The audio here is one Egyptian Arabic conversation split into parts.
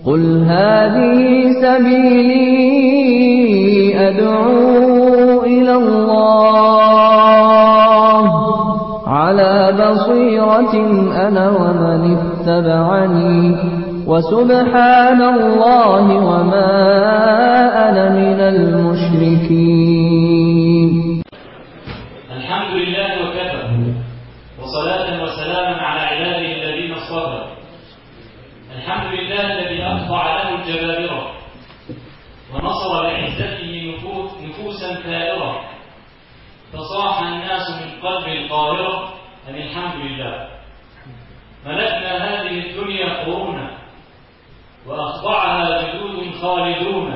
قل هذه سبيلي أدعو إلى الله على بصيرة أنا ومن اتبعني وسبحان الله وما أنا من المشركين الحمد لله وكفى وصلاة وسلاما على عباده الذين اصطفى الحمد لله الذي أخضع له الجبابرة ونصر بعزته نفوس نفوسا ثائرة فصاح الناس من قلب القاهرة أن الحمد لله ملكنا هذه الدنيا قرونا وأخضعها جدود خالدون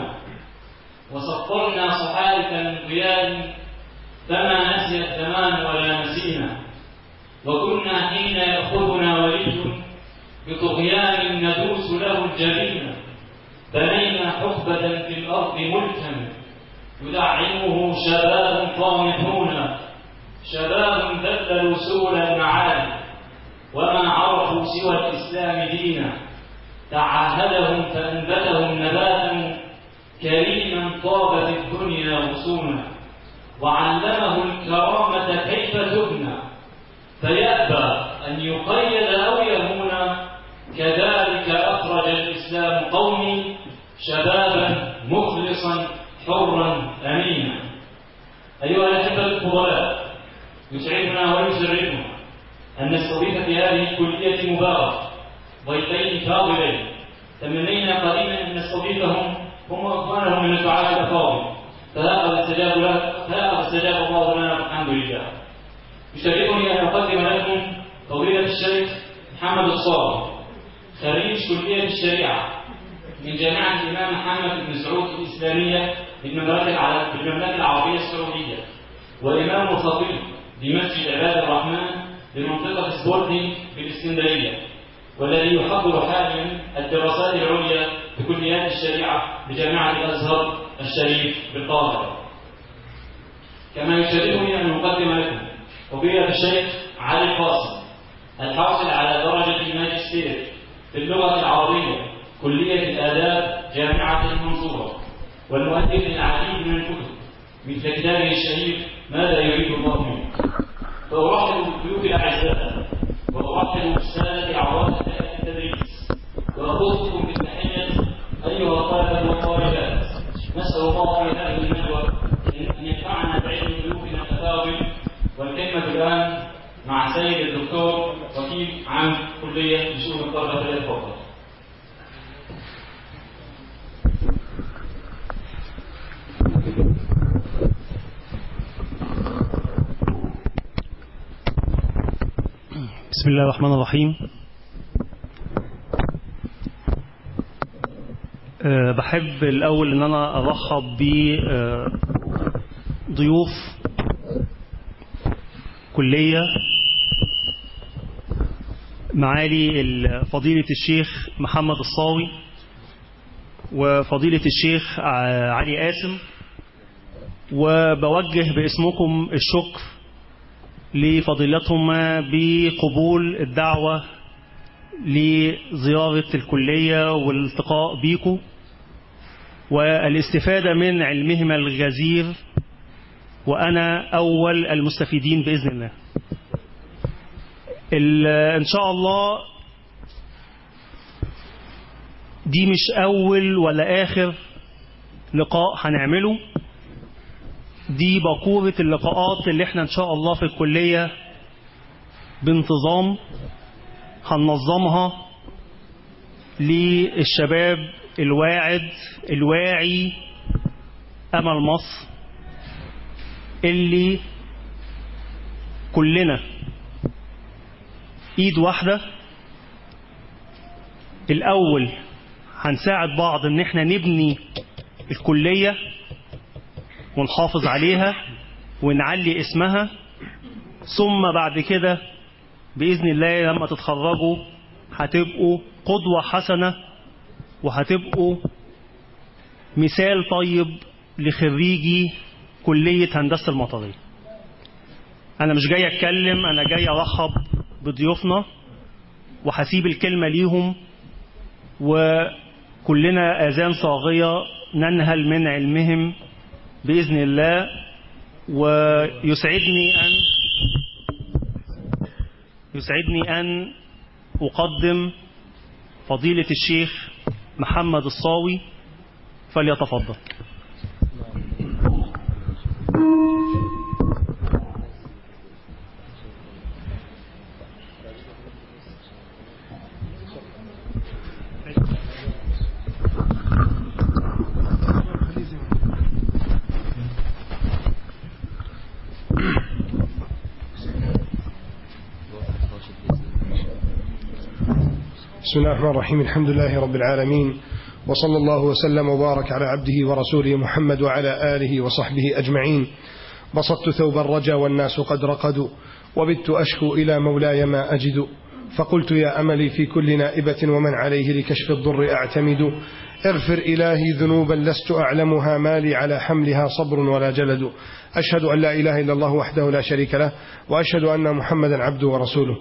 وسطرنا صحائف من ضياء فما نسي الزمان ولا نسينا وكنا حين يأخذنا ولي بطغيان ندوس له الجبين بنينا حقبة في الأرض ملكا يدعمه شباب طامحون شباب ذللوا سبل المعالي وما عرفوا سوى الإسلام دينا تعاهدهم فأنبتهم نباتا كريما طاب في الدنيا غصونا وعلمه الكرامة كيف تبنى فيأبى أن يقيد أو يهون كذلك أخرج الإسلام قومي شبابا مخلصا حرا أمينا أيها الأحبة الفضلاء يسعدنا ويسرنا أن نستضيف في هذه الكلية المباركة ضيفين فاضلين تمنينا قديما أن نستضيفهم هم أخوانهم من الدعاة الأفاضل فلقد استجاب له فلقد استجاب الله لنا والحمد لله يشرفني أن أقدم لكم فضيلة الشيخ محمد الصالح خريج كلية الشريعة من جامعة الإمام محمد بن سعود الإسلامية بالمملكة بالمملكة العربية السعودية وإمام وخطيب بمسجد عباد الرحمن بمنطقة سبورتنج بالإسكندرية والذي يحضر حاليا الدراسات العليا في كليات الشريعة بجامعة الأزهر الشريف بالقاهرة كما يشرفني أن أقدم لكم فضيلة الشيخ علي قاسم الحاصل على درجة الماجستير في اللغة العربية كلية الآداب جامعة المنصورة والمؤلف للعديد من الكتب مثل كتابه الشهير ماذا يريد الله منك فأرحب بالضيوف الأعزاء وأرحب بالسادة أعضاء هيئة التدريس وأخصكم بالتحية أيها الطلبة والطالبات نسأل الله في هذه الندوة أن ينفعنا بعلم ضيوفنا الأفاضل والكلمة الآن مع سيد الدكتور وكيل عام كلية لشؤون الطلبة فليتفضل. بسم الله الرحمن الرحيم أه بحب الأول أن أنا أرحب بضيوف كلية معالي فضيلة الشيخ محمد الصاوي وفضيلة الشيخ علي قاسم وبوجه باسمكم الشكر لفضيلتهما بقبول الدعوة لزيارة الكلية والالتقاء بيكم والاستفادة من علمهما الغزير وأنا أول المستفيدين بإذن الله إن شاء الله دي مش أول ولا آخر لقاء هنعمله دي بقورة اللقاءات اللي احنا ان شاء الله في الكلية بانتظام هننظمها للشباب الواعد الواعي أمل مصر اللي كلنا ايد واحدة الأول هنساعد بعض ان احنا نبني الكلية ونحافظ عليها ونعلي اسمها ثم بعد كده بإذن الله لما تتخرجوا هتبقوا قدوة حسنة وهتبقوا مثال طيب لخريجي كلية هندسة المطرية أنا مش جاي أتكلم أنا جاي أرحب بضيوفنا وهسيب الكلمة ليهم كلنا آذان صاغية ننهل من علمهم بإذن الله ويسعدني أن يسعدني أن أقدم فضيلة الشيخ محمد الصاوي فليتفضل بسم الله الرحمن الرحيم الحمد لله رب العالمين وصلى الله وسلم وبارك على عبده ورسوله محمد وعلى آله وصحبه أجمعين بسطت ثوب الرجا والناس قد رقدوا وبت أشكو إلى مولاي ما أجد فقلت يا أملي في كل نائبة ومن عليه لكشف الضر أعتمد اغفر إلهي ذنوبا لست أعلمها مالي على حملها صبر ولا جلد أشهد أن لا إله إلا الله وحده لا شريك له وأشهد أن محمدا عبده ورسوله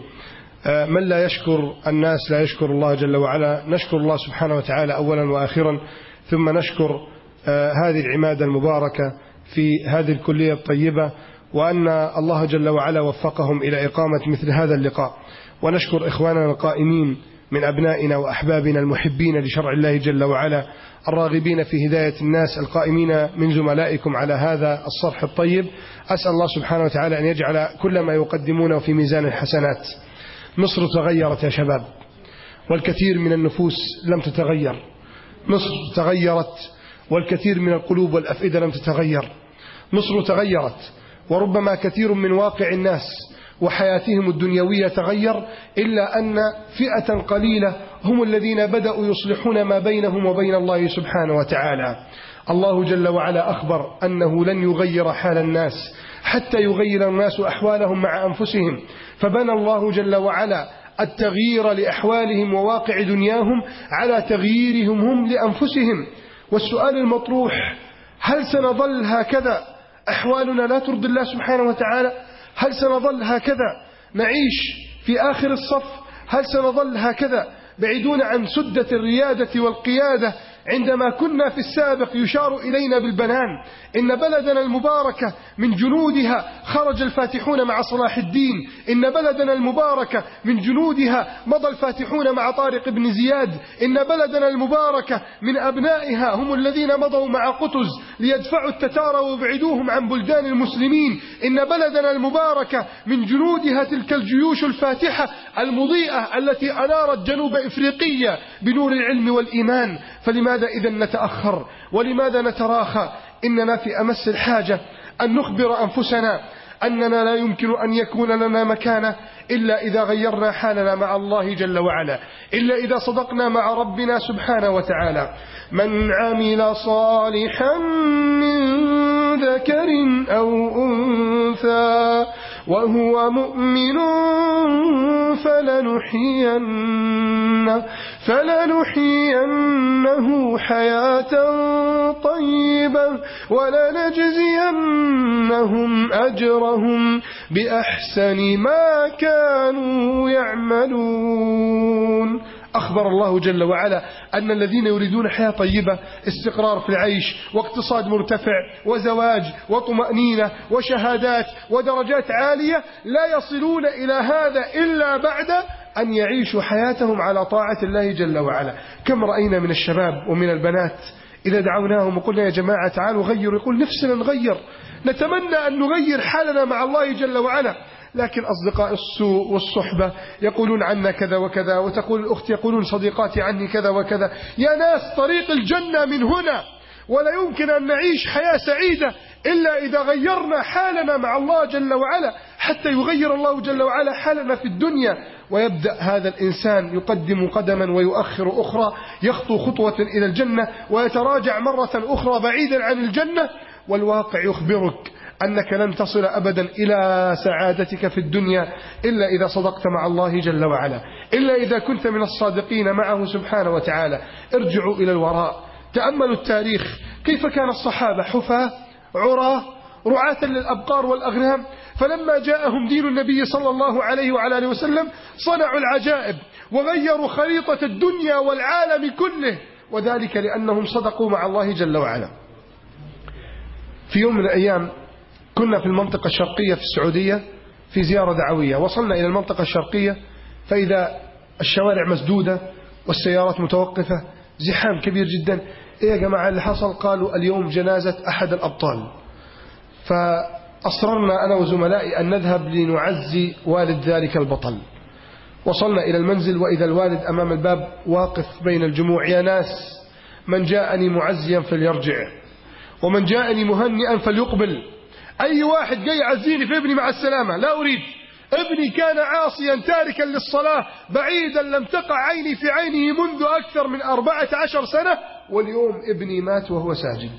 من لا يشكر الناس لا يشكر الله جل وعلا نشكر الله سبحانه وتعالى أولا وآخرا ثم نشكر هذه العمادة المباركة في هذه الكلية الطيبة وأن الله جل وعلا وفقهم إلى إقامة مثل هذا اللقاء ونشكر إخواننا القائمين من أبنائنا وأحبابنا المحبين لشرع الله جل وعلا الراغبين في هداية الناس القائمين من زملائكم على هذا الصرح الطيب أسأل الله سبحانه وتعالى أن يجعل كل ما يقدمونه في ميزان الحسنات مصر تغيرت يا شباب والكثير من النفوس لم تتغير مصر تغيرت والكثير من القلوب والأفئدة لم تتغير مصر تغيرت وربما كثير من واقع الناس وحياتهم الدنيوية تغير إلا أن فئة قليلة هم الذين بدأوا يصلحون ما بينهم وبين الله سبحانه وتعالى الله جل وعلا أخبر أنه لن يغير حال الناس حتى يغير الناس أحوالهم مع أنفسهم فبنى الله جل وعلا التغيير لأحوالهم وواقع دنياهم على تغييرهم هم لأنفسهم والسؤال المطروح هل سنظل هكذا أحوالنا لا ترضي الله سبحانه وتعالى هل سنظل هكذا نعيش في آخر الصف هل سنظل هكذا بعيدون عن سدة الريادة والقيادة عندما كنا في السابق يشار إلينا بالبنان إن بلدنا المباركة من جنودها خرج الفاتحون مع صلاح الدين إن بلدنا المباركة من جنودها مضى الفاتحون مع طارق بن زياد إن بلدنا المباركة من أبنائها هم الذين مضوا مع قطز ليدفعوا التتار ويبعدوهم عن بلدان المسلمين إن بلدنا المباركة من جنودها تلك الجيوش الفاتحة المضيئة التي أنارت جنوب إفريقيا بنور العلم والإيمان فلماذا إذا نتأخر ولماذا نتراخى إننا في أمس الحاجة أن نخبر أنفسنا أننا لا يمكن أن يكون لنا مكانة إلا إذا غيرنا حالنا مع الله جل وعلا إلا إذا صدقنا مع ربنا سبحانه وتعالى من عمل صالحا من ذكر أو أنثى وهو مؤمن فلنحيينه, فلنحيينه حياة طيبة ولنجزينهم أجرهم بأحسن ما كانوا يعملون أخبر الله جل وعلا أن الذين يريدون حياة طيبة استقرار في العيش واقتصاد مرتفع وزواج وطمأنينة وشهادات ودرجات عالية لا يصلون إلى هذا إلا بعد أن يعيشوا حياتهم على طاعة الله جل وعلا كم رأينا من الشباب ومن البنات إذا دعوناهم وقلنا يا جماعة تعالوا غيروا يقول نفسنا نغير نتمنى أن نغير حالنا مع الله جل وعلا لكن أصدقاء السوء والصحبة يقولون عنا كذا وكذا وتقول الأخت يقولون صديقاتي عني كذا وكذا يا ناس طريق الجنة من هنا ولا يمكن أن نعيش حياة سعيدة إلا إذا غيرنا حالنا مع الله جل وعلا حتى يغير الله جل وعلا حالنا في الدنيا ويبدأ هذا الإنسان يقدم قدما ويؤخر أخرى يخطو خطوة إلى الجنة ويتراجع مرة أخرى بعيدا عن الجنة والواقع يخبرك أنك لن تصل أبدا إلى سعادتك في الدنيا إلا إذا صدقت مع الله جل وعلا إلا إذا كنت من الصادقين معه سبحانه وتعالى ارجعوا إلى الوراء تأملوا التاريخ كيف كان الصحابة حفاة عراه رعاة للأبقار والأغنام فلما جاءهم دين النبي صلى الله عليه وعلى آله وسلم صنعوا العجائب وغيروا خريطة الدنيا والعالم كله وذلك لأنهم صدقوا مع الله جل وعلا في يوم من الأيام كنا في المنطقة الشرقية في السعودية في زيارة دعوية وصلنا إلى المنطقة الشرقية فإذا الشوارع مسدودة والسيارات متوقفة زحام كبير جدا إيه يا جماعة اللي حصل قالوا اليوم جنازة أحد الأبطال فأصررنا أنا وزملائي أن نذهب لنعزي والد ذلك البطل وصلنا إلى المنزل وإذا الوالد أمام الباب واقف بين الجموع يا ناس من جاءني معزيا فليرجع ومن جاءني مهنئا فليقبل أي واحد جاي يعزيني في ابني مع السلامة لا أريد ابني كان عاصيا تاركا للصلاة بعيدا لم تقع عيني في عينه منذ أكثر من أربعة عشر سنة واليوم ابني مات وهو ساجد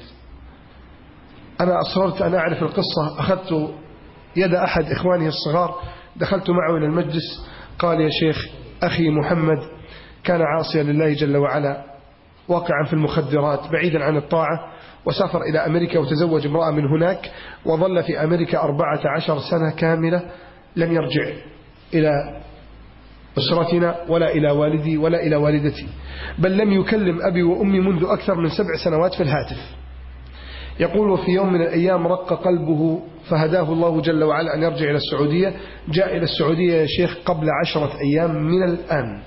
أنا أصررت أن أعرف القصة أخذت يد أحد إخوانه الصغار دخلت معه إلى المجلس قال يا شيخ أخي محمد كان عاصيا لله جل وعلا واقعا في المخدرات بعيدا عن الطاعة وسافر إلى أمريكا وتزوج امرأة من هناك وظل في أمريكا أربعة عشر سنة كاملة لم يرجع إلى أسرتنا ولا إلى والدي ولا إلى والدتي بل لم يكلم أبي وأمي منذ أكثر من سبع سنوات في الهاتف يقول وفي يوم من الأيام رق قلبه فهداه الله جل وعلا أن يرجع إلى السعودية جاء إلى السعودية يا شيخ قبل عشرة أيام من الآن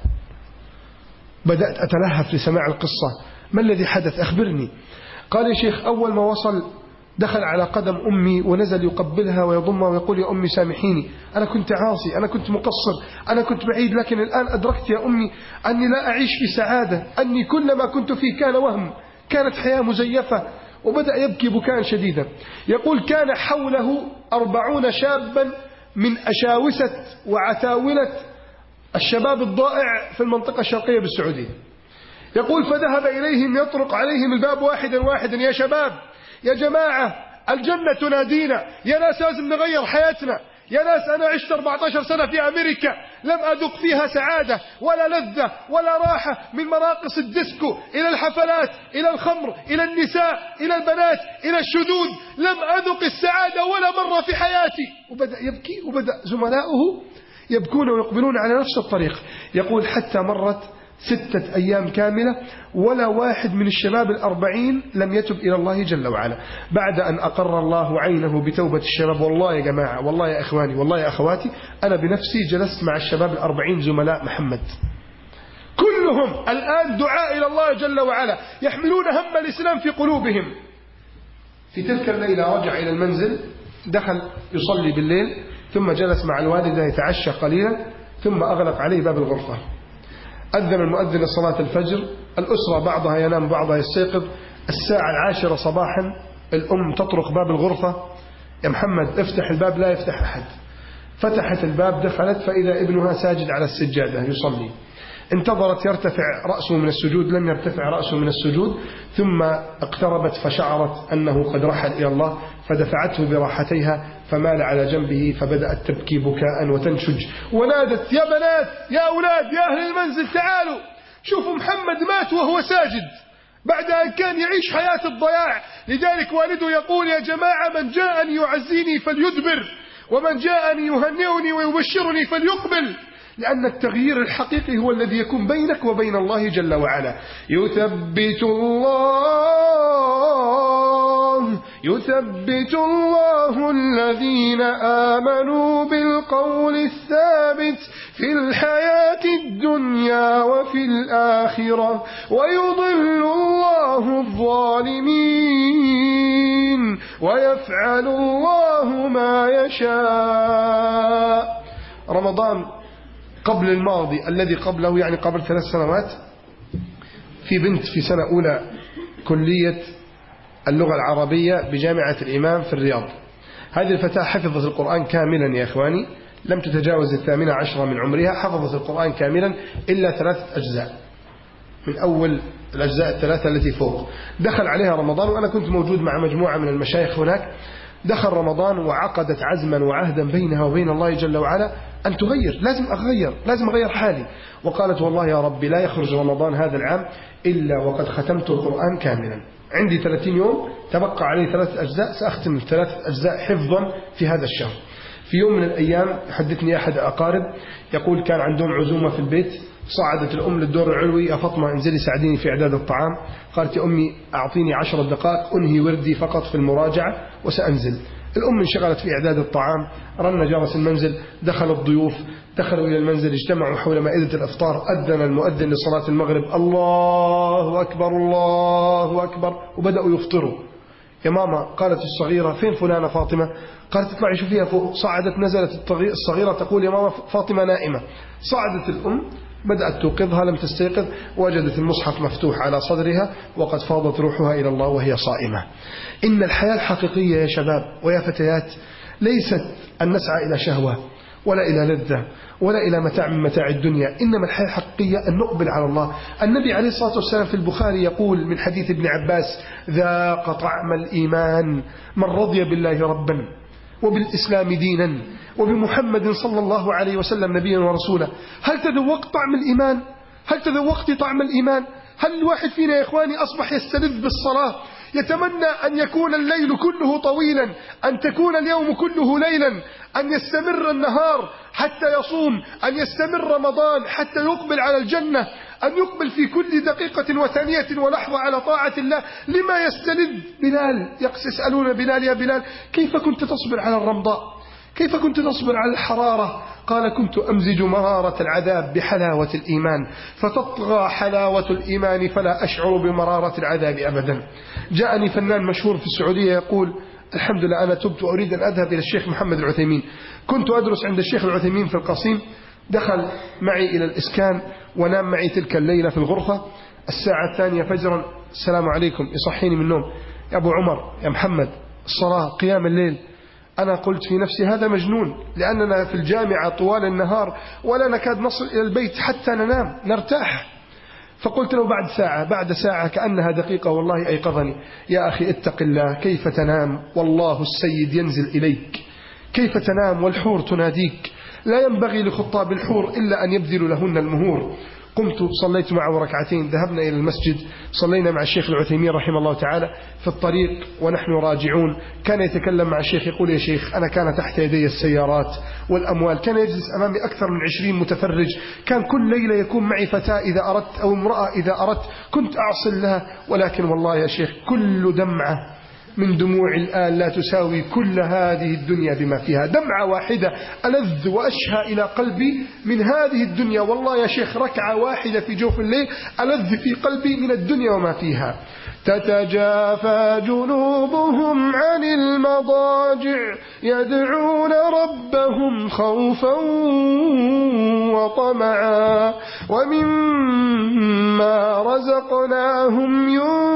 بدأت أتلهف لسماع القصة ما الذي حدث أخبرني قال يا شيخ أول ما وصل دخل على قدم أمي ونزل يقبلها ويضمها ويقول يا أمي سامحيني أنا كنت عاصي أنا كنت مقصر أنا كنت بعيد لكن الآن أدركت يا أمي أني لا أعيش في سعادة أني كل ما كنت فيه كان وهم كانت حياة مزيفة وبدأ يبكي بكاء شديدا يقول كان حوله أربعون شابا من أشاوسة وعتاولة الشباب الضائع في المنطقة الشرقية بالسعودية يقول فذهب إليهم يطرق عليهم الباب واحدا واحدا يا شباب يا جماعة الجنة تنادينا يا ناس لازم نغير حياتنا يا ناس أنا عشت 14 سنة في أمريكا لم أذق فيها سعادة ولا لذة ولا راحة من مراقص الديسكو إلى الحفلات إلى الخمر إلى النساء إلى البنات إلى الشذوذ لم أذق السعادة ولا مرة في حياتي وبدأ يبكي وبدأ زملاؤه يبكون ويقبلون على نفس الطريق يقول حتى مرت ستة أيام كاملة ولا واحد من الشباب الأربعين لم يتب إلى الله جل وعلا بعد أن أقر الله عينه بتوبة الشباب والله يا جماعة والله يا إخواني والله يا أخواتي أنا بنفسي جلست مع الشباب الأربعين زملاء محمد كلهم الآن دعاء إلى الله جل وعلا يحملون هم الإسلام في قلوبهم في تلك الليلة رجع إلى المنزل دخل يصلي بالليل ثم جلس مع الوالدة يتعشى قليلا ثم أغلق عليه باب الغرفة أذن المؤذن لصلاة الفجر الأسرة بعضها ينام بعضها يستيقظ الساعة العاشرة صباحا الأم تطرق باب الغرفة يا محمد افتح الباب لا يفتح أحد فتحت الباب دخلت فإذا ابنها ساجد على السجادة يصلي انتظرت يرتفع رأسه من السجود لم يرتفع رأسه من السجود ثم اقتربت فشعرت أنه قد رحل إلى الله فدفعته براحتيها فمال على جنبه فبدأت تبكي بكاء وتنشج ونادت يا بنات يا أولاد يا أهل المنزل تعالوا شوفوا محمد مات وهو ساجد بعد أن كان يعيش حياة الضياع لذلك والده يقول يا جماعة من جاءني يعزيني فليدبر ومن جاءني يهنئني ويبشرني فليقبل لأن التغيير الحقيقي هو الذي يكون بينك وبين الله جل وعلا يثبت الله يثبت الله الذين آمنوا بالقول الثابت في الحياة الدنيا وفي الآخرة ويضل الله الظالمين ويفعل الله ما يشاء رمضان قبل الماضي الذي قبله يعني قبل ثلاث سنوات في بنت في سنة أولى كلية اللغة العربية بجامعة الإمام في الرياض هذه الفتاة حفظت القرآن كاملا يا إخواني لم تتجاوز الثامنة عشرة من عمرها حفظت القرآن كاملا إلا ثلاثة أجزاء من أول الأجزاء الثلاثة التي فوق دخل عليها رمضان وأنا كنت موجود مع مجموعة من المشايخ هناك دخل رمضان وعقدت عزما وعهدا بينها وبين الله جل وعلا أن تغير لازم أغير لازم أغير حالي وقالت والله يا ربي لا يخرج رمضان هذا العام إلا وقد ختمت القرآن كاملا عندي 30 يوم تبقى علي ثلاثة أجزاء سأختم الثلاثة أجزاء حفظا في هذا الشهر في يوم من الأيام حدثني أحد الأقارب يقول كان عندهم عزومة في البيت صعدت الأم للدور العلوي يا فاطمة انزلي ساعديني في إعداد الطعام قالت يا أمي أعطيني عشر دقائق أنهي وردي فقط في المراجعة وسأنزل الأم انشغلت في إعداد الطعام رن جرس المنزل دخل الضيوف دخلوا إلى المنزل اجتمعوا حول مائدة الأفطار أذن المؤذن لصلاة المغرب الله أكبر الله أكبر وبدأوا يفطروا يا ماما قالت الصغيرة فين فلانة فاطمة قالت اطلعي شوفيها فوق صعدت نزلت الطغي- الصغيرة تقول يا ماما فاطمة نائمة صعدت الأم بدأت توقظها لم تستيقظ وجدت المصحف مفتوح على صدرها وقد فاضت روحها إلى الله وهي صائمة إن الحياة الحقيقية يا شباب ويا فتيات ليست أن نسعى إلى شهوة ولا إلى لذة ولا إلى متاع من متاع الدنيا إنما الحياة الحقيقية أن نقبل على الله النبي عليه الصلاة والسلام في البخاري يقول من حديث ابن عباس ذاق طعم الإيمان من رضي بالله ربا وبالإسلام دينا وبمحمد صلى الله عليه وسلم نبيا ورسولا هل تذوقت طعم الإيمان هل تذوقت طعم الإيمان هل الواحد فينا يا إخواني أصبح يستلذ بالصلاة يتمنى أن يكون الليل كله طويلا أن تكون اليوم كله ليلا أن يستمر النهار حتى يصوم أن يستمر رمضان حتى يقبل على الجنة أن يقبل في كل دقيقة وثانية ولحظة على طاعة الله لما يستلذ بلال يسألون بلال يا بلال كيف كنت تصبر على الرمضاء كيف كنت تصبر على الحرارة قال كنت أمزج مرارة العذاب بحلاوة الإيمان فتطغى حلاوة الإيمان فلا أشعر بمرارة العذاب أبدا جاءني فنان مشهور في السعودية يقول الحمد لله أنا تبت وأريد أن أذهب إلى الشيخ محمد العثيمين كنت أدرس عند الشيخ العثيمين في القصيم دخل معي إلى الإسكان ونام معي تلك الليلة في الغرفة الساعة الثانية فجرا السلام عليكم يصحيني من النوم يا أبو عمر يا محمد الصلاة قيام الليل أنا قلت في نفسي هذا مجنون لأننا في الجامعة طوال النهار ولا نكاد نصل إلى البيت حتى ننام نرتاح فقلت له بعد ساعة بعد ساعة كأنها دقيقة والله أيقظني يا أخي اتق الله كيف تنام والله السيد ينزل إليك كيف تنام والحور تناديك لا ينبغي لخطاب الحور إلا أن يبذلوا لهن المهور قمت صليت معه ركعتين ذهبنا إلى المسجد صلينا مع الشيخ العثيمين رحمه الله تعالى في الطريق ونحن راجعون كان يتكلم مع الشيخ يقول يا شيخ أنا كان تحت يدي السيارات والأموال كان يجلس أمامي أكثر من عشرين متفرج كان كل ليلة يكون معي فتاة إذا أردت أو امرأة إذا أردت كنت أعصل لها ولكن والله يا شيخ كل دمعة من دموع الآن لا تساوي كل هذه الدنيا بما فيها دمعة واحدة ألذ وأشهى إلى قلبي من هذه الدنيا والله يا شيخ ركعة واحدة في جوف الليل ألذ في قلبي من الدنيا وما فيها تتجافى جنوبهم عن المضاجع يدعون ربهم خوفا وطمعا ومما رزقناهم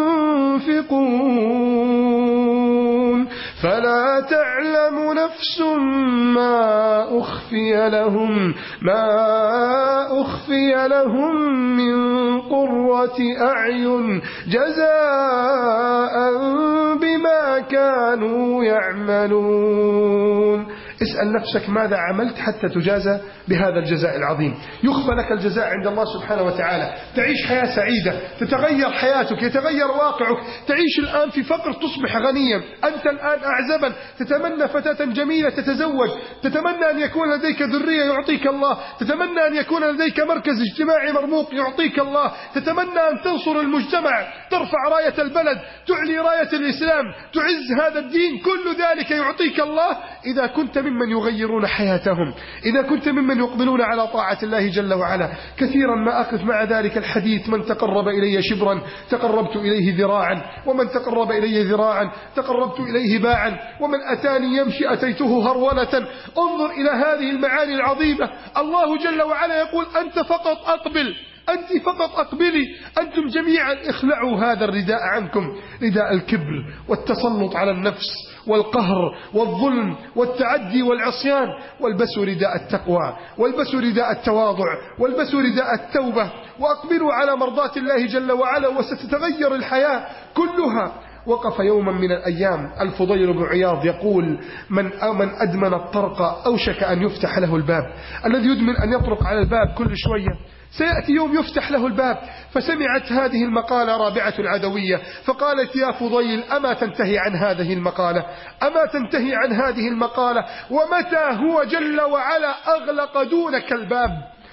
ينفقون فلا تعلم نفس ما أخفي لهم ما أخفي لهم من قرة أعين جزاء بما كانوا يعملون اسأل نفسك ماذا عملت حتى تجازى بهذا الجزاء العظيم يخفى لك الجزاء عند الله سبحانه وتعالى تعيش حياة سعيدة تتغير حياتك يتغير واقعك تعيش الآن في فقر تصبح غنيا أنت الآن أعزبا تتمنى فتاة جميلة تتزوج تتمنى أن يكون لديك ذرية يعطيك الله تتمنى أن يكون لديك مركز اجتماعي مرموق يعطيك الله تتمنى أن تنصر المجتمع ترفع راية البلد تعلي راية الإسلام تعز هذا الدين كل ذلك يعطيك الله إذا كنت ممن يغيرون حياتهم إذا كنت ممن يقبلون على طاعة الله جل وعلا كثيرا ما أقف مع ذلك الحديث من تقرب إلي شبرا تقربت إليه ذراعا ومن تقرب إلي ذراعا تقربت إليه باعا ومن أتاني يمشي أتيته هرولة انظر إلى هذه المعاني العظيمة الله جل وعلا يقول أنت فقط أقبل أنت فقط أقبلي أنتم جميعا اخلعوا هذا الرداء عنكم رداء الكبر والتسلط على النفس والقهر والظلم والتعدي والعصيان والبسوا رداء التقوى والبسوا رداء التواضع والبسوا رداء التوبة وأقبلوا على مرضاة الله جل وعلا وستتغير الحياة كلها وقف يوما من الأيام الفضيل بن عياض يقول من من أدمن الطرق أوشك أن يفتح له الباب الذي يدمن أن يطرق على الباب كل شوية سيأتي يوم يفتح له الباب فسمعت هذه المقالة رابعة العدوية فقالت يا فضيل أما تنتهي عن هذه المقالة أما تنتهي عن هذه المقالة ومتى هو جل وعلا أغلق دونك الباب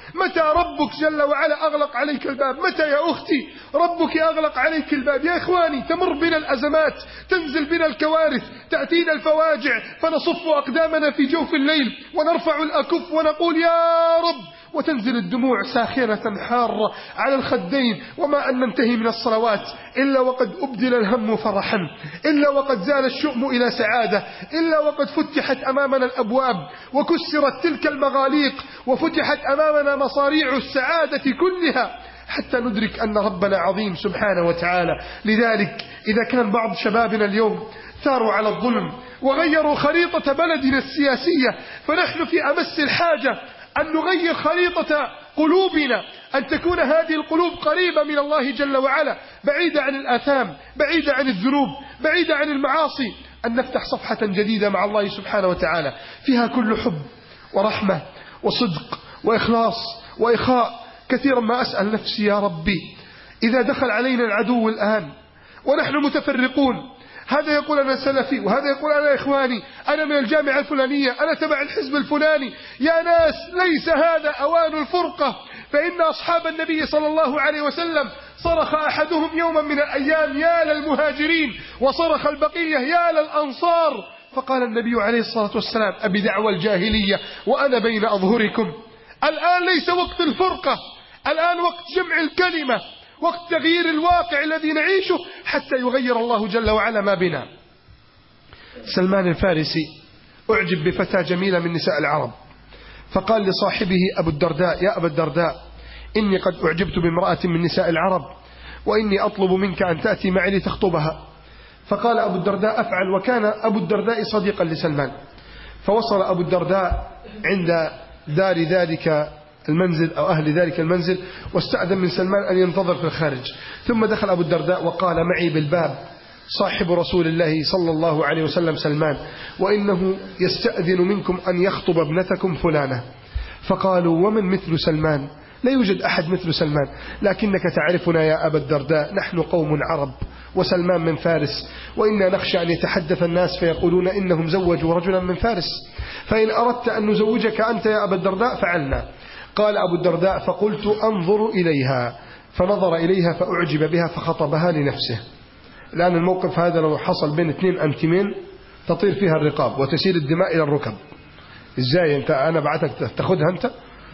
متى ربك جل وعلا أغلق عليك الباب متى يا أختي ربك أغلق عليك الباب يا إخواني تمر بنا الأزمات تنزل بنا الكوارث تأتينا الفواجع فنصف أقدامنا في جوف الليل ونرفع الأكف ونقول يا رب وتنزل الدموع ساخرة حارة على الخدين وما أن ننتهي من الصلوات إلا وقد أبدل الهم فرحا إلا وقد زال الشؤم إلى سعادة إلا وقد فتحت أمامنا الأبواب وكسرت تلك المغاليق وفتحت أمامنا مصاريع السعادة كلها حتى ندرك أن ربنا عظيم سبحانه وتعالى لذلك إذا كان بعض شبابنا اليوم ثاروا على الظلم وغيروا خريطة بلدنا السياسية فنحن في أمس الحاجة أن نغير خريطة قلوبنا أن تكون هذه القلوب قريبة من الله جل وعلا بعيدة عن الآثام بعيدة عن الذنوب بعيدة عن المعاصي أن نفتح صفحة جديدة مع الله سبحانه وتعالى فيها كل حب ورحمة وصدق وإخلاص وإخاء كثيرا ما أسأل نفسي يا ربي إذا دخل علينا العدو الآن ونحن متفرقون هذا يقول أنا سلفي وهذا يقول أنا إخواني أنا من الجامعة الفلانية أنا تبع الحزب الفلاني يا ناس ليس هذا أوان الفرقة فإن أصحاب النبي صلى الله عليه وسلم صرخ أحدهم يوما من الأيام يا للمهاجرين وصرخ البقية يا للأنصار فقال النبي عليه الصلاة والسلام أبي دعوى الجاهلية وأنا بين أظهركم الآن ليس وقت الفرقة الآن وقت جمع الكلمة وقت تغيير الواقع الذي نعيشه حتى يغير الله جل وعلا ما بنا سلمان الفارسي أعجب بفتاة جميلة من نساء العرب فقال لصاحبه أبو الدرداء يا أبا الدرداء إني قد أعجبت بامرأة من نساء العرب وإني أطلب منك أن تأتي معي لتخطبها فقال أبو الدرداء أفعل وكان أبو الدرداء صديقا لسلمان فوصل أبو الدرداء عند دار ذلك المنزل أو أهل ذلك المنزل واستأذن من سلمان أن ينتظر في الخارج ثم دخل أبو الدرداء وقال معي بالباب صاحب رسول الله صلى الله عليه وسلم سلمان وإنه يستأذن منكم أن يخطب ابنتكم فلانة فقالوا ومن مثل سلمان لا يوجد أحد مثل سلمان لكنك تعرفنا يا أبا الدرداء نحن قوم عرب وسلمان من فارس وإنا نخشى أن يتحدث الناس فيقولون إنهم زوجوا رجلا من فارس فإن أردت أن نزوجك أنت يا أبا الدرداء فعلنا قال أبو الدرداء فقلت أنظر إليها فنظر إليها فأعجب بها فخطبها لنفسه الآن الموقف هذا لو حصل بين اثنين أنتمين تطير فيها الرقاب وتسير الدماء إلى الركب إزاي أنت أنا بعتك تأخذها أنت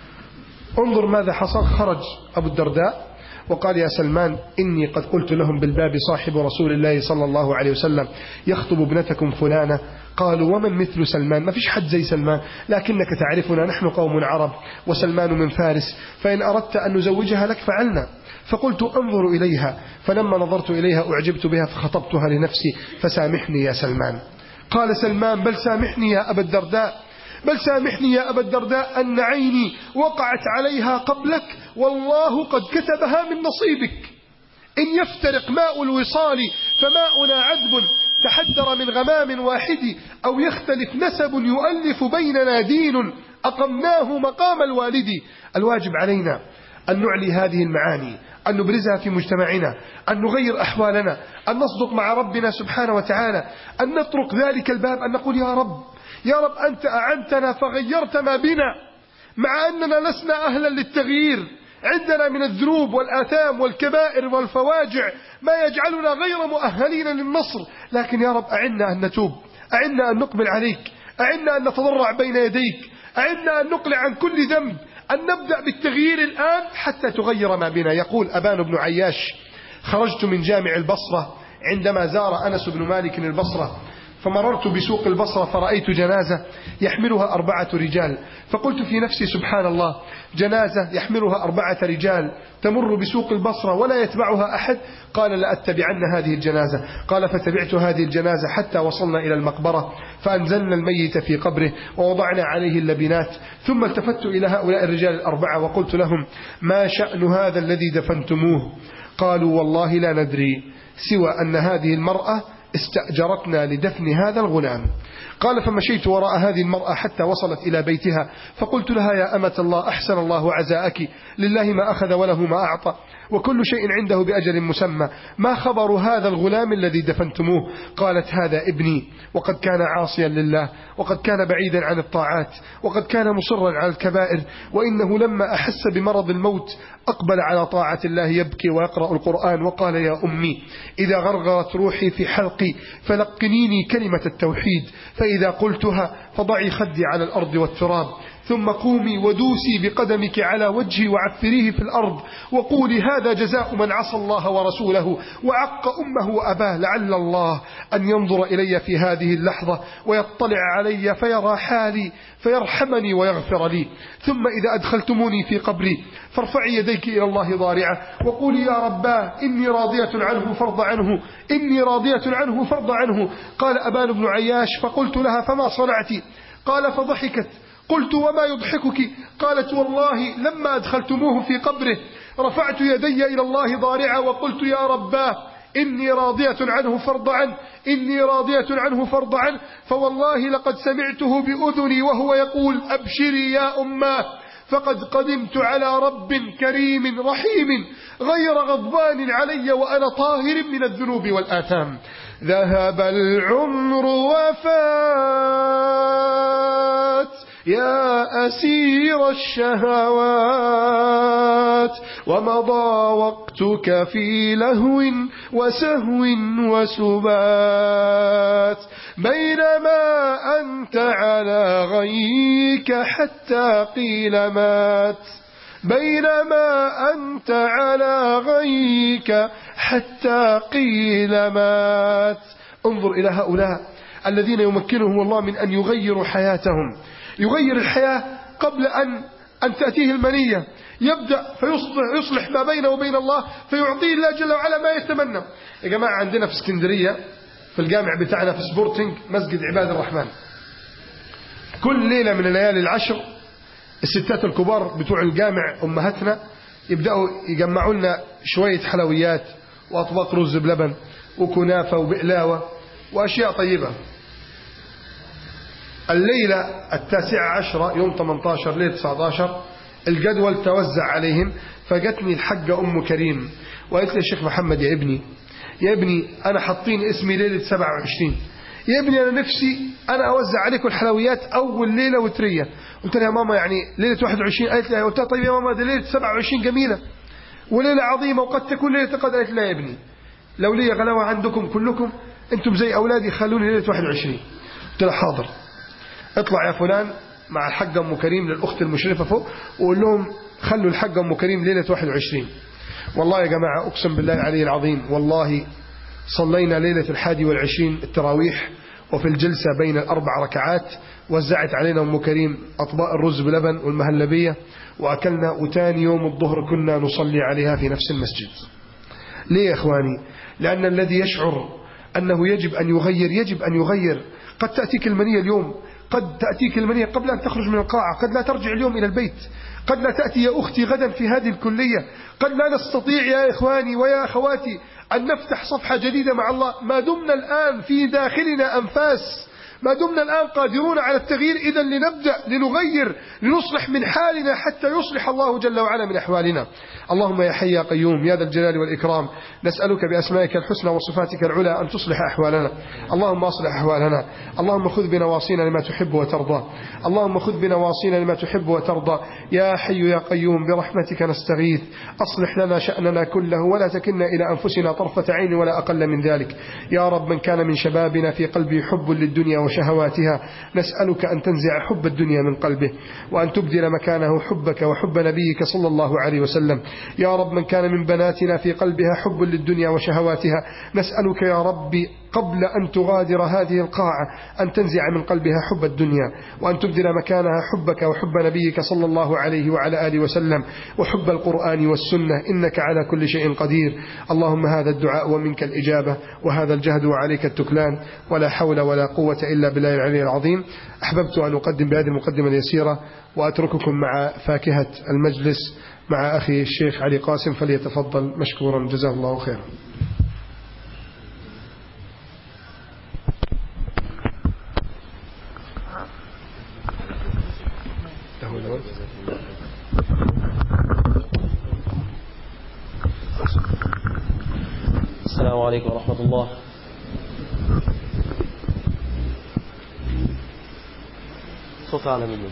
انظر ماذا حصل خرج أبو الدرداء وقال يا سلمان إني قد قلت لهم بالباب صاحب رسول الله صلى الله عليه وسلم يخطب ابنتكم فلانة قالوا ومن مثل سلمان ما فيش حد زي سلمان لكنك تعرفنا نحن قوم عرب وسلمان من فارس فإن أردت أن نزوجها لك فعلنا فقلت أنظر إليها فلما نظرت إليها أعجبت بها فخطبتها لنفسي فسامحني يا سلمان قال سلمان بل سامحني يا أبا الدرداء بل سامحني يا أبا الدرداء أن عيني وقعت عليها قبلك والله قد كتبها من نصيبك إن يفترق ماء الوصال فماؤنا عذب تحدر من غمام واحد أو يختلف نسب يؤلف بيننا دين أقمناه مقام الوالد الواجب علينا أن نعلي هذه المعاني أن نبرزها في مجتمعنا أن نغير أحوالنا أن نصدق مع ربنا سبحانه وتعالى أن نترك ذلك الباب أن نقول يا رب يا رب أنت أعنتنا فغيرت ما بنا مع أننا لسنا أهلا للتغيير عندنا من الذنوب والآثام والكبائر والفواجع ما يجعلنا غير مؤهلين للنصر لكن يا رب أعنا أن نتوب أعنا أن نقبل عليك أعنا أن نتضرع بين يديك أعنا أن نقلع عن كل ذنب أن نبدأ بالتغيير الآن حتى تغير ما بنا يقول أبان بن عياش خرجت من جامع البصرة عندما زار أنس بن مالك البصرة فمررت بسوق البصرة فرأيت جنازة يحملها أربعة رجال فقلت في نفسي سبحان الله جنازة يحملها أربعة رجال تمر بسوق البصرة ولا يتبعها أحد قال لأتبعن هذه الجنازة قال فتبعت هذه الجنازة حتى وصلنا إلى المقبرة فأنزلنا الميت في قبره ووضعنا عليه اللبنات ثم التفت إلى هؤلاء الرجال الأربعة وقلت لهم ما شأن هذا الذي دفنتموه قالوا والله لا ندري سوى أن هذه المرأة استأجرتنا لدفن هذا الغلام قال فمشيت وراء هذه المرأة حتى وصلت إلى بيتها فقلت لها يا أمة الله أحسن الله عزاءك لله ما أخذ وله ما أعطى وكل شيء عنده بأجل مسمى ما خبر هذا الغلام الذي دفنتموه قالت هذا ابني وقد كان عاصيا لله وقد كان بعيدا عن الطاعات وقد كان مصرا على الكبائر وإنه لما أحس بمرض الموت أقبل على طاعة الله يبكي ويقرأ القرآن وقال يا أمي إذا غرغرت روحي في حلقي فلقنيني كلمة التوحيد فإذا قلتها فضعي خدي على الأرض والتراب ثم قومي ودوسي بقدمك على وجهي وعفريه في الأرض وقولي هذا جزاء من عصى الله ورسوله وعق أمه وأباه لعل الله أن ينظر إلي في هذه اللحظة ويطلع علي فيرى حالي فيرحمني ويغفر لي ثم إذا أدخلتموني في قبري فارفعي يديك إلى الله ضارعة وقولي يا رباه إني راضية عنه فرض عنه إني راضية عنه فرض عنه قال أبان بن عياش فقلت لها فما صنعت قال فضحكت قلت وما يضحكك قالت والله لما أدخلتموه في قبره رفعت يدي إلى الله ضارعة وقلت يا رباه إني راضية عنه فرض عنه إني راضية عنه فرض عنه فوالله لقد سمعته بأذني وهو يقول أبشري يا أماه فقد قدمت على رب كريم رحيم غير غضبان علي وأنا طاهر من الذنوب والآثام ذهب العمر وفات يا أسير الشهوات ومضى وقتك في لهو وسهو وسبات بينما أنت على غيك حتى قيل مات بينما أنت على غيك حتى قيل مات انظر إلى هؤلاء الذين يمكنهم الله من أن يغيروا حياتهم يغير الحياة قبل أن أن تأتيه المنية يبدأ فيصلح يصلح ما بينه وبين الله فيعطيه الله جل وعلا ما يتمنى يا جماعة عندنا في اسكندرية في الجامع بتاعنا في سبورتنج مسجد عباد الرحمن كل ليلة من الليالي العشر الستات الكبار بتوع الجامع أمهاتنا يبدأوا يجمعوا لنا شوية حلويات وأطباق رز بلبن وكنافة وبقلاوة وأشياء طيبة الليلة التاسعة عشرة يوم 18 ليلة 19 الجدول توزع عليهم فجتني الحجة أم كريم وقالت لي يا شيخ محمد يا ابني يا ابني أنا حاطين اسمي ليلة 27 يا ابني أنا نفسي أنا أوزع عليكم الحلويات أول ليلة وترية قلت لها يا ماما يعني ليلة 21 قالت لي قلت لها طيب يا ماما دي ليلة 27 جميلة وليلة عظيمة وقد تكون ليلة قد قالت لا يا ابني لو لي غلاوة عندكم كلكم أنتم زي أولادي خلوني ليلة 21 قلت لها حاضر اطلع يا فلان مع الحاجة أم كريم للأخت المشرفة فوق وقول لهم خلوا الحاجة أم كريم ليلة 21 والله يا جماعة أقسم بالله العلي العظيم والله صلينا ليلة الحادي والعشرين التراويح وفي الجلسة بين الأربع ركعات وزعت علينا أم كريم أطباق الرز بلبن والمهلبية وأكلنا وتاني يوم الظهر كنا نصلي عليها في نفس المسجد ليه يا إخواني لأن الذي يشعر أنه يجب أن يغير يجب أن يغير قد تأتيك المنية اليوم قد تأتيك المنية قبل أن تخرج من القاعة قد لا ترجع اليوم إلى البيت قد لا تأتي يا أختي غدا في هذه الكلية قد لا نستطيع يا إخواني ويا أخواتي أن نفتح صفحة جديدة مع الله ما دمنا الآن في داخلنا أنفاس ما دمنا الآن قادرون على التغيير إذا لنبدأ لنغير لنصلح من حالنا حتى يصلح الله جل وعلا من أحوالنا اللهم يا حي يا قيوم يا ذا الجلال والإكرام نسألك بأسمائك الحسنى وصفاتك العلى أن تصلح أحوالنا اللهم أصلح أحوالنا اللهم خذ بنواصينا لما تحب وترضى اللهم خذ بنواصينا لما تحب وترضى يا حي يا قيوم برحمتك نستغيث أصلح لنا شأننا كله ولا تكلنا إلى أنفسنا طرفة عين ولا أقل من ذلك يا رب من كان من شبابنا في قلبه حب للدنيا وشهواتها نسألك أن تنزع حب الدنيا من قلبه وأن تبدل مكانه حبك وحب نبيك صلى الله عليه وسلم يا رب من كان من بناتنا في قلبها حب للدنيا وشهواتها نسألك يا ربي قبل أن تغادر هذه القاعة أن تنزع من قلبها حب الدنيا وأن تبدل مكانها حبك وحب نبيك صلى الله عليه وعلى آله وسلم وحب القرآن والسنة إنك على كل شيء قدير اللهم هذا الدعاء ومنك الإجابة وهذا الجهد وعليك التكلان ولا حول ولا قوة إلا بالله العلي العظيم أحببت أن أقدم بهذه المقدمة اليسيرة وأترككم مع فاكهة المجلس مع أخي الشيخ علي قاسم فليتفضل مشكورا جزاه الله خيرا السلام عليكم ورحمة الله صوت أعلى مني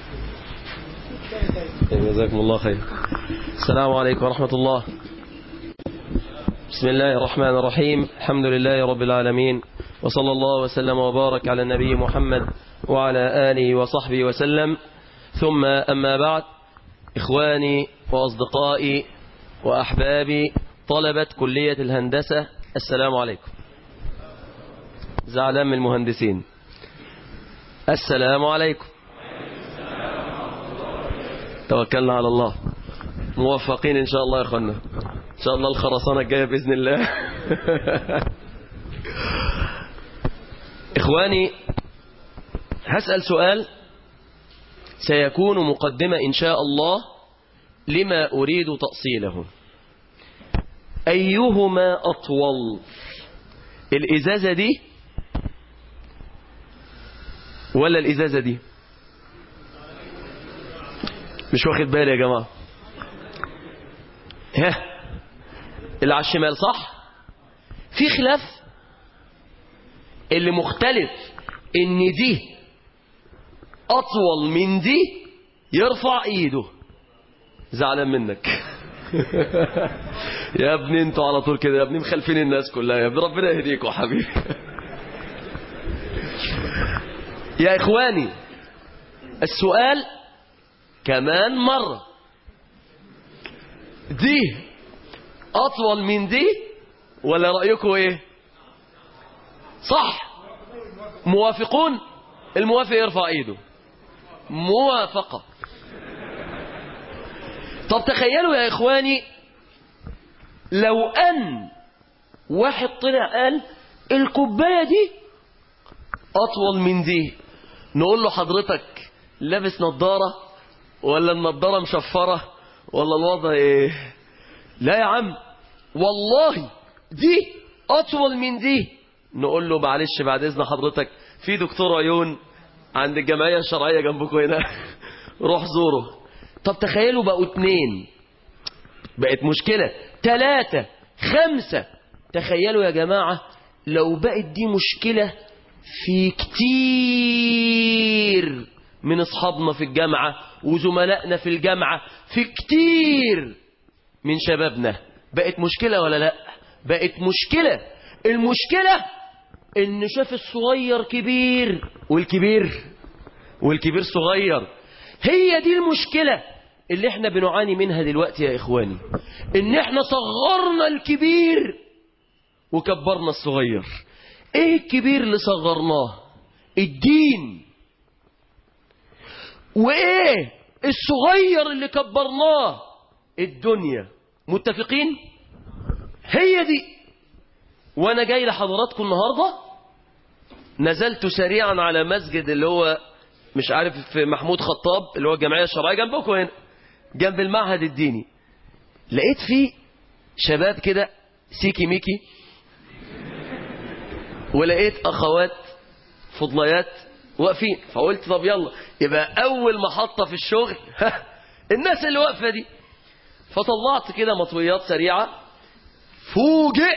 طيب، جزاكم الله خير السلام عليكم ورحمة الله بسم الله الرحمن الرحيم الحمد لله رب العالمين وصلى الله وسلم وبارك على النبي محمد وعلى آله وصحبه وسلم ثم أما بعد إخواني وأصدقائي وأحبابي طلبة كلية الهندسة السلام عليكم زعلان من المهندسين السلام عليكم توكلنا على الله موفقين إن شاء الله يا أخوانا إن شاء الله الخرسانة الجاية بإذن الله إخواني هسأل سؤال سيكون مقدمة إن شاء الله لما أريد تأصيله أيهما أطول الإزازة دي ولا الإزازة دي مش واخد بالي يا جماعة ها اللي على الشمال صح في خلاف اللي مختلف ان دي اطول من دي يرفع ايده زعلان منك يا ابني انتوا على طول كده يا ابني مخلفين الناس كلها يا ابني ربنا يهديكم حبيبي يا اخواني السؤال كمان مرة دي اطول من دي ولا رأيكم ايه صح موافقون الموافق يرفع ايده موافقة طب تخيلوا يا اخواني لو ان واحد طلع قال الكوباية دي اطول من دي نقول له حضرتك لابس نظارة ولا النظارة مشفرة ولا الوضع ايه لا يا عم والله دي اطول من دي نقول له معلش بعد اذن حضرتك في دكتور عيون عند الجمعية الشرعية جنبكم هنا روح زوره طب تخيلوا بقوا اتنين بقت مشكلة تلاتة خمسة تخيلوا يا جماعة لو بقت دي مشكلة في كتير من اصحابنا في الجامعة وزملائنا في الجامعة في كتير من شبابنا بقت مشكلة ولا لا بقت مشكلة المشكلة ان شاف الصغير كبير والكبير والكبير صغير هي دي المشكلة اللي احنا بنعاني منها دلوقتي يا اخواني ان احنا صغرنا الكبير وكبرنا الصغير ايه الكبير اللي صغرناه الدين وايه الصغير اللي كبرناه الدنيا متفقين هي دي وانا جاي لحضراتكم النهاردة نزلت سريعا على مسجد اللي هو مش عارف في محمود خطاب اللي هو الجمعية الشرعية جنبكم هنا جنب المعهد الديني لقيت فيه شباب كده سيكي ميكي ولقيت اخوات فضليات واقفين فقلت طب يلا يبقى اول محطة في الشغل الناس اللي واقفة دي فطلعت كده مطويات سريعة فوجئت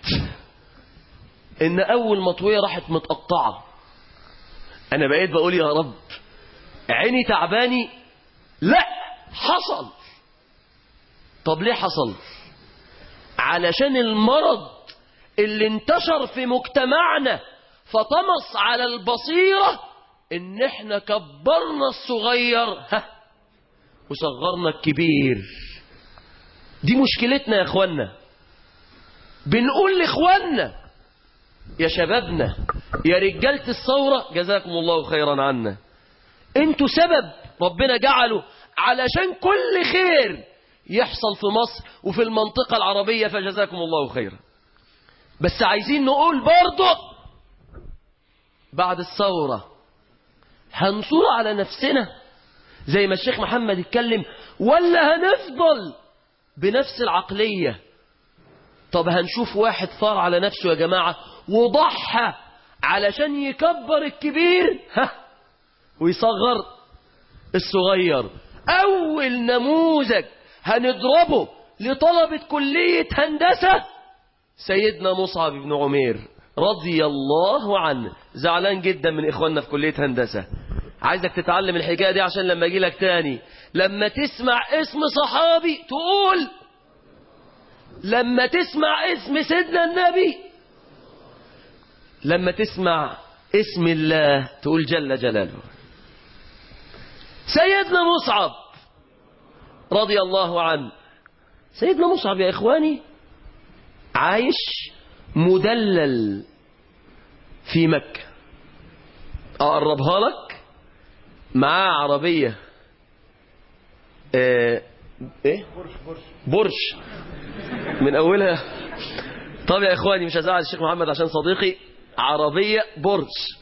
ان اول مطوية راحت متقطعة انا بقيت بقول يا رب عيني تعباني لا حصل طب ليه حصل علشان المرض اللي انتشر في مجتمعنا فطمس على البصيرة ان احنا كبرنا الصغير ها وصغرنا الكبير دي مشكلتنا يا اخوانا بنقول لاخواننا يا شبابنا يا رجالة الثورة جزاكم الله خيرا عنا انتوا سبب ربنا جعله علشان كل خير يحصل في مصر وفي المنطقة العربية فجزاكم الله خيرا بس عايزين نقول برضه بعد الثورة هنصور على نفسنا زي ما الشيخ محمد اتكلم ولا هنفضل بنفس العقلية طب هنشوف واحد ثار على نفسه يا جماعة وضحى علشان يكبر الكبير ها ويصغر الصغير أول نموذج هنضربه لطلبة كلية هندسة سيدنا مصعب بن عمير رضي الله عنه زعلان جدا من إخواننا في كلية هندسة عايزك تتعلم الحكاية دي عشان لما أجي لك تاني لما تسمع اسم صحابي تقول لما تسمع اسم سيدنا النبي لما تسمع اسم الله تقول جل جلاله سيدنا مصعب رضي الله عنه سيدنا مصعب يا إخواني عايش مدلل في مكة أقربها لك معاه عربية آه، ايه برش من اولها طب يا اخواني مش هزعل الشيخ محمد عشان صديقي عربية برش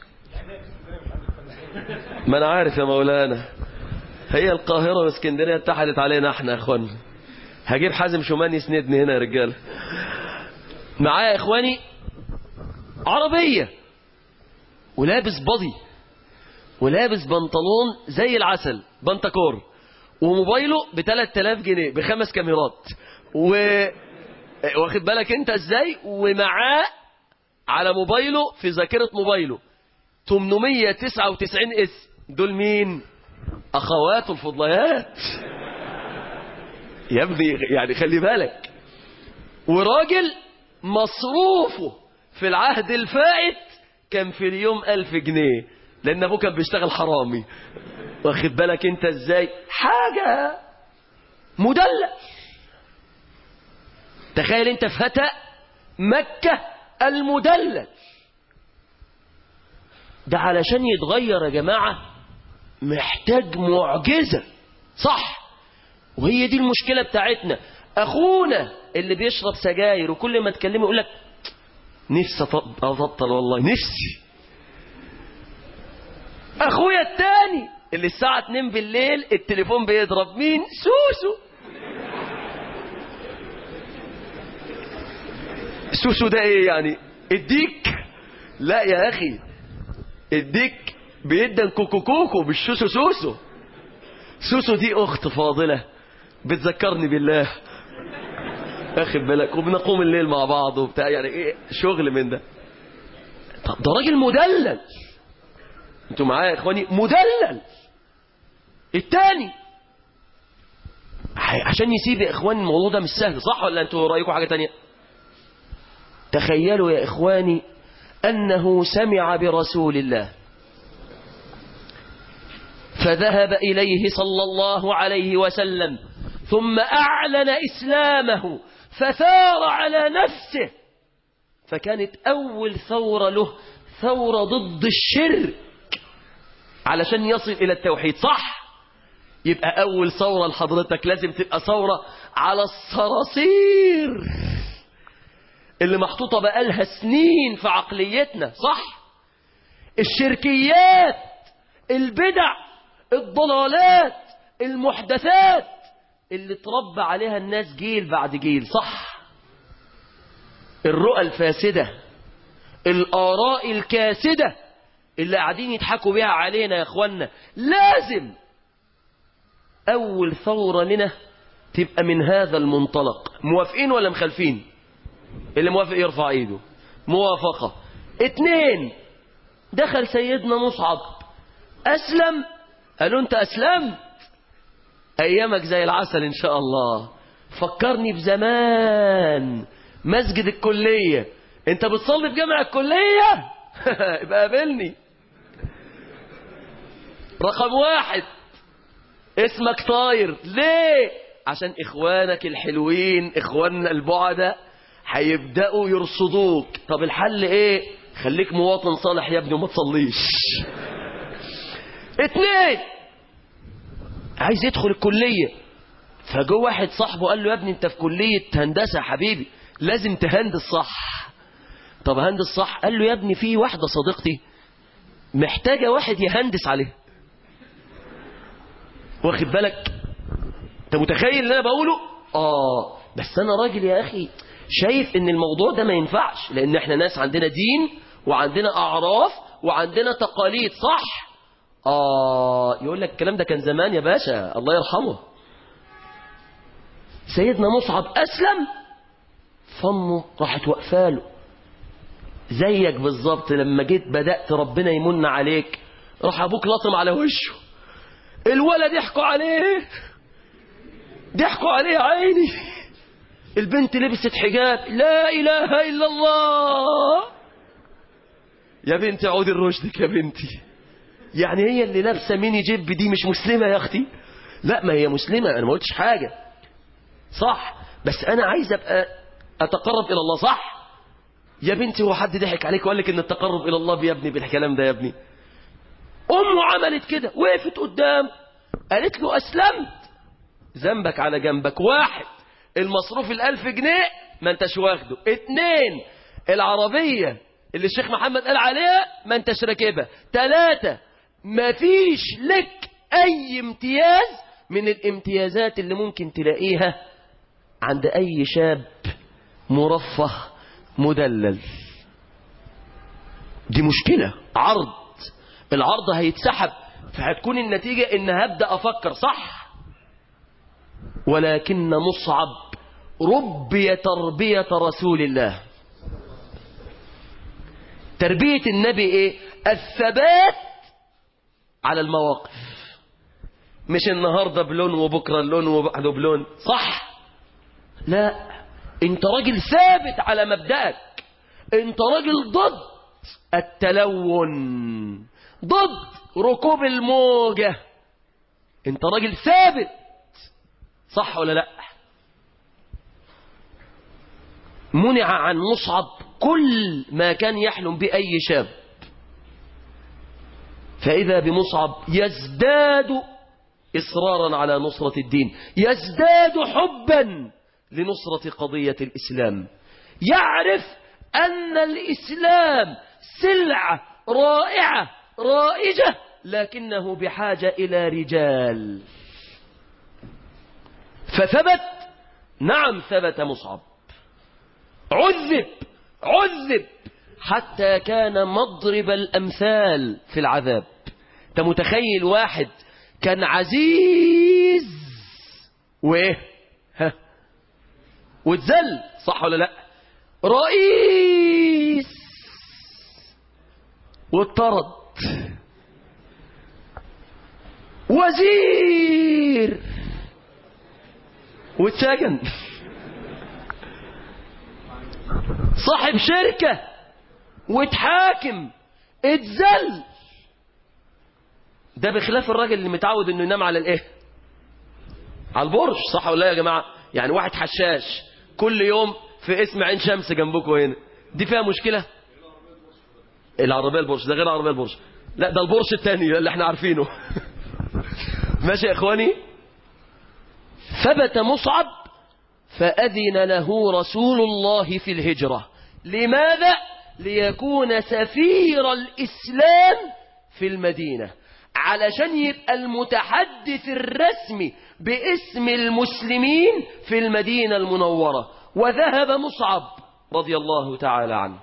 ما انا عارف يا مولانا هي القاهرة واسكندرية اتحدت علينا احنا يا اخواني هجيب حازم شومان يسندني هنا يا رجاله معايا يا اخواني عربية ولابس بضي ولابس بنطلون زي العسل بنتكور وموبايله ب 3000 جنيه بخمس كاميرات و واخد بالك انت ازاي ومعاه على موبايله في ذاكرة موبايله 899 اسم دول مين اخواته الفضليات يا ابني يعني خلي بالك وراجل مصروفه في العهد الفائت كان في اليوم ألف جنيه لأن أبوه كان بيشتغل حرامي واخد بالك أنت إزاي حاجة مدلل تخيل أنت في فتى مكة المدلل ده علشان يتغير يا جماعة محتاج معجزة صح وهي دي المشكلة بتاعتنا أخونا اللي بيشرب سجاير وكل ما تكلمه يقول لك نفسي أط- أبطل والله نفسي أخويا التاني اللي الساعة 2 بالليل التليفون بيضرب مين سوسو سوسو ده ايه يعني الديك لا يا اخي الديك بيدن كوكو كوكو مش سوسو سوسو سوسو دي اخت فاضلة بتذكرني بالله اخد بالك وبنقوم الليل مع بعض وبتاع يعني ايه شغل من ده طب ده راجل مدلل انتوا معايا يا اخواني مدلل التاني ح- عشان يسيب يا اخواني الموضوع ده مش سهل صح ولا انتوا رايكم حاجه تانية تخيلوا يا اخواني انه سمع برسول الله فذهب إليه صلى الله عليه وسلم ثم أعلن إسلامه فثار على نفسه فكانت أول ثورة له ثورة ضد الشرك علشان يصل إلى التوحيد صح يبقى أول ثورة لحضرتك لازم تبقى ثورة على الصراصير اللي محطوطة بقالها سنين في عقليتنا صح الشركيات البدع الضلالات المحدثات اللي تربى عليها الناس جيل بعد جيل صح الرؤى الفاسدة الآراء الكاسدة اللي قاعدين يضحكوا بيها علينا يا اخوانا لازم أول ثورة لنا تبقى من هذا المنطلق موافقين ولا مخالفين اللي موافق يرفع ايده موافقة اتنين دخل سيدنا مصعب أسلم قالوا أنت أسلمت أيامك زي العسل إن شاء الله فكرني بزمان مسجد الكلية أنت بتصلي في جامع الكلية يبقى قابلني رقم واحد اسمك طاير ليه عشان إخوانك الحلوين إخواننا البعدة هيبدأوا يرصدوك طب الحل إيه خليك مواطن صالح يا ابني وما تصليش اتنين عايز يدخل الكلية فجو واحد صاحبه قال له يا ابني انت في كلية هندسة يا حبيبي لازم تهندس صح طب هندس صح قال له يا ابني في واحدة صديقتي محتاجة واحد يهندس عليها واخد بالك انت متخيل اللي انا بقوله اه بس انا راجل يا اخي شايف ان الموضوع ده ما ينفعش لان احنا ناس عندنا دين وعندنا اعراف وعندنا تقاليد صح آه يقول لك الكلام ده كان زمان يا باشا الله يرحمه سيدنا مصعب أسلم فمه راحت واقفاله زيك بالظبط لما جيت بدأت ربنا يمن عليك راح ابوك لطم على وشه الولد ضحكوا عليه ضحكوا عليه يا عيني البنت لبست حجاب لا اله الا الله يا بنتي عودي لرشدك يا بنتي يعني هي اللي لابسه ميني جيب دي مش مسلمه يا اختي لا ما هي مسلمه انا ما قلتش حاجه صح بس انا عايز ابقى اتقرب الى الله صح يا بنتي هو حد ضحك عليك وقال لك ان التقرب الى الله يا ابني بالكلام ده يا ابني امه عملت كده وقفت قدام قالت له اسلمت ذنبك على جنبك واحد المصروف الالف جنيه ما انتش واخده اتنين العربية اللي الشيخ محمد قال عليها ما انتش راكبها تلاتة مفيش لك اي امتياز من الامتيازات اللي ممكن تلاقيها عند اي شاب مرفه مدلل دي مشكلة عرض العرض هيتسحب فهتكون النتيجة ان هبدأ افكر صح ولكن مصعب ربي تربية رسول الله تربية النبي ايه الثبات على المواقف مش النهاردة بلون وبكرة لون وبعده بلون صح لا انت راجل ثابت على مبدأك انت راجل ضد التلون ضد ركوب الموجة انت راجل ثابت صح ولا لا منع عن مصعب كل ما كان يحلم بأي شاب فإذا بمصعب يزداد إصرارا على نصرة الدين يزداد حبا لنصرة قضية الإسلام يعرف أن الإسلام سلعة رائعة رائجة لكنه بحاجة إلى رجال فثبت نعم ثبت مصعب عذب عذب حتى كان مضرب الأمثال في العذاب انت متخيل واحد كان عزيز وايه ها واتذل صح ولا لا رئيس واتطرد وزير واتسجن صاحب شركة واتحاكم اتذل ده بخلاف الراجل اللي متعود انه ينام على الايه على البرج صح ولا لا يا جماعة يعني واحد حشاش كل يوم في اسم عين شمس جنبكم هنا دي فيها مشكلة العربية البرج ده غير العربية البرج لا ده البرج الثاني اللي احنا عارفينه ماشي يا اخواني ثبت مصعب فأذن له رسول الله في الهجرة لماذا؟ ليكون سفير الإسلام في المدينة علشان يبقى المتحدث الرسمي باسم المسلمين في المدينة المنورة وذهب مصعب رضي الله تعالى عنه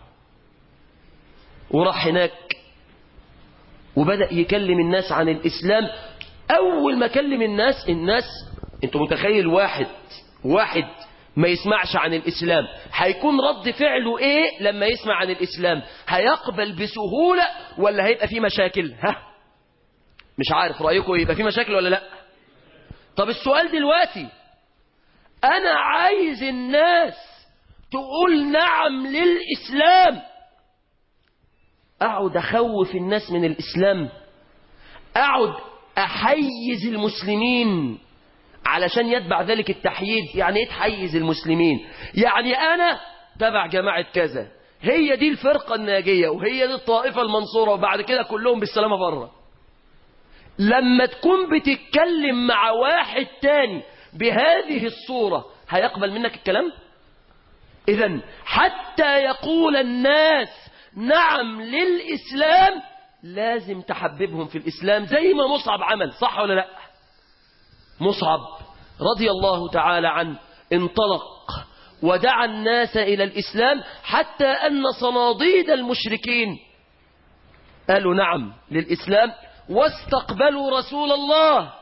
وراح هناك وبدأ يكلم الناس عن الإسلام أول ما كلم الناس الناس انت متخيل واحد واحد ما يسمعش عن الإسلام هيكون رد فعله إيه لما يسمع عن الإسلام هيقبل بسهولة ولا هيبقى فيه مشاكل ها مش عارف رأيكم يبقى فيه مشاكل ولا لا طب السؤال دلوقتي أنا عايز الناس تقول نعم للإسلام أقعد أخوف الناس من الإسلام أقعد أحيز المسلمين علشان يتبع ذلك التحييد يعني ايه تحيز المسلمين يعني انا تبع جماعة كذا هي دي الفرقة الناجية وهي دي الطائفة المنصورة وبعد كده كلهم بالسلامة بره لما تكون بتتكلم مع واحد تاني بهذه الصورة هيقبل منك الكلام اذا حتى يقول الناس نعم للإسلام لازم تحببهم في الإسلام زي ما مصعب عمل صح ولا لا مصعب رضي الله تعالى عنه انطلق ودعا الناس إلى الإسلام حتى أن صناديد المشركين قالوا نعم للإسلام واستقبلوا رسول الله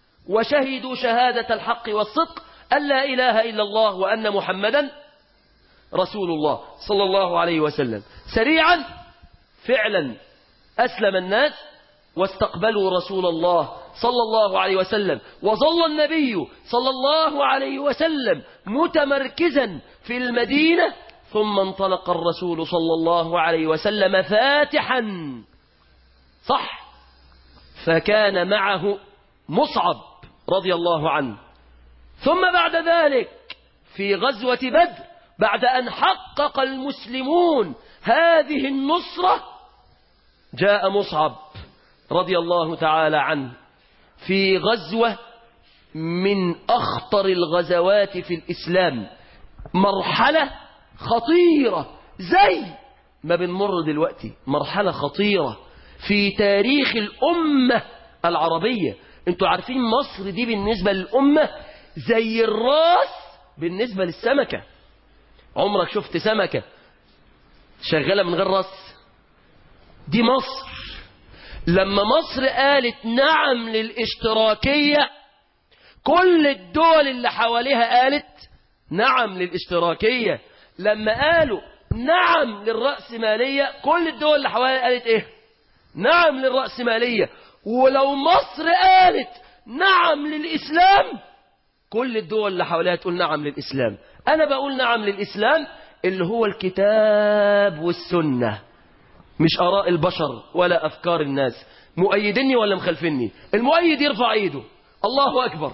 وشهدوا شهادة الحق والصدق أن لا إله إلا الله وأن محمدا رسول الله صلى الله عليه وسلم سريعا فعلا أسلم الناس واستقبلوا رسول الله صلى الله عليه وسلم وظل النبي صلى الله عليه وسلم متمركزا في المدينة ثم انطلق الرسول صلى الله عليه وسلم فاتحا صح فكان معه مصعب رضي الله عنه ثم بعد ذلك في غزوة بدر بعد أن حقق المسلمون هذه النصرة جاء مصعب رضي الله تعالى عنه في غزوة من أخطر الغزوات في الإسلام مرحلة خطيرة زي ما بنمر دلوقتي مرحلة خطيرة في تاريخ الأمة العربية انتوا عارفين مصر دي بالنسبة للأمة زي الراس بالنسبة للسمكة عمرك شفت سمكة شغالة من غير راس دي مصر لما مصر قالت نعم للاشتراكية كل الدول اللي حواليها قالت نعم للاشتراكية لما قالوا نعم للرأسمالية كل الدول اللي حواليها قالت ايه نعم للرأسمالية ولو مصر قالت نعم للإسلام كل الدول اللي حواليها تقول نعم للإسلام أنا بقول نعم للإسلام اللي هو الكتاب والسنة مش آراء البشر ولا أفكار الناس مؤيدني ولا مخلفني المؤيد يرفع ايده الله أكبر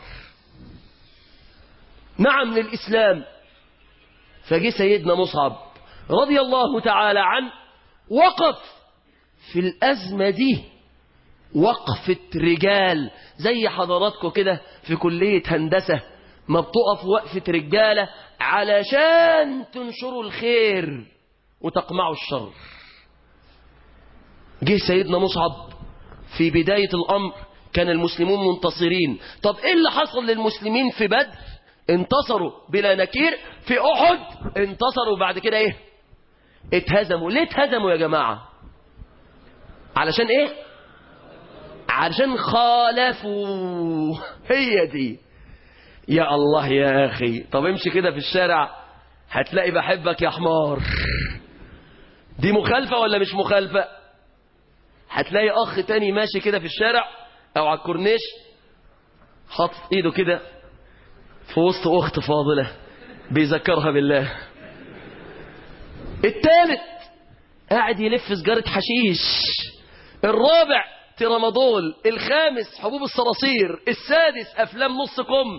نعم للإسلام فجي سيدنا مصعب رضي الله تعالى عنه وقف في الأزمة دي وقفة رجال زي حضراتكم كده في كلية هندسة ما بتقف وقفة رجالة علشان تنشروا الخير وتقمعوا الشر جه سيدنا مصعب في بداية الأمر كان المسلمون منتصرين طب ايه اللي حصل للمسلمين في بدر انتصروا بلا نكير في أحد انتصروا بعد كده ايه اتهزموا ليه اتهزموا يا جماعة علشان ايه علشان خالفوا هي دي يا الله يا أخي طب امشي كده في الشارع هتلاقي بحبك يا حمار دي مخالفة ولا مش مخالفة هتلاقي أخ تاني ماشي كده في الشارع أو على الكورنيش حاطط إيده كده في وسط أخت فاضلة بيذكرها بالله التالت قاعد يلف سجارة حشيش الرابع ترامادول الخامس حبوب الصراصير السادس أفلام نص كم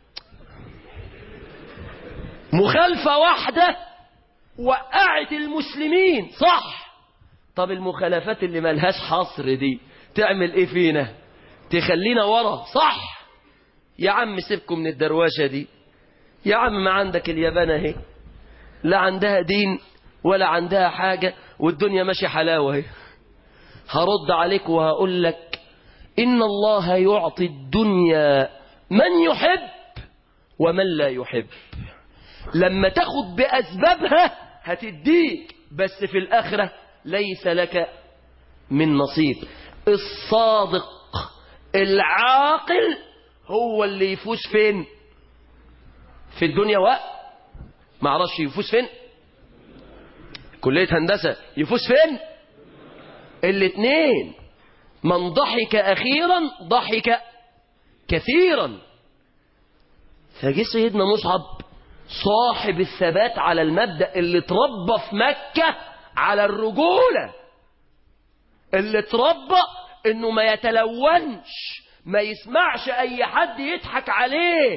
مخالفة واحدة وقعت المسلمين صح طب المخالفات اللي ملهاش حصر دي تعمل ايه فينا تخلينا ورا صح يا عم سيبكم من الدرواشة دي يا عم ما عندك اليابان اهي لا عندها دين ولا عندها حاجة والدنيا ماشي حلاوة اهي هرد عليك وهقول لك إن الله يعطي الدنيا من يحب ومن لا يحب لما تاخد بأسبابها هتديك بس في الآخرة ليس لك من نصيب الصادق العاقل هو اللي يفوز فين في الدنيا و معرفش يفوز فين كلية هندسة يفوز فين الاثنين من ضحك أخيرا ضحك كثيرا فجي سيدنا مصعب صاحب الثبات على المبدأ اللي اتربى في مكة على الرجولة اللي اتربى انه ما يتلونش ما يسمعش اي حد يضحك عليه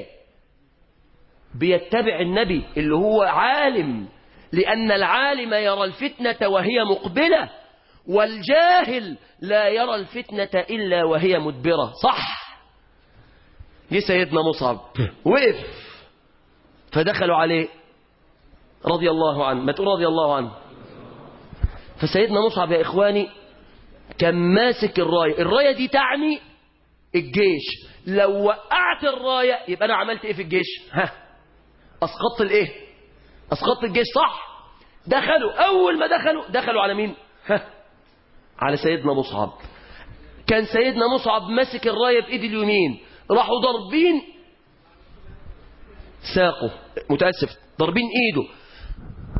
بيتبع النبي اللي هو عالم لأن العالم يرى الفتنة وهي مقبلة والجاهل لا يرى الفتنة إلا وهي مدبرة صح جه سيدنا مصعب وقف فدخلوا عليه رضي الله عنه ما تقول رضي الله عنه فسيدنا مصعب يا إخواني كان ماسك الراية الراية دي تعني الجيش لو وقعت الراية يبقى أنا عملت إيه في الجيش ها أسقطت الإيه أسقطت الجيش صح دخلوا أول ما دخلوا دخلوا على مين ها على سيدنا مصعب كان سيدنا مصعب ماسك الراية بإيد اليمين راحوا ضاربين ساقه متأسف ضاربين إيده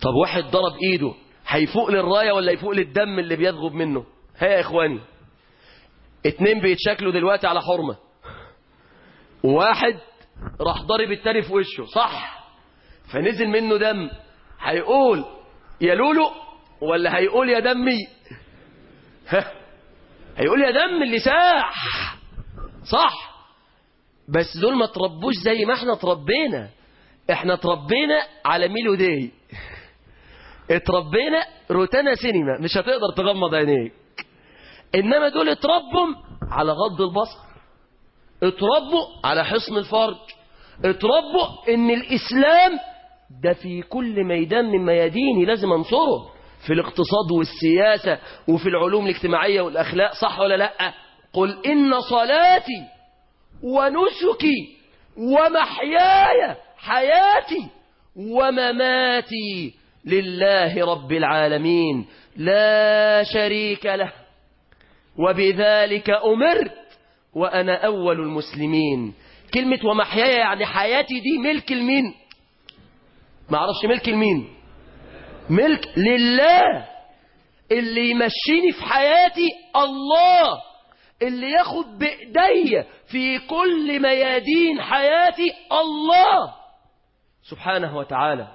طب واحد ضرب ايده هيفوق للراية ولا يفوق للدم اللي بيذغب منه ها يا اخواني اتنين بيتشكلوا دلوقتي على حرمة واحد راح ضارب التاني في وشه صح فنزل منه دم هيقول يا لولو ولا هيقول يا دمي ها هيقول يا دم اللي ساح صح بس دول ما تربوش زي ما احنا تربينا احنا تربينا على ميلو داي اتربينا روتانا سينما مش هتقدر تغمض عينيك انما دول اتربوا على غض البصر اتربوا على حصن الفرج اتربوا ان الاسلام ده في كل ميدان من مياديني لازم انصره في الاقتصاد والسياسة وفي العلوم الاجتماعية والاخلاق صح ولا لا قل ان صلاتي ونسكي ومحياي حياتي ومماتي لله رب العالمين لا شريك له وبذلك أمرت وأنا أول المسلمين كلمة ومحياي يعني حياتي دي ملك المين ما اعرفش ملك المين ملك لله اللي يمشيني في حياتي الله اللي ياخد بإيدي في كل ميادين حياتي الله سبحانه وتعالى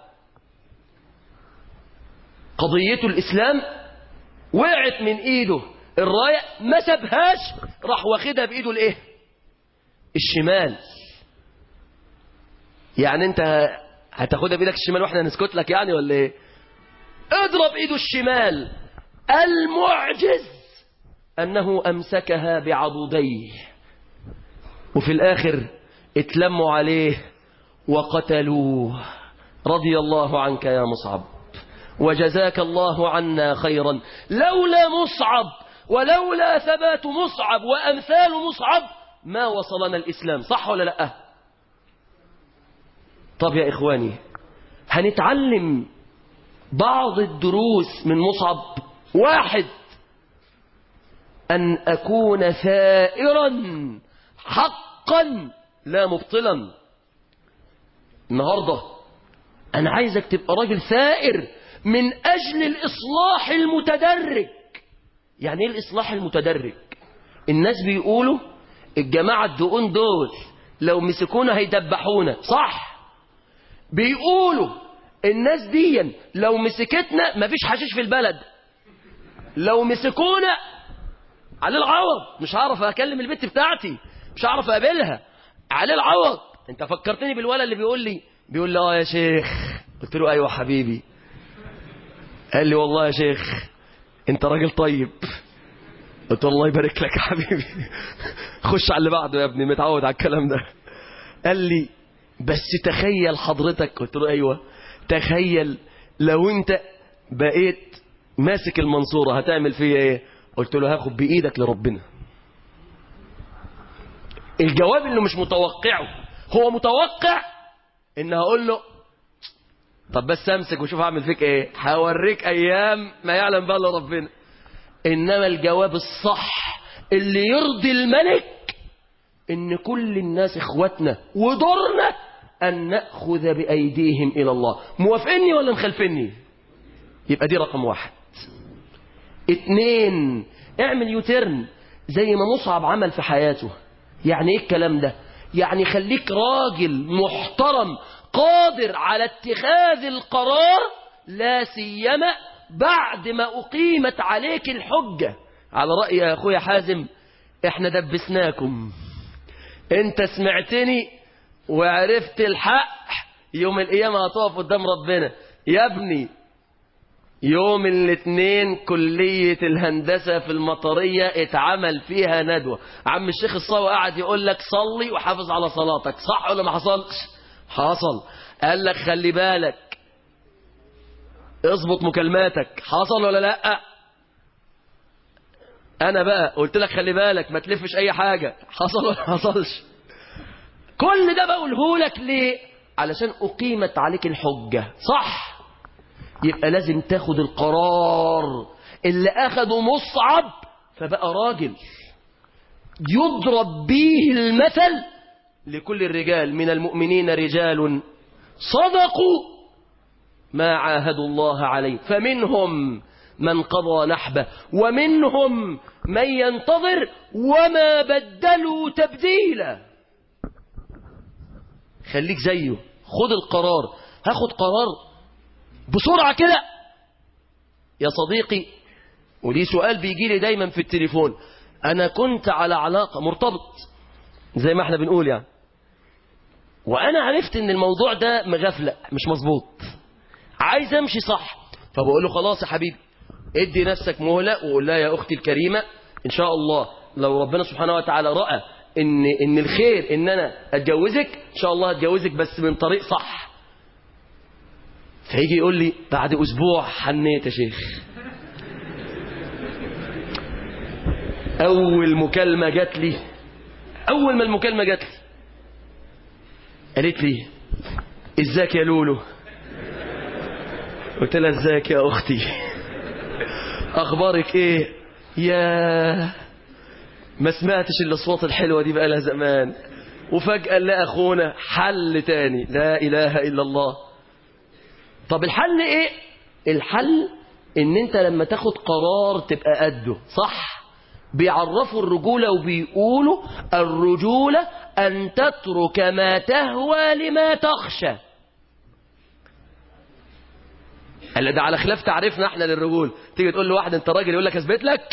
قضية الإسلام وقعت من إيده الراية ما سابهاش راح واخدها بإيده الإيه الشمال يعني أنت هتاخدها بإيدك الشمال وإحنا نسكت لك يعني ولا إيه اضرب إيده الشمال المعجز أنه أمسكها بعضديه وفي الآخر اتلموا عليه وقتلوه رضي الله عنك يا مصعب وجزاك الله عنا خيرا لولا مصعب ولولا ثبات مصعب وأمثال مصعب ما وصلنا الإسلام صح ولا لا طب يا إخواني هنتعلم بعض الدروس من مصعب واحد أن أكون ثائرا حقا لا مبطلا النهاردة أنا عايزك تبقى راجل ثائر من أجل الإصلاح المتدرج يعني إيه الإصلاح المتدرج الناس بيقولوا الجماعة الدقون دول لو مسكونا هيدبحونا صح بيقولوا الناس دي لو مسكتنا مفيش حشيش في البلد لو مسكونا عليه العوض مش هعرف اكلم البت بتاعتي مش هعرف اقابلها عليه العوض انت فكرتني بالولد اللي بيقول لي بيقول لي اه يا شيخ قلت له ايوه حبيبي قال لي والله يا شيخ انت راجل طيب قلت له الله يبارك لك يا حبيبي خش على اللي بعده يا ابني متعود على الكلام ده قال لي بس تخيل حضرتك قلت له ايوه تخيل لو انت بقيت ماسك المنصورة هتعمل فيها ايه قلت له هاخد بايدك لربنا الجواب اللي مش متوقعه هو متوقع ان هقول له طب بس امسك وشوف هعمل فيك ايه هوريك ايام ما يعلم بقى الا ربنا انما الجواب الصح اللي يرضي الملك ان كل الناس اخواتنا ودورنا ان ناخذ بايديهم الى الله موافقني ولا مخالفني يبقى دي رقم واحد اتنين اعمل يوترن زي ما مصعب عمل في حياته يعني ايه الكلام ده يعني خليك راجل محترم قادر على اتخاذ القرار لا سيما بعد ما أقيمت عليك الحجة على رأي يا أخويا حازم احنا دبسناكم انت سمعتني وعرفت الحق يوم القيامة هتقف قدام ربنا يا ابني يوم الاثنين كلية الهندسة في المطرية اتعمل فيها ندوة عم الشيخ الصاوي قاعد يقول لك صلي وحافظ على صلاتك صح ولا ما حصلش حصل قال لك خلي بالك اظبط مكالماتك حصل ولا لا انا بقى قلت لك خلي بالك ما تلفش اي حاجة حصل ولا حصلش كل ده بقوله لك ليه علشان اقيمت عليك الحجة صح يبقى لازم تاخد القرار اللي اخده مصعب فبقى راجل يضرب به المثل لكل الرجال من المؤمنين رجال صدقوا ما عاهدوا الله عليه فمنهم من قضى نحبه ومنهم من ينتظر وما بدلوا تبديلا خليك زيه خد القرار هاخد قرار بسرعة كده يا صديقي وليه سؤال بيجي لي دايما في التليفون انا كنت على علاقة مرتبط زي ما احنا بنقول يعني وانا عرفت ان الموضوع ده مغفلة مش مظبوط عايز امشي صح فبقول له خلاص يا حبيبي ادي نفسك مهلة وقول لها يا اختي الكريمة ان شاء الله لو ربنا سبحانه وتعالى رأى ان ان الخير ان انا اتجوزك ان شاء الله اتجوزك بس من طريق صح فيجي يقول لي بعد اسبوع حنيت يا شيخ اول مكالمة جات لي اول ما المكالمة جات لي قالت لي ازيك يا لولو قلت لها ازيك يا اختي اخبارك ايه يا ما سمعتش الاصوات الحلوه دي بقى لها زمان وفجاه نلاقي اخونا حل تاني لا اله الا الله طب الحل ايه الحل ان انت لما تاخد قرار تبقى قده صح بيعرفوا الرجولة وبيقولوا الرجولة أن تترك ما تهوى لما تخشى قال ده على خلاف تعريفنا احنا للرجول تيجي تقول لواحد انت راجل يقول لك اثبت لك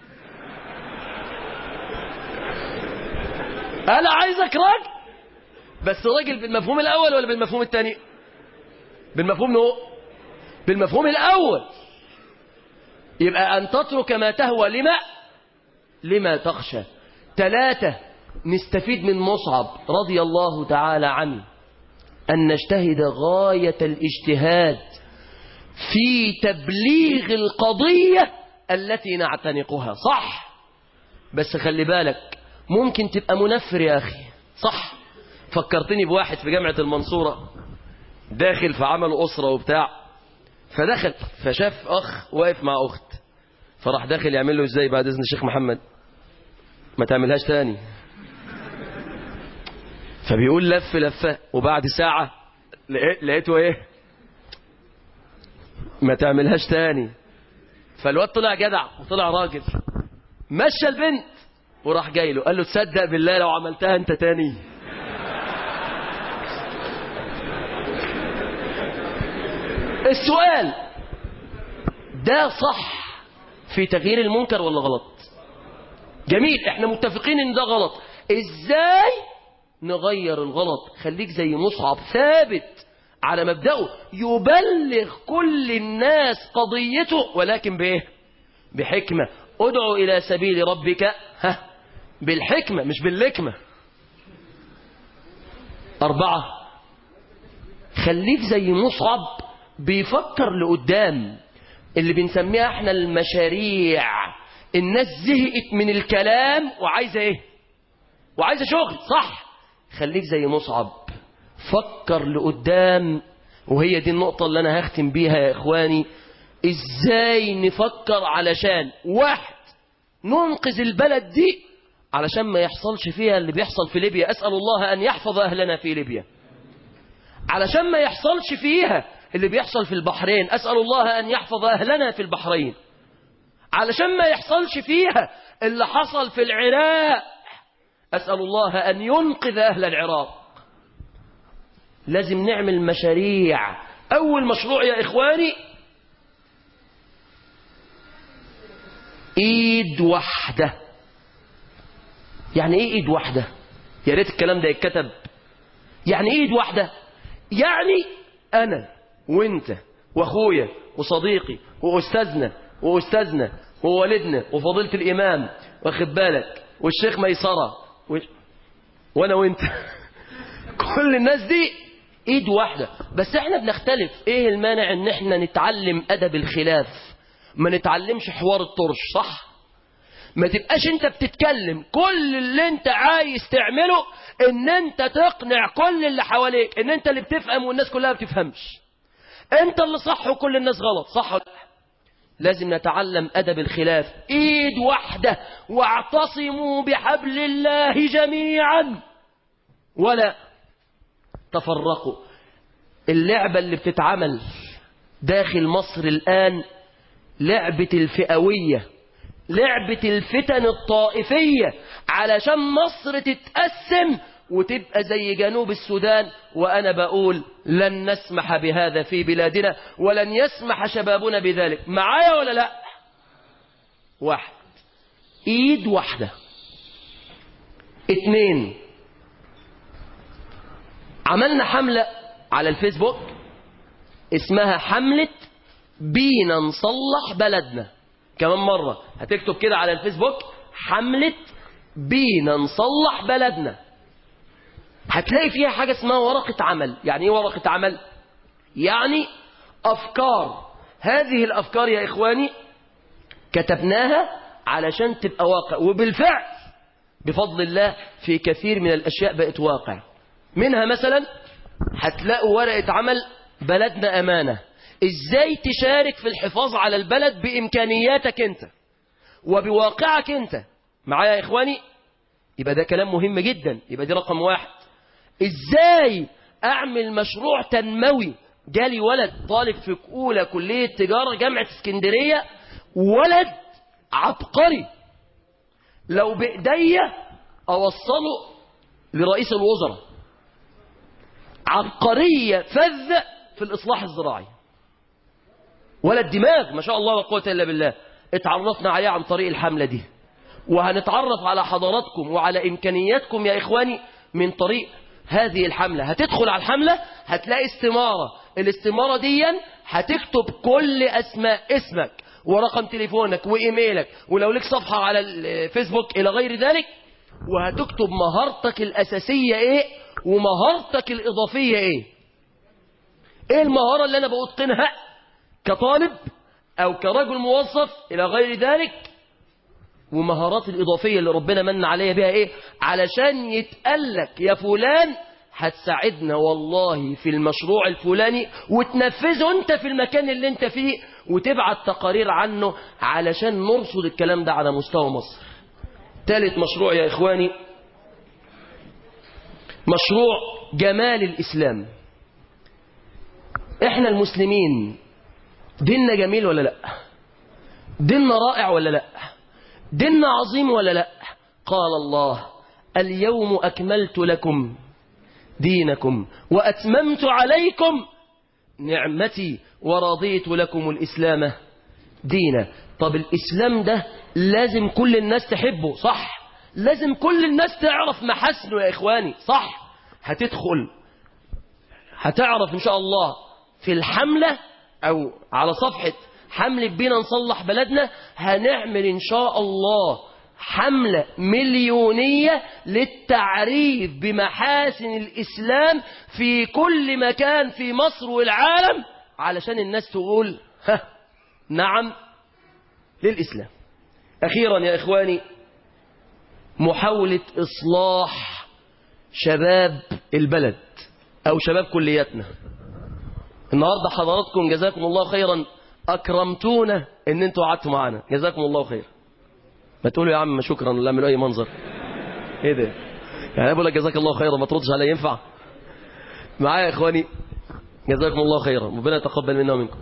انا عايزك راجل بس راجل بالمفهوم الاول ولا بالمفهوم الثاني بالمفهوم نو بالمفهوم الاول يبقى ان تترك ما تهوى لما لما تخشى ثلاثة نستفيد من مصعب رضي الله تعالى عنه أن نجتهد غاية الاجتهاد في تبليغ القضية التي نعتنقها صح بس خلي بالك ممكن تبقى منفر يا أخي صح فكرتني بواحد في جامعة المنصورة داخل في عمل أسرة وبتاع فدخل فشاف أخ واقف مع أخت فراح داخل يعمل له ازاي بعد اذن الشيخ محمد ما تعملهاش تاني فبيقول لف لفه وبعد ساعة لقيت- لقيته ايه ما تعملهاش تاني فالواد طلع جدع وطلع راجل مشى البنت وراح جاي له قال له تصدق بالله لو عملتها انت تاني السؤال ده صح في تغيير المنكر ولا غلط جميل احنا متفقين ان ده غلط ازاي نغير الغلط خليك زي مصعب ثابت على مبدأه يبلغ كل الناس قضيته ولكن بايه بحكمة ادعو الى سبيل ربك ها بالحكمة مش باللكمة اربعة خليك زي مصعب بيفكر لقدام اللي بنسميها احنا المشاريع الناس زهقت من الكلام وعايزه ايه وعايزه شغل صح خليك زي مصعب فكر لقدام وهي دي النقطة اللي أنا هختم بيها يا إخواني إزاي نفكر علشان واحد ننقذ البلد دي علشان ما يحصلش فيها اللي بيحصل في ليبيا أسأل الله أن يحفظ أهلنا في ليبيا علشان ما يحصلش فيها اللي بيحصل في البحرين أسأل الله أن يحفظ أهلنا في البحرين علشان ما يحصلش فيها اللي حصل في العراق أسأل الله أن ينقذ أهل العراق لازم نعمل مشاريع أول مشروع يا إخواني إيد واحدة يعني إيه إيد واحدة يا ريت الكلام ده يتكتب يعني إيه إيد واحدة يعني أنا وأنت وأخويا وصديقي وأستاذنا وأستاذنا ووالدنا وفضيلة الإمام واخد بالك والشيخ ميسرة و... وأنا وأنت كل الناس دي ايد واحدة بس احنا بنختلف ايه المانع ان احنا نتعلم ادب الخلاف ما نتعلمش حوار الطرش صح ما تبقاش انت بتتكلم كل اللي انت عايز تعمله ان انت تقنع كل اللي حواليك ان انت اللي بتفهم والناس كلها بتفهمش انت اللي صح وكل الناس غلط صح ولا لا؟ لازم نتعلم ادب الخلاف ايد واحدة واعتصموا بحبل الله جميعا ولا تفرقوا اللعبة اللي بتتعمل داخل مصر الآن لعبة الفئوية لعبة الفتن الطائفية علشان مصر تتقسم وتبقى زي جنوب السودان وأنا بقول لن نسمح بهذا في بلادنا ولن يسمح شبابنا بذلك معايا ولا لا واحد ايد واحدة اتنين عملنا حملة على الفيسبوك اسمها حملة بينا نصلح بلدنا كمان مرة هتكتب كده على الفيسبوك حملة بينا نصلح بلدنا هتلاقي فيها حاجة اسمها ورقة عمل يعني ايه ورقة عمل يعني أفكار هذه الأفكار يا إخواني كتبناها علشان تبقى واقع وبالفعل بفضل الله في كثير من الأشياء بقت واقع منها مثلا هتلاقوا ورقة عمل بلدنا أمانة ازاي تشارك في الحفاظ على البلد بإمكانياتك انت وبواقعك انت معايا يا إخواني يبقى ده كلام مهم جدا يبقى دي رقم واحد ازاي اعمل مشروع تنموي جالي ولد طالب في اولى كليه تجاره جامعه اسكندريه ولد عبقري لو بايديا اوصله لرئيس الوزراء عبقريه فذ في الاصلاح الزراعي ولد دماغ ما شاء الله لا قوه الا بالله اتعرفنا عليه عن طريق الحمله دي وهنتعرف على حضراتكم وعلى إمكانياتكم يا إخواني من طريق هذه الحملة هتدخل على الحملة هتلاقي استمارة الاستمارة دي هتكتب كل أسماء اسمك ورقم تليفونك وإيميلك ولو لك صفحة على الفيسبوك إلى غير ذلك وهتكتب مهارتك الأساسية إيه ومهارتك الإضافية إيه إيه المهارة اللي أنا بأتقنها كطالب أو كرجل موظف إلى غير ذلك ومهارات الإضافية اللي ربنا من عليها بها إيه علشان يتقلك يا فلان هتساعدنا والله في المشروع الفلاني وتنفذه انت في المكان اللي انت فيه وتبعت تقارير عنه علشان نرصد الكلام ده على مستوى مصر ثالث مشروع يا إخواني مشروع جمال الإسلام احنا المسلمين ديننا جميل ولا لا ديننا رائع ولا لا ديننا عظيم ولا لا قال الله اليوم أكملت لكم دينكم وأتممت عليكم نعمتي ورضيت لكم الإسلام دينا طب الإسلام ده لازم كل الناس تحبه صح لازم كل الناس تعرف محاسنه يا إخواني صح هتدخل هتعرف إن شاء الله في الحملة أو على صفحة حملة بينا نصلح بلدنا هنعمل إن شاء الله حملة مليونية للتعريف بمحاسن الإسلام في كل مكان في مصر والعالم علشان الناس تقول ها نعم للإسلام أخيرا يا إخواني محاولة إصلاح شباب البلد أو شباب كلياتنا النهاردة حضراتكم جزاكم الله خيرا أكرمتونا إن أنتوا قعدتوا معانا جزاكم الله خير ما تقولوا يا عم شكرا ولا اعملوا أي منظر إيه ده يعني أنا بقول لك جزاك الله خيرا ما تردش علي ينفع معايا يا إخواني جزاكم الله خيرا ربنا يتقبل منا ومنكم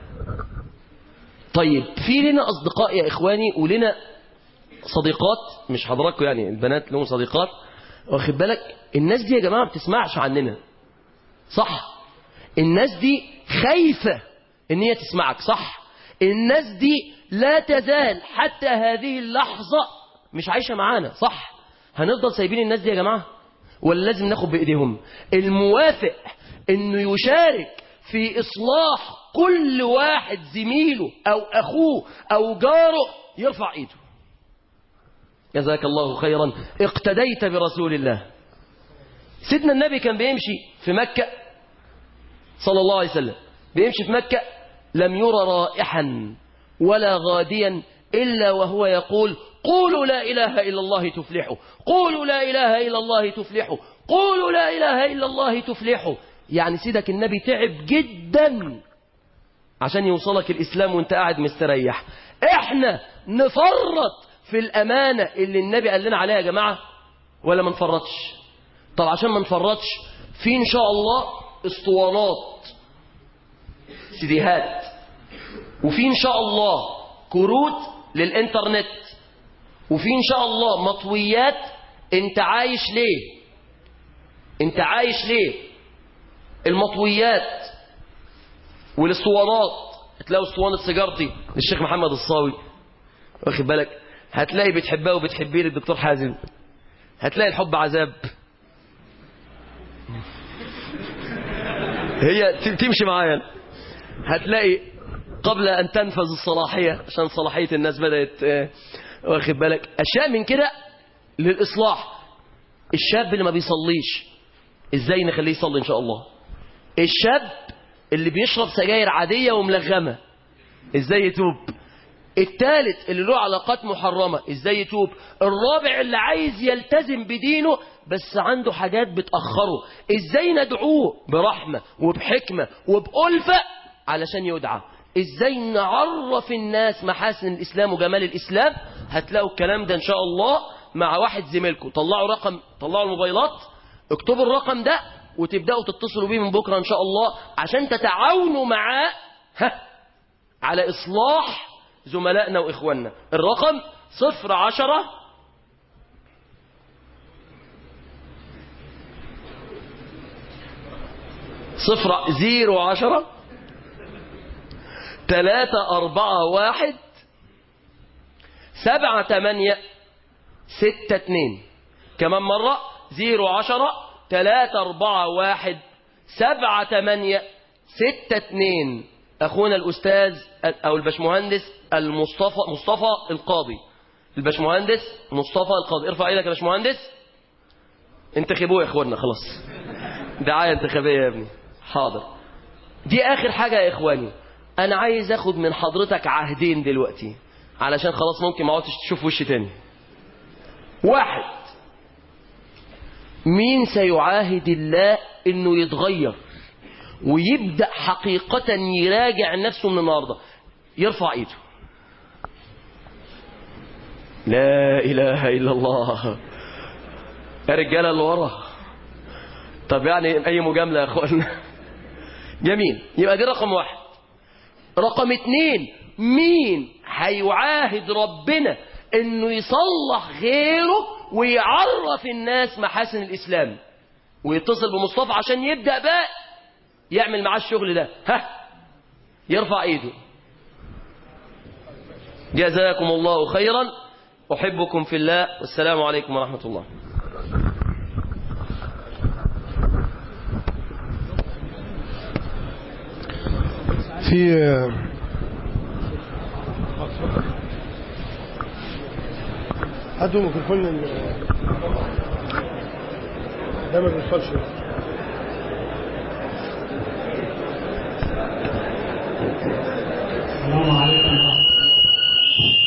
طيب في لنا أصدقاء يا إخواني ولنا صديقات مش حضراتكم يعني البنات لهم صديقات واخد بالك الناس دي يا جماعة ما بتسمعش عننا صح الناس دي خايفة ان هي تسمعك صح الناس دي لا تزال حتى هذه اللحظة مش عايشة معانا صح هنفضل سايبين الناس دي يا جماعة ولا لازم ناخد بإيديهم الموافق انه يشارك في إصلاح كل واحد زميله أو أخوه أو جاره يرفع إيده جزاك الله خيرا اقتديت برسول الله سيدنا النبي كان بيمشي في مكة صلى الله عليه وسلم بيمشي في مكة لم يرى رائحا ولا غاديا إلا وهو يقول قولوا لا إله إلا الله تفلحوا قولوا لا إله إلا الله تفلحوا قولوا لا إله إلا الله تفلحوا يعني سيدك النبي تعب جدا عشان يوصلك الإسلام وانت قاعد مستريح احنا نفرط في الأمانة اللي النبي قال لنا عليها يا جماعة ولا ما نفرطش طب عشان ما نفرطش في إن شاء الله اسطوانات سيديهات وفي إن شاء الله كروت للإنترنت وفي إن شاء الله مطويات أنت عايش ليه أنت عايش ليه المطويات والاسطوانات تلاقوا اسطوانة سيجارتي للشيخ محمد الصاوي واخد بالك هتلاقي بتحبها وبتحبيه للدكتور حازم هتلاقي الحب عذاب هي ت- تمشي معايا هتلاقي قبل أن تنفذ الصلاحية عشان صلاحية الناس بدأت آه، واخد بالك أشياء من كده للإصلاح الشاب اللي ما بيصليش إزاي نخليه يصلي إن شاء الله الشاب اللي بيشرب سجاير عادية وملغمة إزاي يتوب الثالث اللي له علاقات محرمة ازاي يتوب الرابع اللي عايز يلتزم بدينه بس عنده حاجات بتأخره ازاي ندعوه برحمة وبحكمة وبألفة علشان يدعى ازاي نعرف الناس محاسن الاسلام وجمال الاسلام هتلاقوا الكلام ده ان شاء الله مع واحد زميلكم طلعوا رقم طلعوا الموبايلات اكتبوا الرقم ده وتبداوا تتصلوا بيه من بكره ان شاء الله عشان تتعاونوا معاه ها على إصلاح زملائنا وإخواننا الرقم صفر عشرة صفر زيرو عشرة ثلاثة أربعة واحد سبعة تمانية ستة اتنين كمان مرة زيرو عشرة ثلاثة أربعة واحد سبعة تمانية ستة اتنين أخونا الأستاذ أو البشمهندس المصطفى مصطفى القاضي البشمهندس مصطفى القاضي ارفع ايدك يا باشمهندس انتخبوه يا اخوانا خلاص دعاية انتخابية يا ابني حاضر دي آخر حاجة يا إخواني أنا عايز أخد من حضرتك عهدين دلوقتي علشان خلاص ممكن ما عدتش تشوف وش تاني واحد مين سيعاهد الله إنه يتغير ويبدأ حقيقة يراجع نفسه من النهاردة يرفع ايده لا إله إلا الله يا رجالة اللي ورا طب يعني أي مجاملة يا أخوانا جميل يبقى دي رقم واحد رقم اتنين مين هيعاهد ربنا انه يصلح غيره ويعرف الناس محاسن الاسلام ويتصل بمصطفى عشان يبدأ بقى يعمل معاه الشغل ده ها يرفع ايده جزاكم الله خيرا احبكم في الله والسلام عليكم ورحمة الله في هاتوا ميكروفون ال- ده ما بيوصلش السلام عليكم ورحمة الله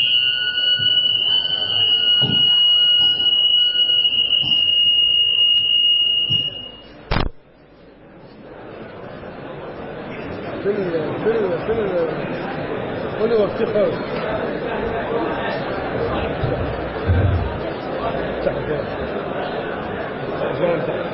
فين ال- فين ال- فين ال- قولي وقتي خالص تحت زمان تحت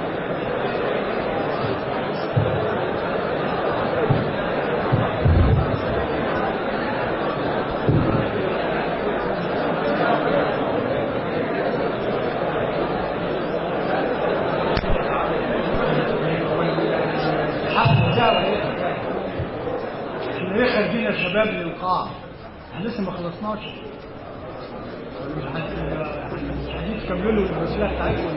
حق بتاعه ايه؟ احنا ليه خارجين يا شباب للقاع؟ احنا لسه ما خلصناش مش هت- مش عايزين تكملوا المسيرة بتاعتكم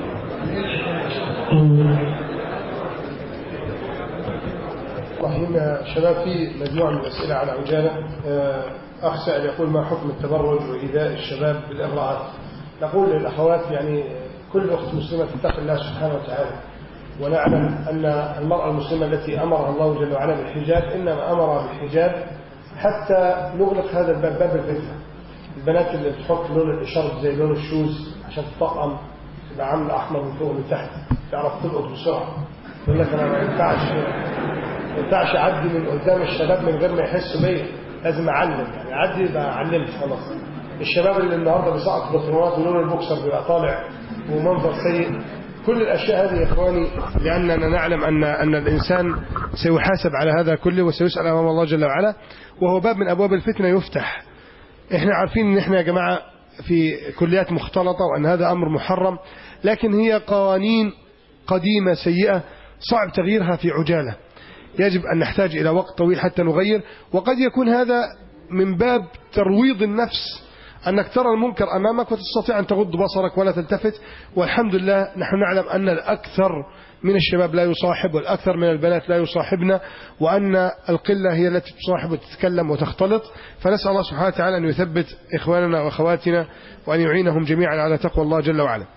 رحيم يا شباب في مجموعة من الأسئلة على عجالة آه، أخ سائل يقول ما حكم التبرج وإيذاء الشباب بالإغراءات نقول للأخوات يعني كل أخت مسلمة تتقي الله سبحانه وتعالى ونعلم أن المرأة المسلمة التي أمرها الله جل وعلا بالحجاب إنما أمرها بالحجاب حتى نغلق هذا الباب باب الفتنة البنات اللي تحط لون الإشارة زي لون الشوز عشان تطقم تبقى عاملة أحمر من فوق ومن تحت تعرف تلقط بسرعة يقول لك أنا ما ينفعش ما ينفعش اعدي من قدام الشباب من غير ما يحسوا بيا لازم اعلم يعني اعدي يبقى علمت خلاص الشباب اللي النهارده بيسقط بطرونات ولون البوكسر بيبقى طالع ومنظر سيء كل الاشياء هذه يا اخواني لاننا نعلم ان ان الانسان سيحاسب على هذا كله وسيسأل أمام الله جل وعلا وهو باب من أبواب الفتنة يفتح احنا عارفين ان احنا يا جماعة في كليات مختلطة وأن هذا أمر محرم لكن هي قوانين قديمة سيئة صعب تغييرها في عجالة يجب أن نحتاج إلى وقت طويل حتى نغير وقد يكون هذا من باب ترويض النفس أنك ترى المنكر أمامك وتستطيع أن تغض بصرك ولا تلتفت والحمد لله نحن نعلم أن الأكثر من الشباب لا يصاحب والأكثر من البنات لا يصاحبنا وأن القلة هي التي تصاحب وتتكلم وتختلط فنسأل الله سبحانه وتعالى أن يثبت إخواننا وأخواتنا وأن يعينهم جميعا على تقوى الله جل وعلا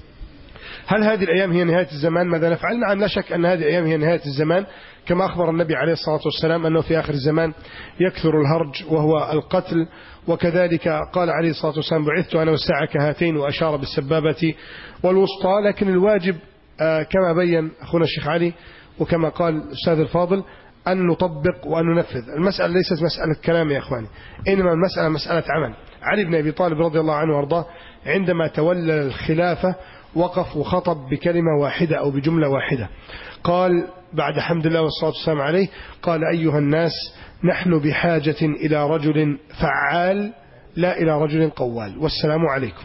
هل هذه الأيام هي نهاية الزمان ماذا نفعل نعم لا شك أن هذه الأيام هي نهاية الزمان كما أخبر النبي عليه الصلاة والسلام أنه في آخر الزمان يكثر الهرج وهو القتل وكذلك قال عليه الصلاة والسلام بعثت أنا والساعة كهاتين وأشار بالسبابة والوسطى لكن الواجب آه، كما بين أخونا الشيخ علي وكما قال الأستاذ الفاضل أن نطبق وأن ننفذ المسألة ليست مسألة كلام يا إخواني إنما المسألة مسألة عمل علي بن أبي طالب رضي الله عنه وارضاه عندما تولى الخلافة وقف وخطب بكلمة واحدة أو بجملة واحدة قال بعد حمد الله والصلاة والسلام عليه قال أيها الناس نحن بحاجة إلى رجل فعال لا إلى رجل قوال والسلام عليكم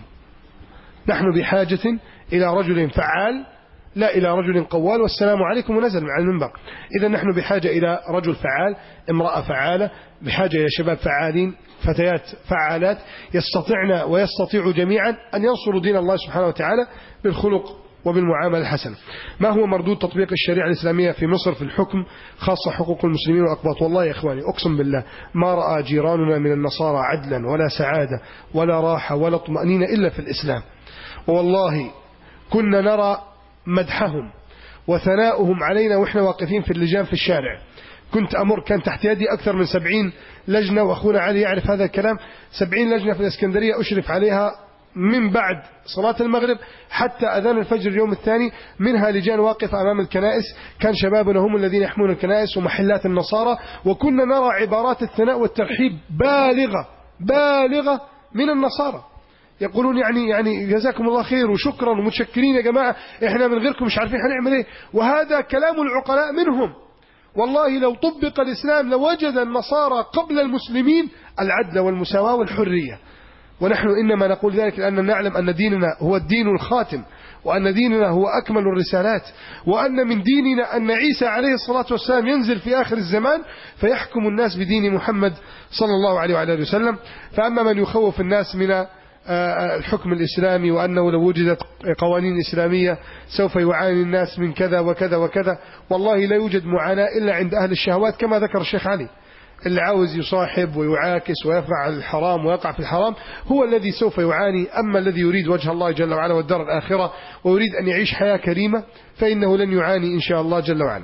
نحن بحاجة إلى رجل فعال لا إلى رجل قوال والسلام عليكم ونزل مع المنبر إذا نحن بحاجة إلى رجل فعال امرأة فعالة بحاجة إلى شباب فعالين فتيات فعالات يستطعن ويستطيع جميعا أن ينصروا دين الله سبحانه وتعالى بالخلق وبالمعاملة الحسنة ما هو مردود تطبيق الشريعة الإسلامية في مصر في الحكم خاصة حقوق المسلمين والأقباط والله يا إخواني أقسم بالله ما رأى جيراننا من النصارى عدلا ولا سعادة ولا راحة ولا طمأنينة إلا في الإسلام والله كنا نرى مدحهم وثناؤهم علينا وإحنا واقفين في اللجان في الشارع كنت أمر كان تحت يدي أكثر من سبعين لجنة وأخونا علي يعرف هذا الكلام سبعين لجنة في الإسكندرية أشرف عليها من بعد صلاة المغرب حتى أذان الفجر اليوم الثاني منها لجان واقفة أمام الكنائس كان شبابنا هم الذين يحمون الكنائس ومحلات النصارى وكنا نرى عبارات الثناء والترحيب بالغة بالغة من النصارى يقولون يعني يعني جزاكم الله خير وشكرا ومتشكرين يا جماعة احنا من غيركم مش عارفين هنعمل ايه وهذا كلام العقلاء منهم والله لو طبق الإسلام لوجد النصارى قبل المسلمين العدل والمساواة والحرية ونحن إنما نقول ذلك لأن نعلم أن ديننا هو الدين الخاتم وأن ديننا هو أكمل الرسالات وأن من ديننا أن عيسى عليه الصلاة والسلام ينزل في آخر الزمان فيحكم الناس بدين محمد صلى الله عليه وعلى اله وسلم فأما من يخوف الناس من الحكم الإسلامي وأنه لو وجدت قوانين إسلامية سوف يعاني الناس من كذا وكذا وكذا والله لا يوجد معاناة إلا عند أهل الشهوات كما ذكر الشيخ علي اللي عاوز يصاحب ويعاكس ويفعل الحرام ويقع في الحرام هو الذي سوف يعاني أما الذي يريد وجه الله جل وعلا والدار الآخرة ويريد أن يعيش حياة كريمة فإنه لن يعاني إن شاء الله جل وعلا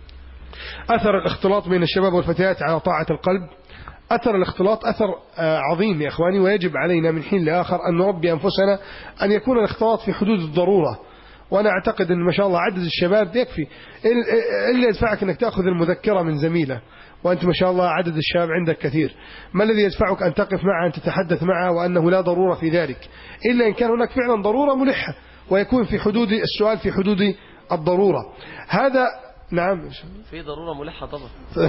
أثر الاختلاط بين الشباب والفتيات على طاعة القلب أثر الاختلاط أثر عظيم يا إخواني ويجب علينا من حين لآخر أن نربي أنفسنا أن يكون الاختلاط في حدود الضرورة وأنا أعتقد أن ما شاء الله عدد الشباب يكفي اللي يدفعك أنك تأخذ المذكرة من زميله وأنت ما شاء الله عدد الشباب عندك كثير ما الذي يدفعك أن تقف معه أن تتحدث معه وأنه لا ضرورة في ذلك إلا إن كان هناك فعلا ضرورة ملحة ويكون في حدود السؤال في حدود الضرورة هذا نعم في ضرورة ملحة طبعا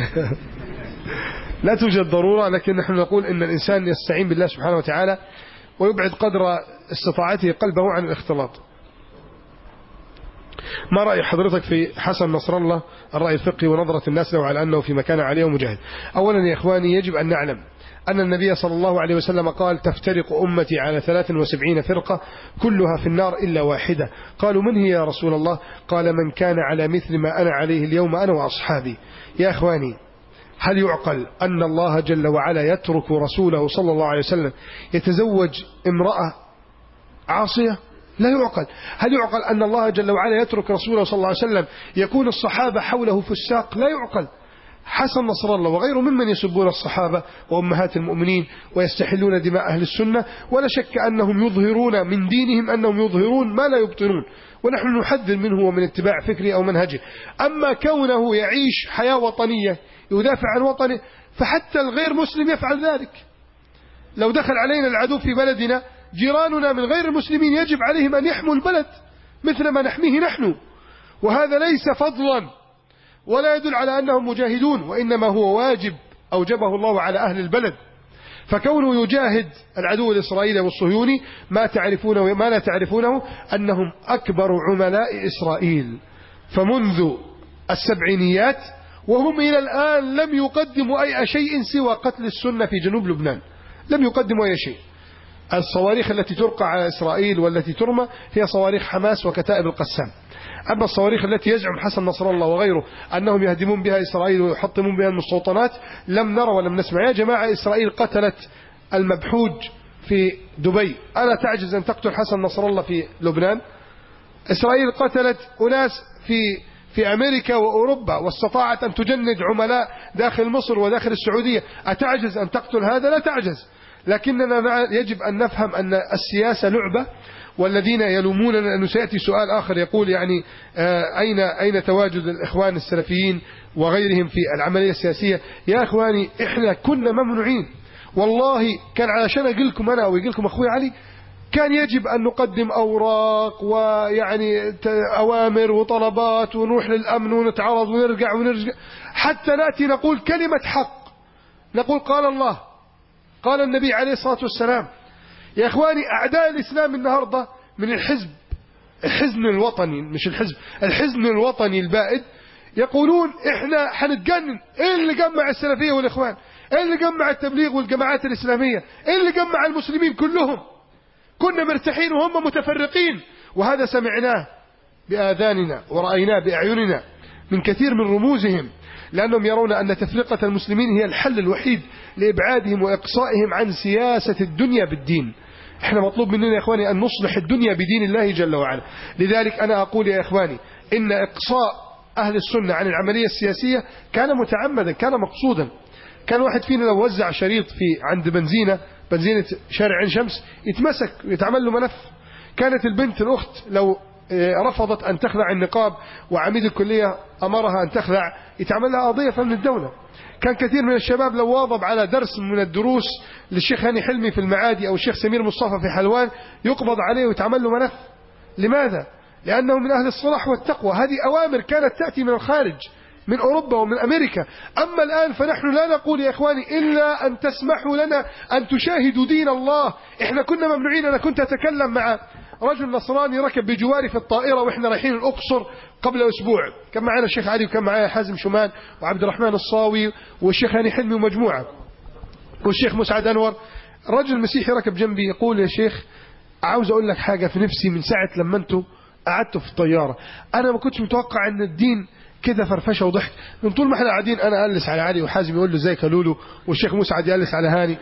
لا توجد ضرورة لكن نحن نقول إن الإنسان يستعين بالله سبحانه وتعالى ويبعد قدر استطاعته قلبه عن الاختلاط ما رأي حضرتك في حسن نصر الله الرأي الفقهي ونظرة الناس له على أنه في مكان عليه ومجاهد أولا يا إخواني يجب أن نعلم أن النبي صلى الله عليه وسلم قال تفترق أمتي على 73 فرقة كلها في النار إلا واحدة قالوا من هي يا رسول الله قال من كان على مثل ما أنا عليه اليوم أنا وأصحابي يا إخواني هل يعقل أن الله جل وعلا يترك رسوله صلى الله عليه وسلم يتزوج امرأة عاصية لا يعقل هل يعقل أن الله جل وعلا يترك رسوله صلى الله عليه وسلم يكون الصحابة حوله فساق لا يعقل حسن نصر الله وغيره ممن يسبون الصحابة وأمهات المؤمنين ويستحلون دماء أهل السنة ولا شك أنهم يظهرون من دينهم أنهم يظهرون ما لا يبطنون ونحن نحذر منه ومن اتباع فكره أو منهجه أما كونه يعيش حياة وطنية يدافع عن وطنه فحتى الغير مسلم يفعل ذلك لو دخل علينا العدو في بلدنا جيراننا من غير المسلمين يجب عليهم أن يحموا البلد مثل ما نحميه نحن وهذا ليس فضلا ولا يدل على أنهم مجاهدون وإنما هو واجب أوجبه الله على أهل البلد فكونه يجاهد العدو الإسرائيلي والصهيوني ما تعرفونه ما لا تعرفونه أنهم أكبر عملاء إسرائيل فمنذ السبعينيات وهم إلى الآن لم يقدموا أي شيء سوى قتل السنة في جنوب لبنان لم يقدموا أي شيء الصواريخ التي ترقى على إسرائيل والتي ترمى هي صواريخ حماس وكتائب القسام أما الصواريخ التي يزعم حسن نصر الله وغيره أنهم يهدمون بها إسرائيل ويحطمون بها المستوطنات لم نرى ولم نسمع يا جماعة إسرائيل قتلت المبحوج في دبي ألا تعجز أن تقتل حسن نصر الله في لبنان إسرائيل قتلت أناس في في أمريكا وأوروبا واستطاعت أن تجند عملاء داخل مصر وداخل السعودية أتعجز أن تقتل هذا لا تعجز لكننا نع- يجب أن نفهم أن السياسة لعبة والذين يلوموننا أنه سيأتي سؤال آخر يقول يعني آه، أين أين تواجد الإخوان السلفيين وغيرهم في العملية السياسية يا إخواني إحنا كنا ممنوعين والله كان علشان أقول لكم أنا أو يقول لكم أخوي علي كان يجب أن نقدم أوراق ويعني ت- أوامر وطلبات ونروح للأمن ونتعرض ونرجع ونرجع حتى نأتي نقول كلمة حق نقول قال الله قال النبي عليه الصلاة والسلام يا إخواني أعداء الإسلام النهاردة من الحزب الحزن الوطني مش الحزب الحزن الوطني البائد يقولون احنا حنتجنن ايه اللي جمع السلفية والاخوان ايه اللي جمع التبليغ والجماعات الاسلامية ايه اللي جمع المسلمين كلهم كنا مرتاحين وهم متفرقين وهذا سمعناه بآذاننا ورأيناه بأعيننا من كثير من رموزهم لأنهم يرون أن تفرقة المسلمين هي الحل الوحيد لإبعادهم وإقصائهم عن سياسة الدنيا بالدين احنا مطلوب مننا يا إخواني أن نصلح الدنيا بدين الله جل وعلا لذلك أنا أقول يا إخواني إن إقصاء أهل السنة عن العملية السياسية كان متعمدا كان مقصودا كان واحد فينا لو وزع شريط في عند بنزينة بنزينة شارع عين شمس يتمسك ويتعمل له ملف كانت البنت الأخت لو آه، رفضت أن تخلع النقاب وعميد الكلية أمرها أن تخلع يتعمل لها قضية فمن الدولة كان كثير من الشباب لو واظب على درس من الدروس للشيخ هاني حلمي في المعادي أو الشيخ سمير مصطفى في حلوان يقبض عليه ويتعمل له ملف لماذا؟ لأنه من أهل الصلاح والتقوى هذه أوامر كانت تأتي من الخارج من أوروبا ومن أمريكا أما الآن فنحن لا نقول يا إخواني إلا أن تسمحوا لنا أن تشاهدوا دين الله إحنا كنا ممنوعين أنا كنت أتكلم مع رجل نصراني ركب بجواري في الطائرة وإحنا رايحين الأقصر قبل أسبوع كان معنا الشيخ علي وكان معايا حازم شومان وعبد الرحمن الصاوي والشيخ هاني حلمي ومجموعة والشيخ مسعد أنور رجل مسيحي ركب جنبي يقول يا شيخ عاوز أقول لك حاجة في نفسي من ساعة لما أنتوا قعدتوا في الطيارة أنا ما كنتش متوقع أن الدين كده فرفشه وضحك من طول ما احنا قاعدين انا الس على علي وحازم يقول له ازيك يا لولو والشيخ مسعد يالس على هاني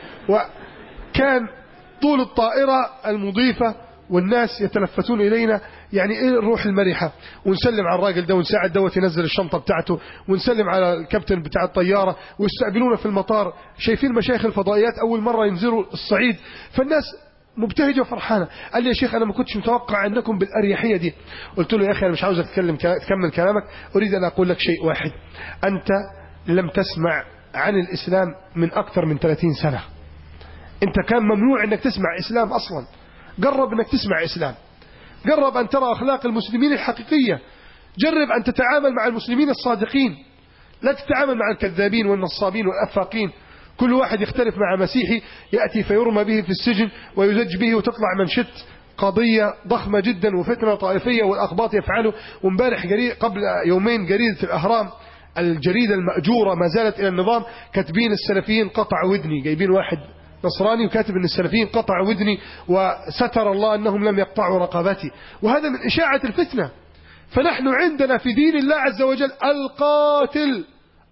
وكان طول الطائرة المضيفة والناس يتلفتون إلينا يعني إيه الروح المرحة ونسلم على الراجل ده ونساعد دوت ينزل الشنطة بتاعته ونسلم على الكابتن بتاع الطيارة ويستقبلونا في المطار شايفين مشايخ الفضائيات أول مرة ينزلوا الصعيد فالناس مبتهجة وفرحانة قال لي يا شيخ أنا ما كنتش متوقع أنكم بالأريحية دي قلت له يا أخي أنا مش عاوزك تكلم تكمل كلامك أريد أن أقول لك شيء واحد أنت لم تسمع عن الإسلام من أكثر من 30 سنة أنت كان ممنوع أنك تسمع إسلام أصلا جرب أنك تسمع إسلام جرب أن ترى أخلاق المسلمين الحقيقية جرب أن تتعامل مع المسلمين الصادقين لا تتعامل مع الكذابين والنصابين والأفاقين كل واحد يختلف مع مسيحي يأتي فيرمى به في السجن ويزج به وتطلع منشط قضية ضخمة جدا وفتنة طائفية والأخباط يفعله وامبارح جريد قبل يومين جريدة الأهرام الجريدة المأجورة ما زالت إلى النظام كاتبين السلفيين قطع ودني جايبين واحد نصراني وكاتب ان السلفيين قطع ودني وستر الله انهم لم يقطعوا رقبتي وهذا من اشاعه الفتنه فنحن عندنا في دين الله عز وجل القاتل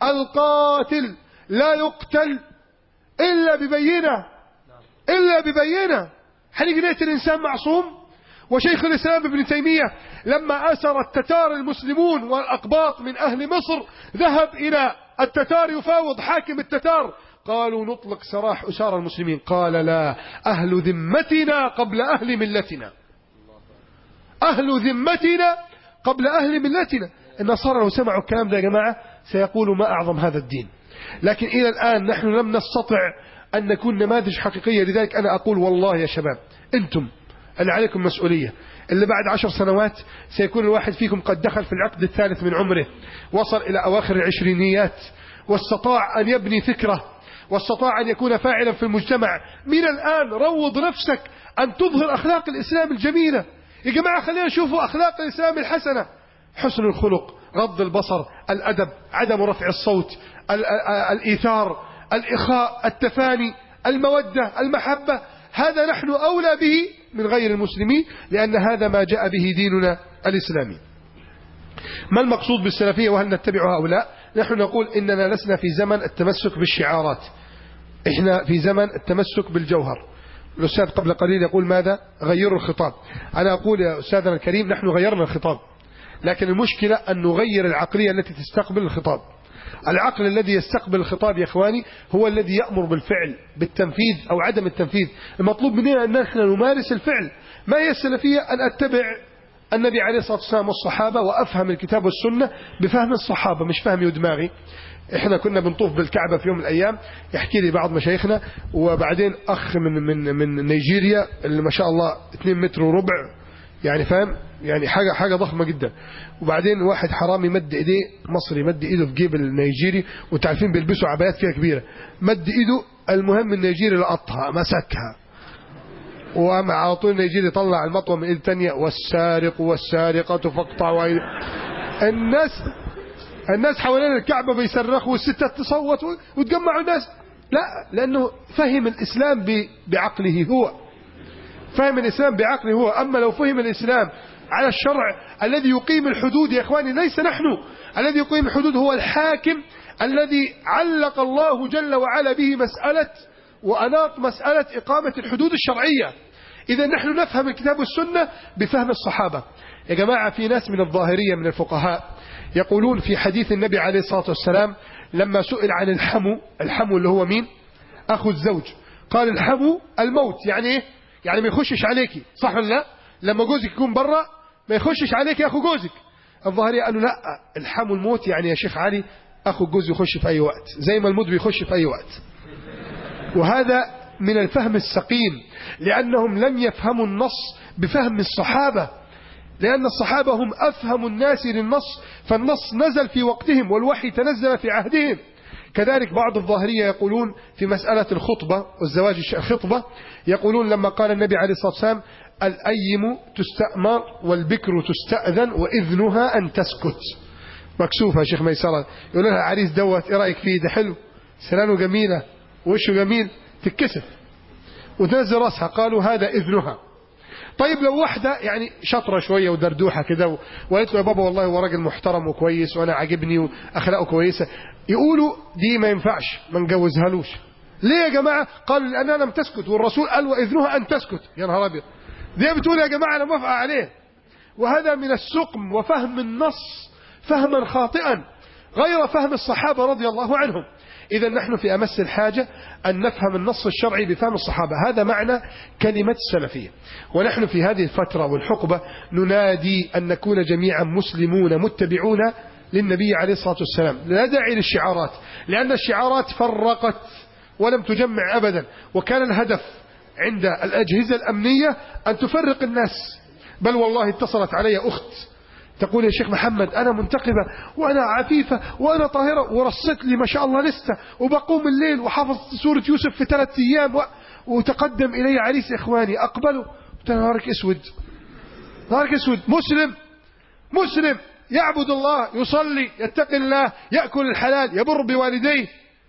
القاتل لا يقتل الا ببينه الا ببينه هنيجي نقتل انسان معصوم وشيخ الاسلام ابن تيميه لما اسر التتار المسلمون والاقباط من اهل مصر ذهب الى التتار يفاوض حاكم التتار قالوا نطلق سراح أسار المسلمين قال لا أهل ذمتنا قبل أهل ملتنا أهل ذمتنا قبل أهل ملتنا النصارى لو سمعوا الكلام ده يا جماعة سيقولوا ما أعظم هذا الدين لكن إلى الآن نحن لم نستطع أن نكون نماذج حقيقية لذلك أنا أقول والله يا شباب أنتم اللي عليكم مسؤولية اللي بعد عشر سنوات سيكون الواحد فيكم قد دخل في العقد الثالث من عمره وصل إلى أواخر العشرينيات واستطاع أن يبني فكرة واستطاع أن يكون فاعلا في المجتمع من الآن روض نفسك أن تظهر أخلاق الإسلام الجميلة يا جماعة خلينا نشوفوا أخلاق الإسلام الحسنة حسن الخلق غض البصر الأدب عدم رفع الصوت ال- ال- الإيثار الإخاء التفاني المودة المحبة هذا نحن أولى به من غير المسلمين لأن هذا ما جاء به ديننا الإسلامي ما المقصود بالسلفية وهل نتبعها أو لا نحن نقول إننا لسنا في زمن التمسك بالشعارات إحنا في زمن التمسك بالجوهر الأستاذ قبل قليل يقول ماذا غيروا الخطاب أنا أقول يا أستاذنا الكريم نحن غيرنا الخطاب لكن المشكلة أن نغير العقلية التي تستقبل الخطاب العقل الذي يستقبل الخطاب يا إخواني هو الذي يأمر بالفعل بالتنفيذ أو عدم التنفيذ المطلوب مننا أن نحن نمارس الفعل ما هي السلفية أن أتبع النبي عليه الصلاة والسلام والصحابة وأفهم الكتاب والسنة بفهم الصحابة مش فهم دماغي احنا كنا بنطوف بالكعبة في يوم من الأيام يحكي لي بعض مشايخنا وبعدين أخ من من من نيجيريا اللي ما شاء الله 2 متر وربع يعني فاهم يعني حاجة حاجة ضخمة جدا وبعدين واحد حرامي مد ايديه مصري مد ايده في جيب النيجيري وتعرفين بيلبسوا عبايات كده كبيرة مد ايده المهم النيجيري لقطها مسكها وقام على طول النيجيري طلع المطوة من ايد تانية والسارق والسارقة فاقطعوا أيدي الناس الناس حوالين الكعبة بيصرخوا والستات تصوت وتجمعوا الناس لا لأنه فهم الإسلام ب- بعقله هو فهم الإسلام بعقله هو أما لو فهم الإسلام على الشرع الذي يقيم الحدود يا إخواني ليس نحن الذي يقيم الحدود هو الحاكم الذي علق الله جل وعلا به مسألة وأناط مسألة إقامة الحدود الشرعية إذا نحن نفهم الكتاب والسنة بفهم الصحابة يا جماعة في ناس من الظاهرية من الفقهاء يقولون في حديث النبي عليه الصلاة والسلام لما سئل عن الحمو الحمو اللي هو مين أخو الزوج قال الحمو الموت يعني إيه يعني ما يخشش عليكي صح ولا لا لما جوزك يكون برا ما يخشش عليك يا أخو جوزك الظاهرية قالوا لا الحمو الموت يعني يا شيخ علي أخو الجوز يخش في أي وقت زي ما الموت بيخش في أي وقت وهذا من الفهم السقيم لأنهم لم يفهموا النص بفهم الصحابة لأن الصحابة هم أفهم الناس للنص فالنص نزل في وقتهم والوحي تنزل في عهدهم كذلك بعض الظاهرية يقولون في مسألة الخطبة والزواج الش- الخطبة يقولون لما قال النبي عليه الصلاة والسلام الأيم تستأمر والبكر تستأذن وإذنها أن تسكت مكسوفة يا شيخ ميسرة يقول لها عريس دوت ايه رأيك فيه ده حلو سنانه جميلة وشه جميل تتكسف وتنزل راسها قالوا هذا إذنها طيب لو واحدة يعني شطرة شوية ودردوحة كده و- وقالت له يا بابا والله هو راجل محترم وكويس وأنا عاجبني وأخلاقه كويسة يقولوا دي ما ينفعش ما نجوزهالوش ليه يا جماعة قالوا لأنها لم تسكت والرسول قال وإذنها أن تسكت يا نهار أبيض دي بتقول يا جماعة أنا موافقة عليه وهذا من السقم وفهم النص فهما خاطئا غير فهم الصحابة رضي الله عنهم إذا نحن في أمس الحاجة أن نفهم النص الشرعي بفهم الصحابة هذا معنى كلمة السلفية ونحن في هذه الفترة والحقبة ننادي أن نكون جميعا مسلمون متبعون للنبي عليه الصلاة والسلام لا داعي للشعارات لأن الشعارات فرقت ولم تجمع أبدا وكان الهدف عند الأجهزة الأمنية أن تفرق الناس بل والله اتصلت علي أخت تقول يا شيخ محمد أنا منتقبة وأنا عفيفة وأنا طاهرة ورصت لي ما شاء الله لستة وبقوم الليل وحافظت سورة يوسف في ثلاثة أيام و... وتقدم إلي عريس إخواني أقبله قلت له نهارك أسود نهارك أسود مسلم مسلم يعبد الله يصلي يتقي الله يأكل الحلال يبر بوالديه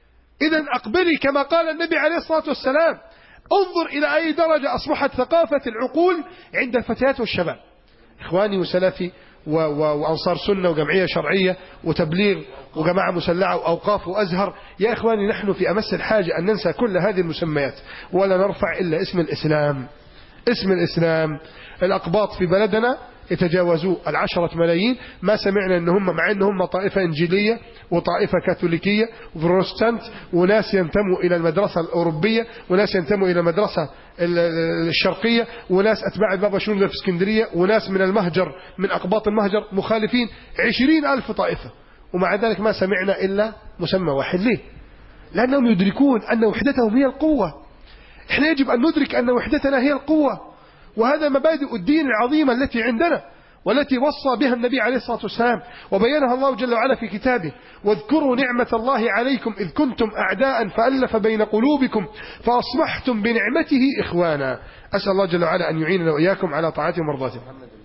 إذا أقبلي كما قال النبي عليه الصلاة والسلام انظر إلى أي درجة أصبحت ثقافة العقول عند الفتيات والشباب إخواني وسلفي و و وأنصار سنة وجمعية شرعية وتبليغ وجماعة مسلعة وأوقاف وأزهر يا إخواني نحن في أمس الحاجة أن ننسى كل هذه المسميات ولا نرفع إلا اسم الإسلام اسم الإسلام الأقباط في بلدنا يتجاوزوا العشرة ملايين ما سمعنا ان هم مع ان هم طائفة انجيلية وطائفة كاثوليكية وبروتستانت وناس ينتموا الى المدرسة الاوروبية وناس ينتموا الى المدرسة ال- الشرقية وناس اتباع البابا شنودة في اسكندرية وناس من المهجر من اقباط المهجر مخالفين عشرين الف طائفة ومع ذلك ما سمعنا الا مسمى واحد ليه لانهم يدركون ان وحدتهم هي القوة احنا يجب ان ندرك ان وحدتنا هي القوة وهذا مبادئ الدين العظيمة التي عندنا والتي وصى بها النبي عليه الصلاة والسلام وبينها الله جل وعلا في كتابه واذكروا نعمة الله عليكم إذ كنتم أعداء فألف بين قلوبكم فأصبحتم بنعمته إخوانا أسأل الله جل وعلا أن يعيننا وإياكم على طاعته ومرضاته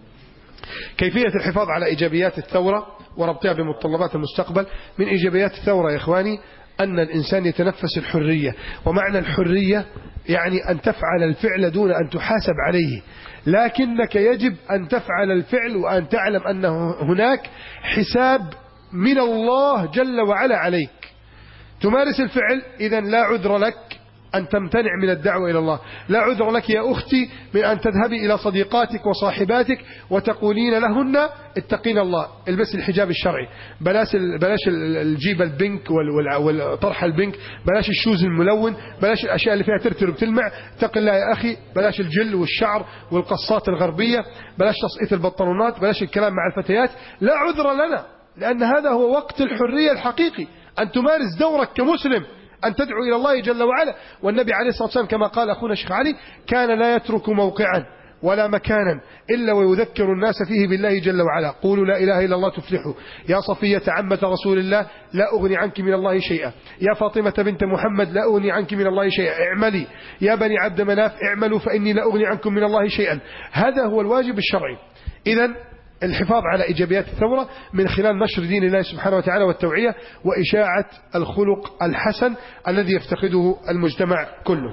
كيفية الحفاظ على إيجابيات الثورة وربطها بمتطلبات المستقبل من إيجابيات الثورة يا إخواني أن الإنسان يتنفس الحرية ومعنى الحرية يعني أن تفعل الفعل دون أن تحاسب عليه لكنك يجب أن تفعل الفعل وأن تعلم أن هناك حساب من الله جل وعلا عليك تمارس الفعل إذا لا عذر لك أن تمتنع من الدعوة إلى الله لا عذر لك يا أختي من أن تذهبي إلى صديقاتك وصاحباتك وتقولين لهن اتقين الله البس الحجاب الشرعي بلاش ال- بلاش ال- الجيب البنك وال- وال- والطرح البنك بلاش الشوز الملون بلاش الأشياء اللي فيها ترتر وتلمع اتق الله يا أخي بلاش الجل والشعر والقصات الغربية بلاش تسقيط البنطلونات بلاش الكلام مع الفتيات لا عذر لنا لأن هذا هو وقت الحرية الحقيقي أن تمارس دورك كمسلم أن تدعو إلى الله جل وعلا والنبي عليه الصلاة والسلام كما قال أخونا الشيخ علي كان لا يترك موقعا ولا مكانا إلا ويذكر الناس فيه بالله جل وعلا قولوا لا إله إلا الله تفلحوا يا صفية عمة رسول الله لا أغني عنك من الله شيئا يا فاطمة بنت محمد لا أغني عنك من الله شيئا اعملي يا بني عبد مناف اعملوا فإني لا أغني عنكم من الله شيئا هذا هو الواجب الشرعي إذا الحفاظ على إيجابيات الثورة من خلال نشر دين الله سبحانه وتعالى والتوعية وإشاعة الخلق الحسن الذي يفتقده المجتمع كله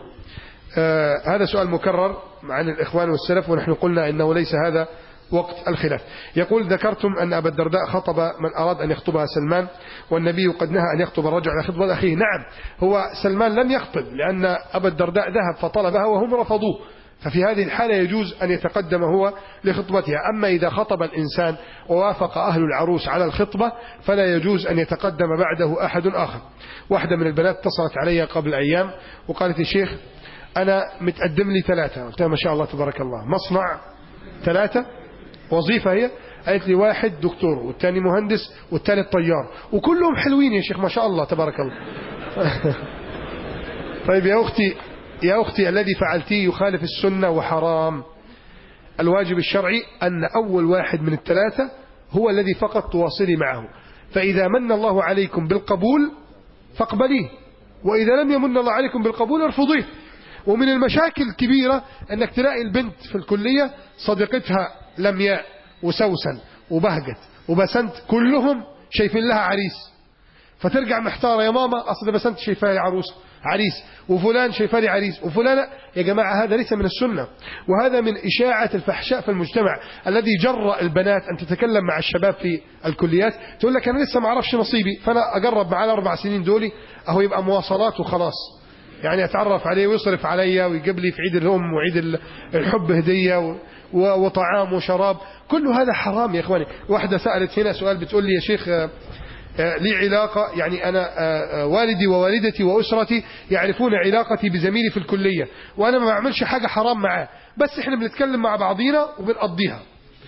آه هذا سؤال مكرر عن الإخوان والسلف ونحن قلنا إنه ليس هذا وقت الخلاف يقول ذكرتم أن أبا الدرداء خطب من أراد أن يخطبها سلمان والنبي قد نهى أن يخطب الرجل على خطبة أخيه نعم هو سلمان لم يخطب لأن أبا الدرداء ذهب فطلبها وهم رفضوه ففي هذه الحالة يجوز أن يتقدم هو لخطبتها أما إذا خطب الإنسان ووافق أهل العروس على الخطبة فلا يجوز أن يتقدم بعده أحد آخر واحدة من البنات اتصلت علي قبل أيام وقالت يا شيخ أنا متقدم لي ثلاثة قلت لها ما شاء الله تبارك الله مصنع ثلاثة وظيفة هي قالت لي واحد دكتور والثاني مهندس والثالث طيار وكلهم حلوين يا شيخ ما شاء الله تبارك الله طيب يا أختي يا أختي الذي فعلتيه يخالف السنة وحرام الواجب الشرعي أن أول واحد من الثلاثة هو الذي فقط تواصلي معه فإذا من الله عليكم بالقبول فاقبليه وإذا لم يمن الله عليكم بالقبول ارفضيه ومن المشاكل الكبيرة أنك تلاقي البنت في الكلية صديقتها لمياء وسوسن وبهجت وبسنت كلهم شايفين لها عريس فترجع محتارة يا ماما أصل ده بسنت شايفاه لي عروس عريس وفلان شايفاه لي عريس وفلان يا جماعة هذا ليس من السنة وهذا من إشاعة الفحشاء في المجتمع الذي جرأ البنات أن تتكلم مع الشباب في الكليات تقول لك أنا لسه ما أعرفش نصيبي فأنا أجرب معاه الأربع سنين دولي أهو يبقى مواصلات وخلاص يعني أتعرف عليه ويصرف عليا ويجيب لي في عيد الأم وعيد ال- الحب هدية و- و- وطعام وشراب كل هذا حرام يا إخواني واحدة سألت هنا سؤال بتقول لي يا شيخ آه، آه، لي علاقة يعني أنا آه، آه، والدي ووالدتي وأسرتي يعرفون علاقتي بزميلي في الكلية وأنا ما بعملش حاجة حرام معاه بس إحنا بنتكلم مع بعضينا وبنقضيها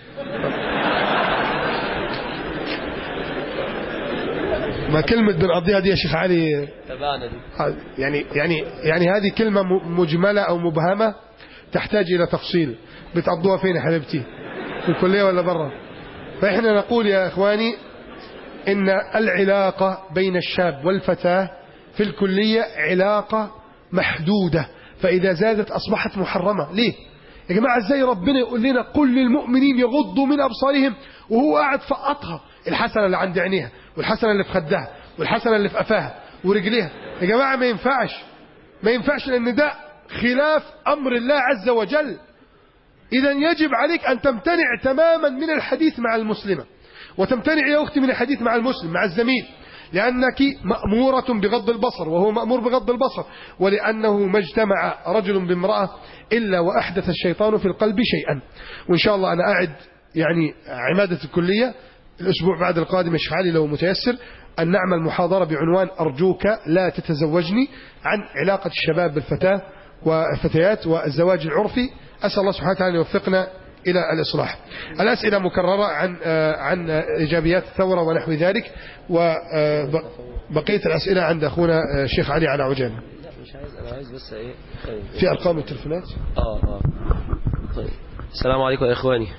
ما كلمة بنقضيها دي يا شيخ علي تبعنا دي يعني يعني يعني هذه كلمة م- مجملة أو مبهمة تحتاج إلى تفصيل بتقضوها فين يا حبيبتي في الكلية ولا برا فإحنا نقول يا إخواني إن العلاقة بين الشاب والفتاة في الكلية علاقة محدودة فإذا زادت أصبحت محرمة ليه يا جماعة ازاي ربنا يقول لنا قل للمؤمنين يغضوا من أبصارهم وهو قاعد فقطها الحسنة اللي عند عينيها والحسنة اللي في خدها والحسنة اللي في قفاها ورجليها يا جماعة ما ينفعش ما ينفعش لأن ده خلاف أمر الله عز وجل إذا يجب عليك أن تمتنع تماما من الحديث مع المسلمة وتمتنع يا أختي من الحديث مع المسلم مع الزميل لأنك مأمورة بغض البصر وهو مأمور بغض البصر ولأنه ما اجتمع رجل بامرأة إلا وأحدث الشيطان في القلب شيئا وإن شاء الله أنا أعد يعني عمادة الكلية الأسبوع بعد القادم يا شيخ علي لو متيسر أن نعمل محاضرة بعنوان أرجوك لا تتزوجني عن علاقة الشباب بالفتاة والفتيات والزواج العرفي أسأل الله سبحانه وتعالى أن يوفقنا إلى الإصلاح الأسئلة مكررة عن آه، عن إيجابيات الثورة ونحو ذلك وبقية الأسئلة عند أخونا آه، الشيخ علي على عجان لا مش عايز انا عايز بس ايه طيب. في أرقام التلفونات اه اه طيب السلام عليكم يا إخواني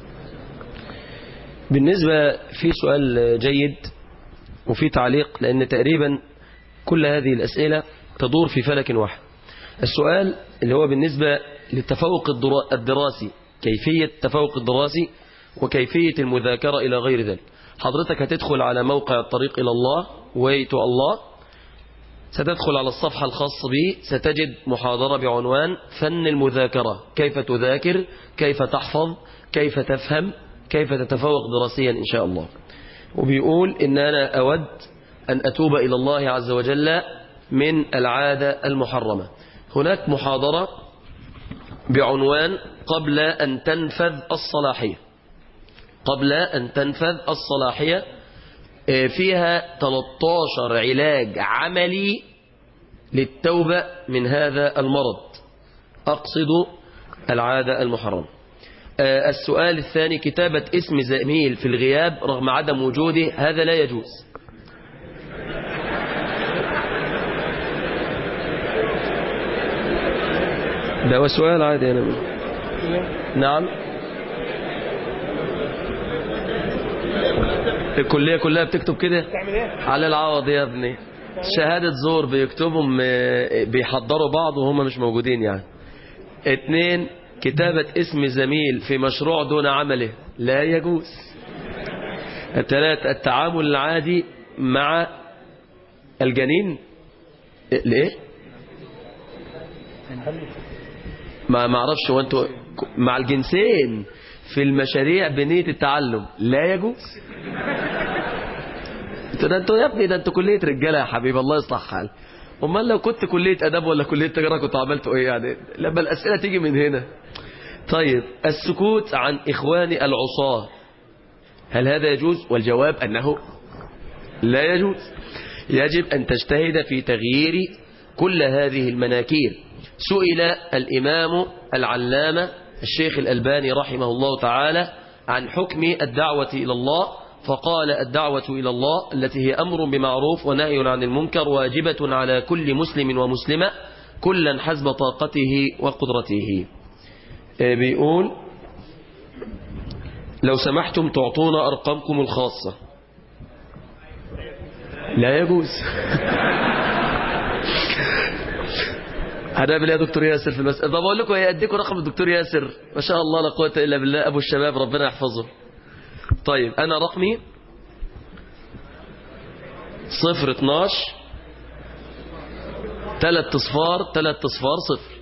بالنسبة في سؤال جيد وفي تعليق لأن تقريبا كل هذه الأسئلة تدور في فلك واحد السؤال اللي هو بالنسبة للتفوق الدرا- الدراسي كيفية التفوق الدراسي وكيفية المذاكرة إلى غير ذلك حضرتك هتدخل على موقع الطريق إلى الله way to الله ستدخل على الصفحة الخاصة به ستجد محاضرة بعنوان فن المذاكرة كيف تذاكر كيف تحفظ كيف تفهم كيف تتفوق دراسيا إن شاء الله وبيقول إن أنا أود أن أتوب إلى الله عز وجل من العادة المحرمة هناك محاضرة بعنوان قبل أن تنفذ الصلاحية قبل أن تنفذ الصلاحية آه، فيها 13 علاج عملي للتوبة من هذا المرض أقصد العادة المحرمة آه، السؤال الثاني كتابة اسم زميل في الغياب رغم عدم وجوده هذا لا يجوز ده هو سؤال عادي أنا نعم الكلية كلها بتكتب كده على العوض يا ابني شهادة زور بيكتبهم آه، بيحضروا بعض وهم مش موجودين يعني اتنين كتابة اسم زميل في مشروع دون عمله لا يجوز ثلاث التعامل العادي مع الجنين إيه- ليه ما ما اعرفش هو انتوا مع الجنسين في المشاريع بنية التعلم لا يجوز انتوا ده انتوا يا ابني ده انتوا كلية رجالة يا حبيبي الله يصلح حال امال لو كنت كلية اداب ولا كلية تجارة كنت عملتوا ايه يعني لما الاسئلة تيجي من هنا طيب السكوت عن اخواني العصاة هل هذا يجوز والجواب انه لا يجوز يجب ان تجتهد في تغيير كل هذه المناكير سئل الامام العلامة الشيخ الالباني رحمه الله تعالى عن حكم الدعوة الى الله فقال الدعوة إلى الله التي هي أمر بمعروف ونهي عن المنكر واجبة على كل مسلم ومسلمة كلا حسب طاقته وقدرته آه، بيقول لو سمحتم تعطونا أرقامكم الخاصة لا يجوز هنعمل ايه يا دكتور ياسر في المسألة طب أقول لكم ايه اديكم رقم الدكتور ياسر ما شاء الله لا قوة إلا بالله أبو الشباب ربنا يحفظه طيب أنا رقمي صفر اتناش تلات اصفار تلات اصفار صفر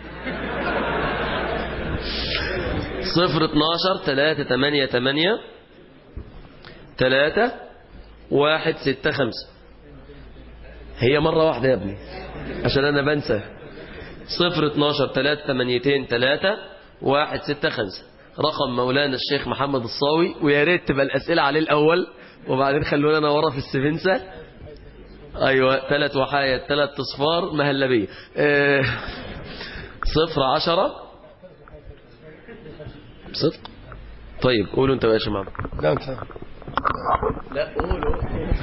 صفر اتناشر تلاتة تمانية تمانية تلاتة واحد ستة خمسة هي مرة واحدة يا ابني عشان أنا بنسى صفر اتناشر تلاتة تمانيتين تلاتة واحد ستة خمسة رقم مولانا الشيخ محمد الصاوي ويا ريت تبقى الأسئلة عليه الأول وبعدين خلونا أنا ورا في السفنسة أيوة ثلاث وحايد ثلاث أصفار مهلبية اه صفر عشرة صدق طيب قولوا انت بقى يا شمام لا انت لا قولوا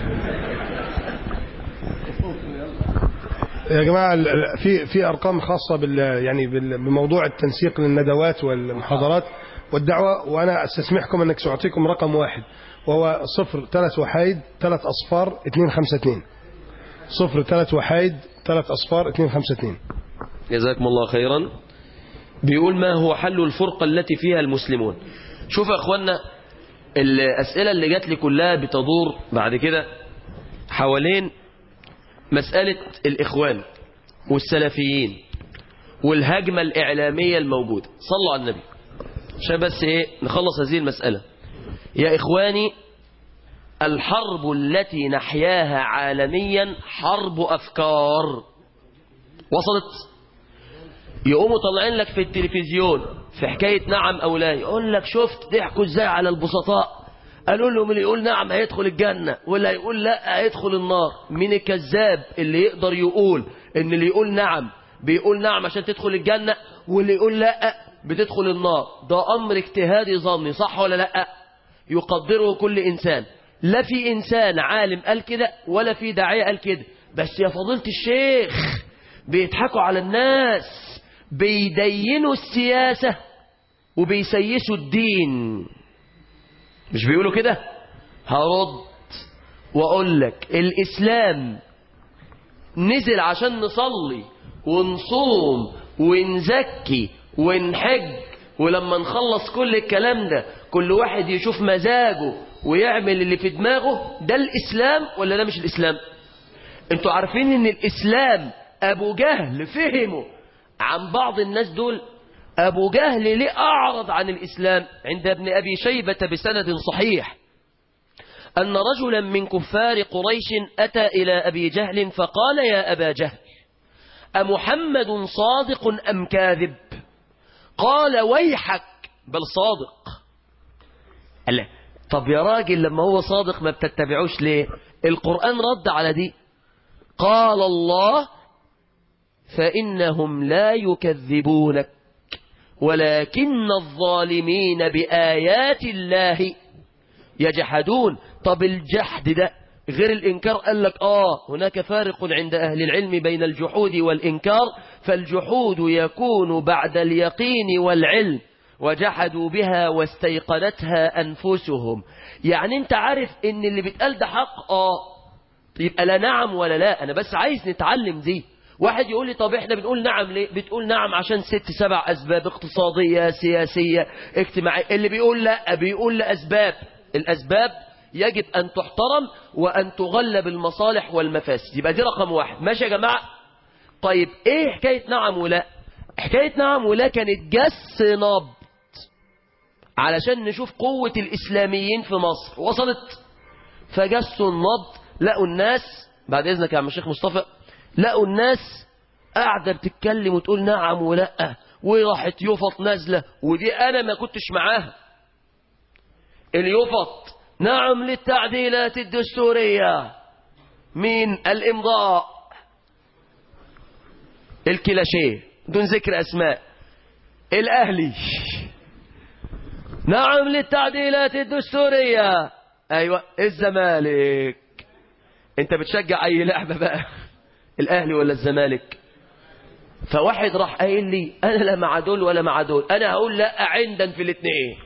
يا جماعة ال- ال- في في أرقام خاصة بال يعني بال- بموضوع التنسيق للندوات والمحاضرات والدعوة وأنا أستسمحكم أنك سأعطيكم رقم واحد وهو صفر ثلاث وحايد ثلاث أصفار اثنين خمسة اثنين صفر ثلاث وحايد ثلاث أصفار اثنين خمسة اثنين جزاكم الله خيرا بيقول ما هو حل الفرقة التي فيها المسلمون شوف يا اخوانا الأسئلة اللي جات لي كلها بتدور بعد كده حوالين مسألة الإخوان والسلفيين والهجمة الإعلامية الموجودة صلوا على النبي عشان بس إيه نخلص هذه المسألة يا إخواني الحرب التي نحياها عالميا حرب أفكار وصلت يقوموا طالعين لك في التلفزيون في حكاية نعم أو لا يقول لك شفت ضحكوا ازاي على البسطاء قالوا لهم اللي يقول نعم هيدخل الجنة واللي يقول لا هيدخل النار مين الكذاب اللي يقدر يقول ان اللي يقول نعم بيقول نعم عشان تدخل الجنة واللي يقول لا بتدخل النار ده أمر اجتهادي ظني صح ولا لا يقدره كل إنسان لا في إنسان عالم قال كده ولا في داعية قال كده بس يا فضيلة الشيخ بيضحكوا على الناس بيدينوا السياسة وبيسيسوا الدين مش بيقولوا كده هرد واقول لك الاسلام نزل عشان نصلي ونصوم ونزكي ونحج ولما نخلص كل الكلام ده كل واحد يشوف مزاجه ويعمل اللي في دماغه ده الإسلام ولا ده مش الإسلام انتوا عارفين ان الإسلام أبو جهل فهمه عن بعض الناس دول أبو جهل ليه أعرض عن الإسلام عند ابن أبي شيبة بسند صحيح أن رجلا من كفار قريش أتى إلى أبي جهل فقال يا أبا جهل أمحمد صادق أم كاذب قال ويحك بل صادق قال له طب يا راجل لما هو صادق ما بتتبعوش ليه القرآن رد على دي قال الله فإنهم لا يكذبونك ولكن الظالمين بآيات الله يجحدون طب الجحد ده غير الإنكار قال لك آه هناك فارق عند أهل العلم بين الجحود والإنكار فالجحود يكون بعد اليقين والعلم وجحدوا بها واستيقنتها أنفسهم يعني أنت عارف إن اللي بيتقال ده حق آه يبقى لا نعم ولا لا أنا بس عايز نتعلم دي واحد يقول لي طب احنا بنقول نعم ليه بتقول نعم عشان ست سبع أسباب اقتصادية سياسية اجتماعية اللي بيقول لا بيقول لأسباب الأسباب يجب أن تحترم وأن تغلب المصالح والمفاسد يبقى دي رقم واحد ماشي يا جماعة طيب ايه حكاية نعم ولا حكاية نعم ولا كانت جس نبض علشان نشوف قوة الإسلاميين في مصر وصلت فجسوا النبض لقوا الناس بعد إذنك يا عم الشيخ مصطفى لقوا الناس قاعدة بتتكلم وتقول نعم ولا وراحت يفط نازلة ودي أنا ما كنتش معاها اليفط نعم للتعديلات الدستورية مين الإمضاء الكلاشيه دون ذكر أسماء الأهلي نعم للتعديلات الدستورية أيوة الزمالك انت بتشجع أي لعبة بقى الأهلي ولا الزمالك فواحد راح قايل لي أنا لا مع دول ولا مع دول أنا هقول لا عندا في الاثنين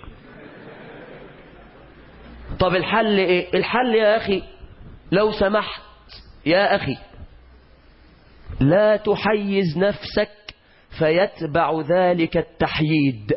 طب الحل ايه الحل يا اخي لو سمحت يا اخي لا تحيز نفسك فيتبع ذلك التحييد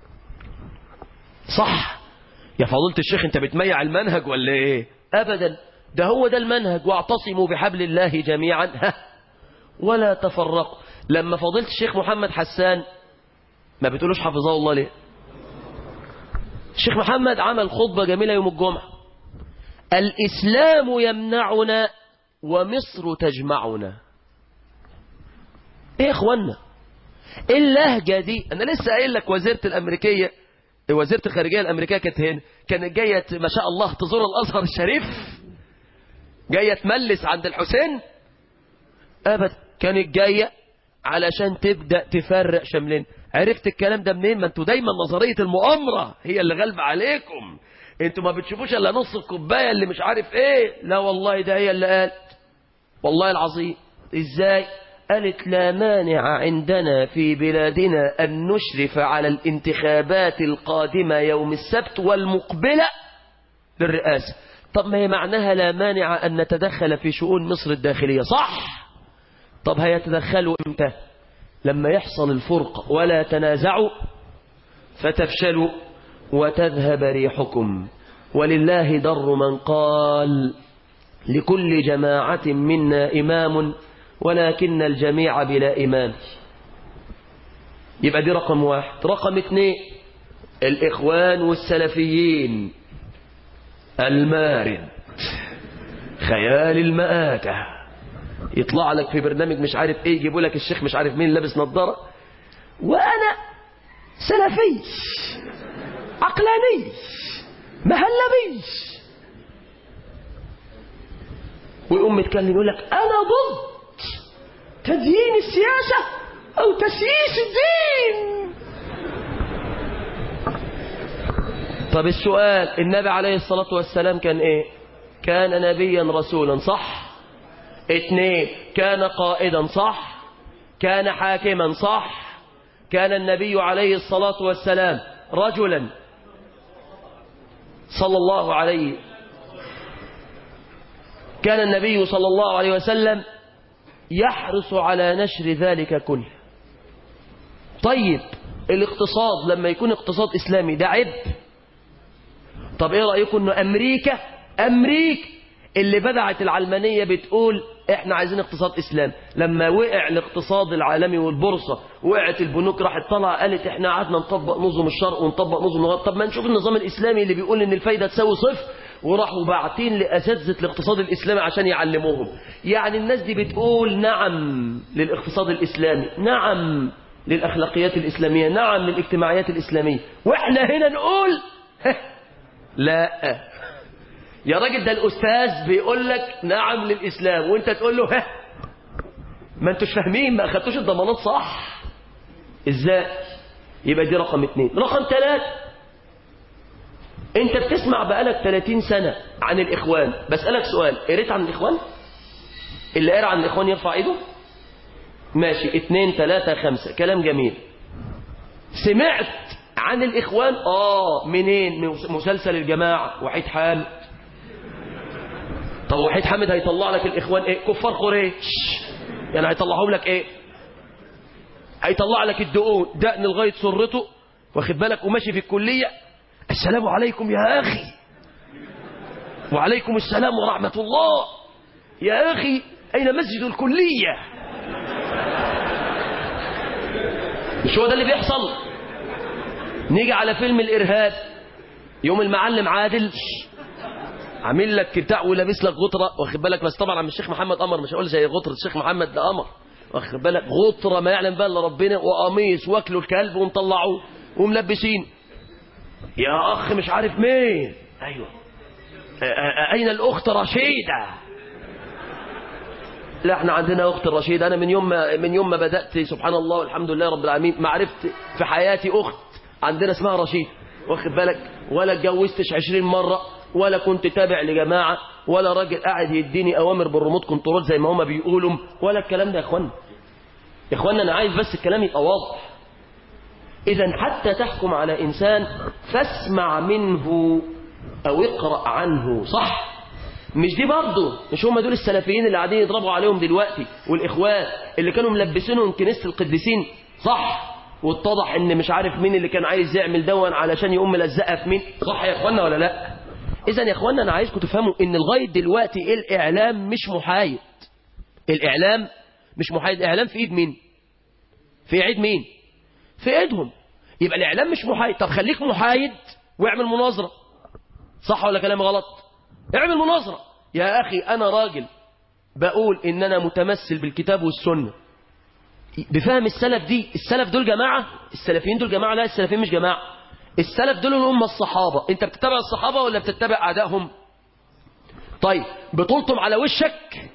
صح يا فضيلة الشيخ انت بتميع المنهج ولا ايه ابدا ده هو ده المنهج واعتصموا بحبل الله جميعا ها ولا تفرقوا لما فضيلة الشيخ محمد حسان ما بتقولوش حفظه الله ليه الشيخ محمد عمل خطبة جميلة يوم الجمعة الإسلام يمنعنا ومصر تجمعنا ايه يا اخوانا ايه اللهجة دي انا لسه قايل لك وزيرة الامريكية وزيرة الخارجية الامريكية كانت هنا كانت جاية ما شاء الله تزور الازهر الشريف جاية تملس عند الحسين ابدا كانت جاية علشان تبدأ تفرق شملين عرفت الكلام ده منين ما انتوا دايما نظرية المؤامرة هي اللي غالبة عليكم انتوا ما بتشوفوش الا نص الكوباية اللي مش عارف ايه لا والله ده هي اللي قالت والله العظيم ازاي قالت لا مانع عندنا في بلادنا أن نشرف على الانتخابات القادمة يوم السبت والمقبلة للرئاسة طب ما هي معناها لا مانع أن نتدخل في شؤون مصر الداخلية صح طب هيتدخلوا امتى لما يحصل الفرق ولا تنازعوا فتفشلوا وتذهب ريحكم ولله در من قال لكل جماعة منا إمام ولكن الجميع بلا إمام يبقى دي رقم واحد رقم اثنين الإخوان والسلفيين المارد خيال المآتة يطلع لك في برنامج مش عارف ايه يجيبوا لك الشيخ مش عارف مين لابس نظارة وأنا سلفي عقلاني مهلبي ويقوم متكلم يقول لك أنا ضد تدين السياسة أو تسييس الدين طب السؤال النبي عليه الصلاة والسلام كان ايه كان نبيا رسولا صح اثنين كان قائدا صح كان حاكما صح كان النبي عليه الصلاة والسلام رجلا صلى الله عليه كان النبي صلى الله عليه وسلم يحرص على نشر ذلك كله طيب الاقتصاد لما يكون اقتصاد إسلامي ده عيب طب ايه رأيكم انه امريكا امريكا اللي بدعت العلمانية بتقول احنا عايزين اقتصاد اسلام لما وقع الاقتصاد العالمي والبورصة وقعت البنوك راحت طالعه قالت احنا قعدنا نطبق نظم الشرق ونطبق نظم الغرب طب ما نشوف النظام الاسلامي اللي بيقول ان الفايدة تساوي صفر وراحوا باعتين لأساتذة الاقتصاد الإسلامي عشان يعلموهم يعني الناس دي بتقول نعم للاقتصاد الإسلامي نعم للأخلاقيات الإسلامية نعم للاجتماعيات الإسلامية وإحنا هنا نقول لا يا راجل ده الأستاذ بيقول لك نعم للإسلام وانت تقول له ها ما انتوش فاهمين ما أخدتوش الضمانات صح ازاي يبقى دي رقم اتنين رقم ثلاثة انت بتسمع بقالك 30 سنة عن الإخوان بسألك سؤال قريت عن الإخوان اللي قرأ عن الإخوان يرفع ايده ماشي اتنين تلاتة خمسة كلام جميل سمعت عن الإخوان آه منين من مسلسل الجماعة وحيد حامد طب وحيد حامد هيطلع لك الإخوان إيه كفار قريش يعني هيطلعهم لك إيه هيطلع لك الدقون دقن لغاية سرته واخد بالك وماشي في الكلية السلام عليكم يا أخي وعليكم السلام ورحمة الله يا أخي أين مسجد الكلية مش هو ده اللي بيحصل نيجي على فيلم الإرهاب يوم المعلم عادل عامل لك بتاع ولابس لك غطرة واخد بالك بس طبعا عم الشيخ محمد قمر مش هقول زي غطرة الشيخ محمد ده قمر واخد بالك غطرة ما يعلم بها الا ربنا وقميص واكلوا الكلب ومطلعوه وملبسين يا أخ مش عارف مين أيوة أين الأخت رشيدة لا احنا عندنا أخت رشيدة أنا من يوم ما من يوم ما بدأت سبحان الله والحمد لله رب العالمين ما عرفت في حياتي أخت عندنا اسمها رشيد واخد بالك ولا اتجوزتش عشرين مرة ولا كنت تابع لجماعة ولا راجل قاعد يديني أوامر بالريموت كنترول زي ما هما بيقولوا ولا الكلام ده يا اخوانا يا اخوانا أنا عايز بس الكلام يبقى واضح إذا حتى تحكم على إنسان فاسمع منه أو اقرأ عنه صح مش دي برضه مش هم دول السلفيين اللي قاعدين يضربوا عليهم دلوقتي والإخوان اللي كانوا ملبسينهم كنيسة القديسين صح واتضح ان مش عارف مين اللي كان عايز يعمل دون علشان يقوم ملزقه في مين صح يا اخوانا ولا لا اذا يا اخوانا انا عايزكم تفهموا ان لغايه دلوقتي الاعلام مش محايد الاعلام مش محايد الاعلام في ايد مين في ايد مين في ايدهم يبقى الاعلام مش محايد طب خليك محايد واعمل مناظره صح ولا كلام غلط اعمل مناظره يا اخي انا راجل بقول ان انا متمثل بالكتاب والسنه بفهم السلف دي السلف دول جماعه السلفيين دول جماعه لا السلفيين مش جماعه السلف دول اللي هم الصحابه انت بتتبع الصحابه ولا بتتبع اعدائهم طيب بطولتم على وشك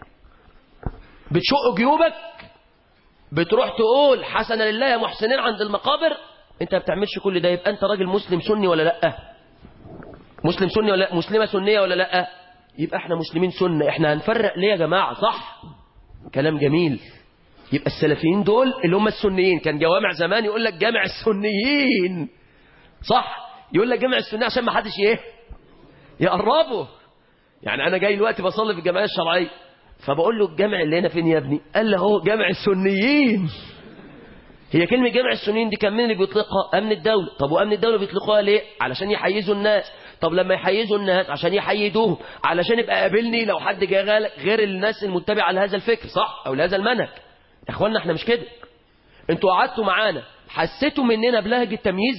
بتشق جيوبك بتروح تقول حسنا لله يا محسنين عند المقابر انت ما بتعملش كل ده يبقى انت راجل مسلم سني ولا لا مسلم سني ولا لا مسلمه سنيه ولا لا يبقى احنا مسلمين سنه احنا هنفرق ليه يا جماعه صح كلام جميل يبقى السلفيين دول اللي هم السنيين كان جوامع زمان يقول لك جامع السنيين صح يقول لك جامع السنيين عشان ما حدش ايه يقربه يعني انا جاي دلوقتي بصلي في الجمعيه الشرعيه فبقول له الجامع اللي هنا فين يا ابني قال لي اهو جامع السنيين هي كلمة جامع السنيين دي كان مين اللي بيطلقها أمن الدولة طب وأمن الدولة بيطلقوها ليه علشان يحيزوا الناس طب لما يحيزوا الناس عشان يحيدوهم علشان يبقى قابلني لو حد جه غير الناس المتبعة لهذا الفكر صح أو لهذا المنهج يا اخوانا احنا مش كده انتوا قعدتوا معانا حسيتوا مننا بلهجة تمييز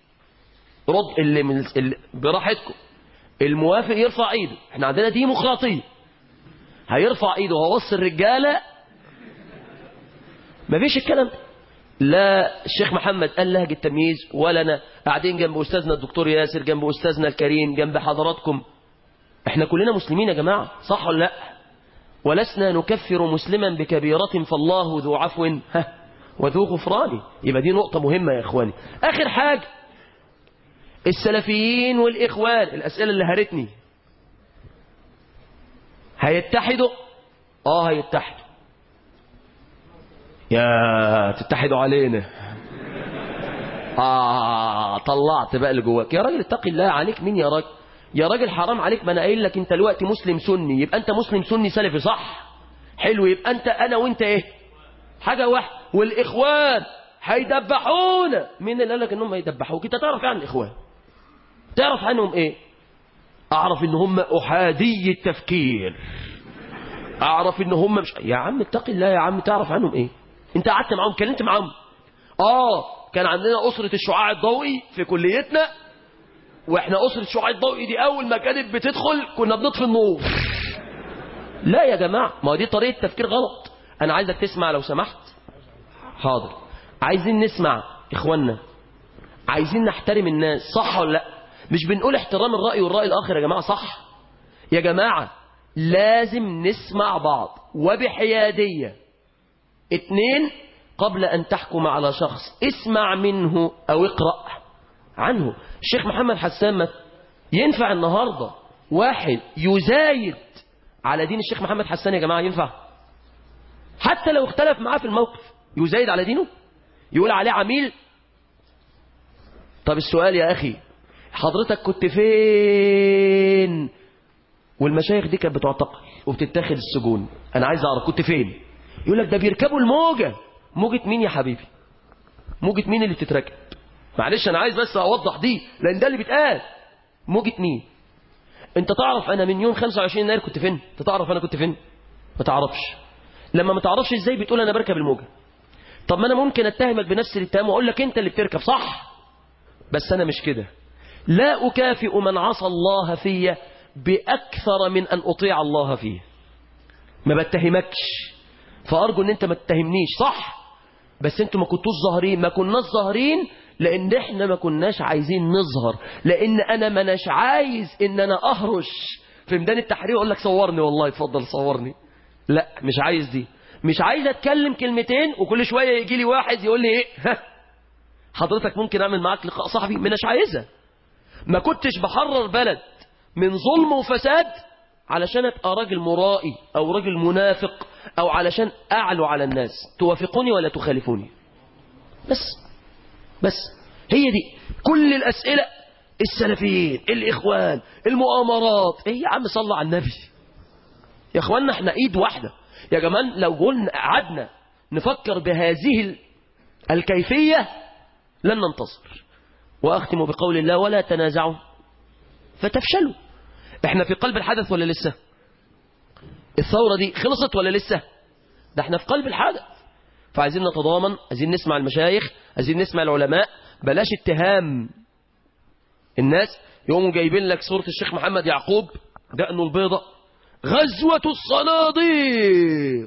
رد اللي, من اللي براحتكم الموافق يرفع ايده احنا عندنا ديمقراطية هيرفع ايده وهوص الرجالة مفيش الكلام ده لا الشيخ محمد قال لهجة تمييز ولا انا قاعدين جنب استاذنا الدكتور ياسر جنب استاذنا الكريم جنب حضراتكم احنا كلنا مسلمين يا جماعة صح ولا لا ولسنا نكفر مسلما بكبيرة فالله ذو عفو وذو غفران يبقى دي نقطة مهمة يا إخواني آخر حاجة السلفيين والإخوان الأسئلة اللي هرتني هيتحدوا آه هيتحدوا يا تتحدوا علينا آه طلعت بقى اللي جواك يا راجل اتقي الله عليك مين يا راجل يا راجل حرام عليك ما انا قايل لك انت دلوقتي مسلم سني يبقى انت مسلم سني سلفي صح حلو يبقى انت انا وانت ايه حاجة واحدة والاخوان هيدبحونا مين اللي قال لك انهم هيدبحوك انت تعرف عن الاخوان تعرف عنهم ايه اعرف ان هم احادي التفكير اعرف ان هم مش يا عم اتقي الله يا عم تعرف عنهم ايه انت قعدت معاهم كلمت معاهم اه كان عندنا اسره الشعاع الضوئي في كليتنا واحنا اسره الشعاع الضوئي دي اول ما كانت بتدخل كنا بنطفي النور لا يا جماعه ما هو دي طريقه تفكير غلط انا عايزك تسمع لو سمحت حاضر عايزين نسمع اخواننا عايزين نحترم الناس صح ولا لا مش بنقول احترام الراي والراي الاخر يا جماعه صح يا جماعه لازم نسمع بعض وبحياديه اتنين قبل أن تحكم على شخص اسمع منه أو اقرأ عنه الشيخ محمد حسان مثلا ينفع النهاردة واحد يزايد على دين الشيخ محمد حسان يا جماعة ينفع حتى لو اختلف معاه في الموقف يزايد على دينه يقول عليه عميل طب السؤال يا أخي حضرتك كنت فين والمشايخ دي كانت بتعتقل وبتتاخد السجون أنا عايز أعرف كنت فين يقول لك ده بيركبوا الموجة موجة مين يا حبيبي موجة مين اللي بتتركب معلش انا عايز بس اوضح دي لان ده اللي بيتقال موجة مين انت تعرف انا من يوم 25 يناير كنت فين انت تعرف انا كنت فين ما تعرفش لما ما تعرفش ازاي بتقول انا بركب الموجة طب ما انا ممكن اتهمك بنفس الاتهام واقول لك انت اللي بتركب صح بس انا مش كده لا اكافئ من عصى الله في باكثر من ان اطيع الله فيه ما بتهمكش فأرجو أن أنت ما تتهمنيش صح بس أنتوا ما كنتوش ظاهرين ما كناش ظاهرين لأن إحنا ما كناش عايزين نظهر لأن أنا ما ناش عايز إن أنا أهرش في ميدان التحرير أقول لك صورني والله اتفضل صورني لا مش عايز دي مش عايز أتكلم كلمتين وكل شوية يجي لي واحد يقول لي إيه ها حضرتك ممكن أعمل معاك لقاء صحفي ما ناش عايزها ما كنتش بحرر بلد من ظلم وفساد علشان ابقى راجل مرائي او راجل منافق او علشان اعلو على الناس توافقوني ولا تخالفوني بس بس هي دي كل الاسئله السلفيين الاخوان المؤامرات ايه يا عم صلى على النبي يا اخوانا احنا ايد واحده يا جماعه لو قلنا قعدنا نفكر بهذه ال- الكيفيه لن ننتصر واختم بقول الله ولا تنازعوا فتفشلوا احنا في قلب الحدث ولا لسه الثورة دي خلصت ولا لسه ده احنا في قلب الحدث فعايزين نتضامن عايزين نسمع المشايخ عايزين نسمع العلماء بلاش اتهام الناس يقوموا جايبين لك صورة الشيخ محمد يعقوب دقنه البيضة غزوة الصناديق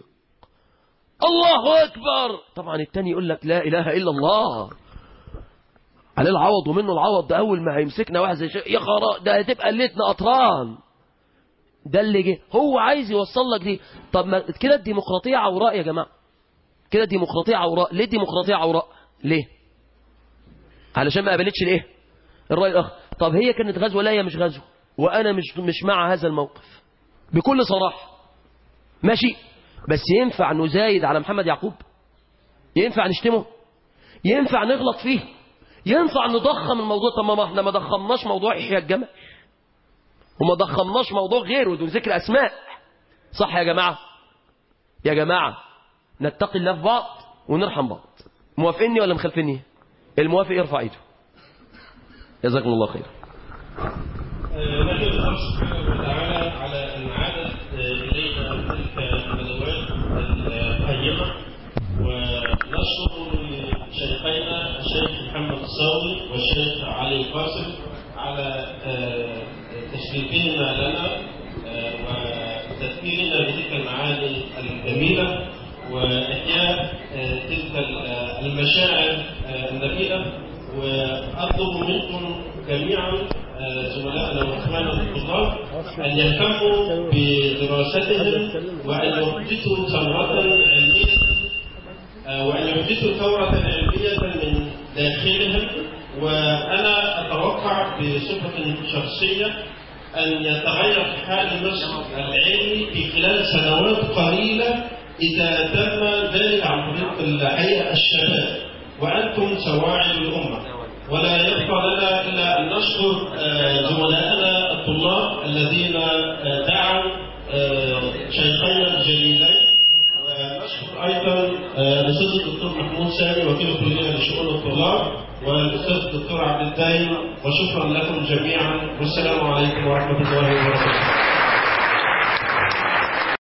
الله أكبر طبعا التاني يقول لك لا إله إلا الله عليه العوض ومنه العوض ده أول ما هيمسكنا واحد زي شيخ يا خرا ده هتبقى ليلتنا قطران ده اللي جه هو عايز يوصل لك دي طب ما كده الديمقراطية عوراء يا جماعة كده الديمقراطية عوراء ليه الديمقراطية عوراء ليه علشان ما قابلتش الايه الرأي الآخر طب هي كانت غزوة لا هي مش غزوة وأنا مش مش مع هذا الموقف بكل صراحة ماشي بس ينفع نزايد على محمد يعقوب ينفع نشتمه ينفع نغلط فيه ينفع نضخم الموضوع طب ما احنا ما ضخمناش موضوع يحيى الجمل وما ضخمناش موضوع غيره دون ذكر اسماء صح يا جماعه يا جماعه نتقي الله في بعض ونرحم بعض موافقني ولا مخالفني الموافق يرفع ايده جزاكم الله خير نحمد الله سبحانه وتعالى على أن عادت إلينا تلك الندوات القيمة ونشكر شيخينا الشيخ محمد الصاوي والشيخ علي القاسم على تشريفهما لنا وتذكيرنا بتلك المعاني الجميلة وإحياء تلك المشاعر النبيلة وأطلب منكم جميعا زملائنا واخواننا الطلاب ان يهتموا بدراستهم وان يحدثوا ثوره علميه وان يحدثوا ثوره علميه من داخلهم وانا اتوقع بصفه شخصيه ان يتغير حال مصر العلمي في خلال سنوات قليله اذا تم ذلك عن طريق الحقيقه الشباب وانتم سواعد الامه ولا يبقى لنا إلا أن نشكر آه، زملائنا الطلاب الذين آه، دعوا آه، شيخينا الجليلين ونشكر أيضا آه، الأستاذ الدكتور محمود سامي وكيل الكلية لشؤون الطلاب والأستاذ الدكتور عبد الدايم وشكرا لكم جميعا والسلام عليكم ورحمة الله وبركاته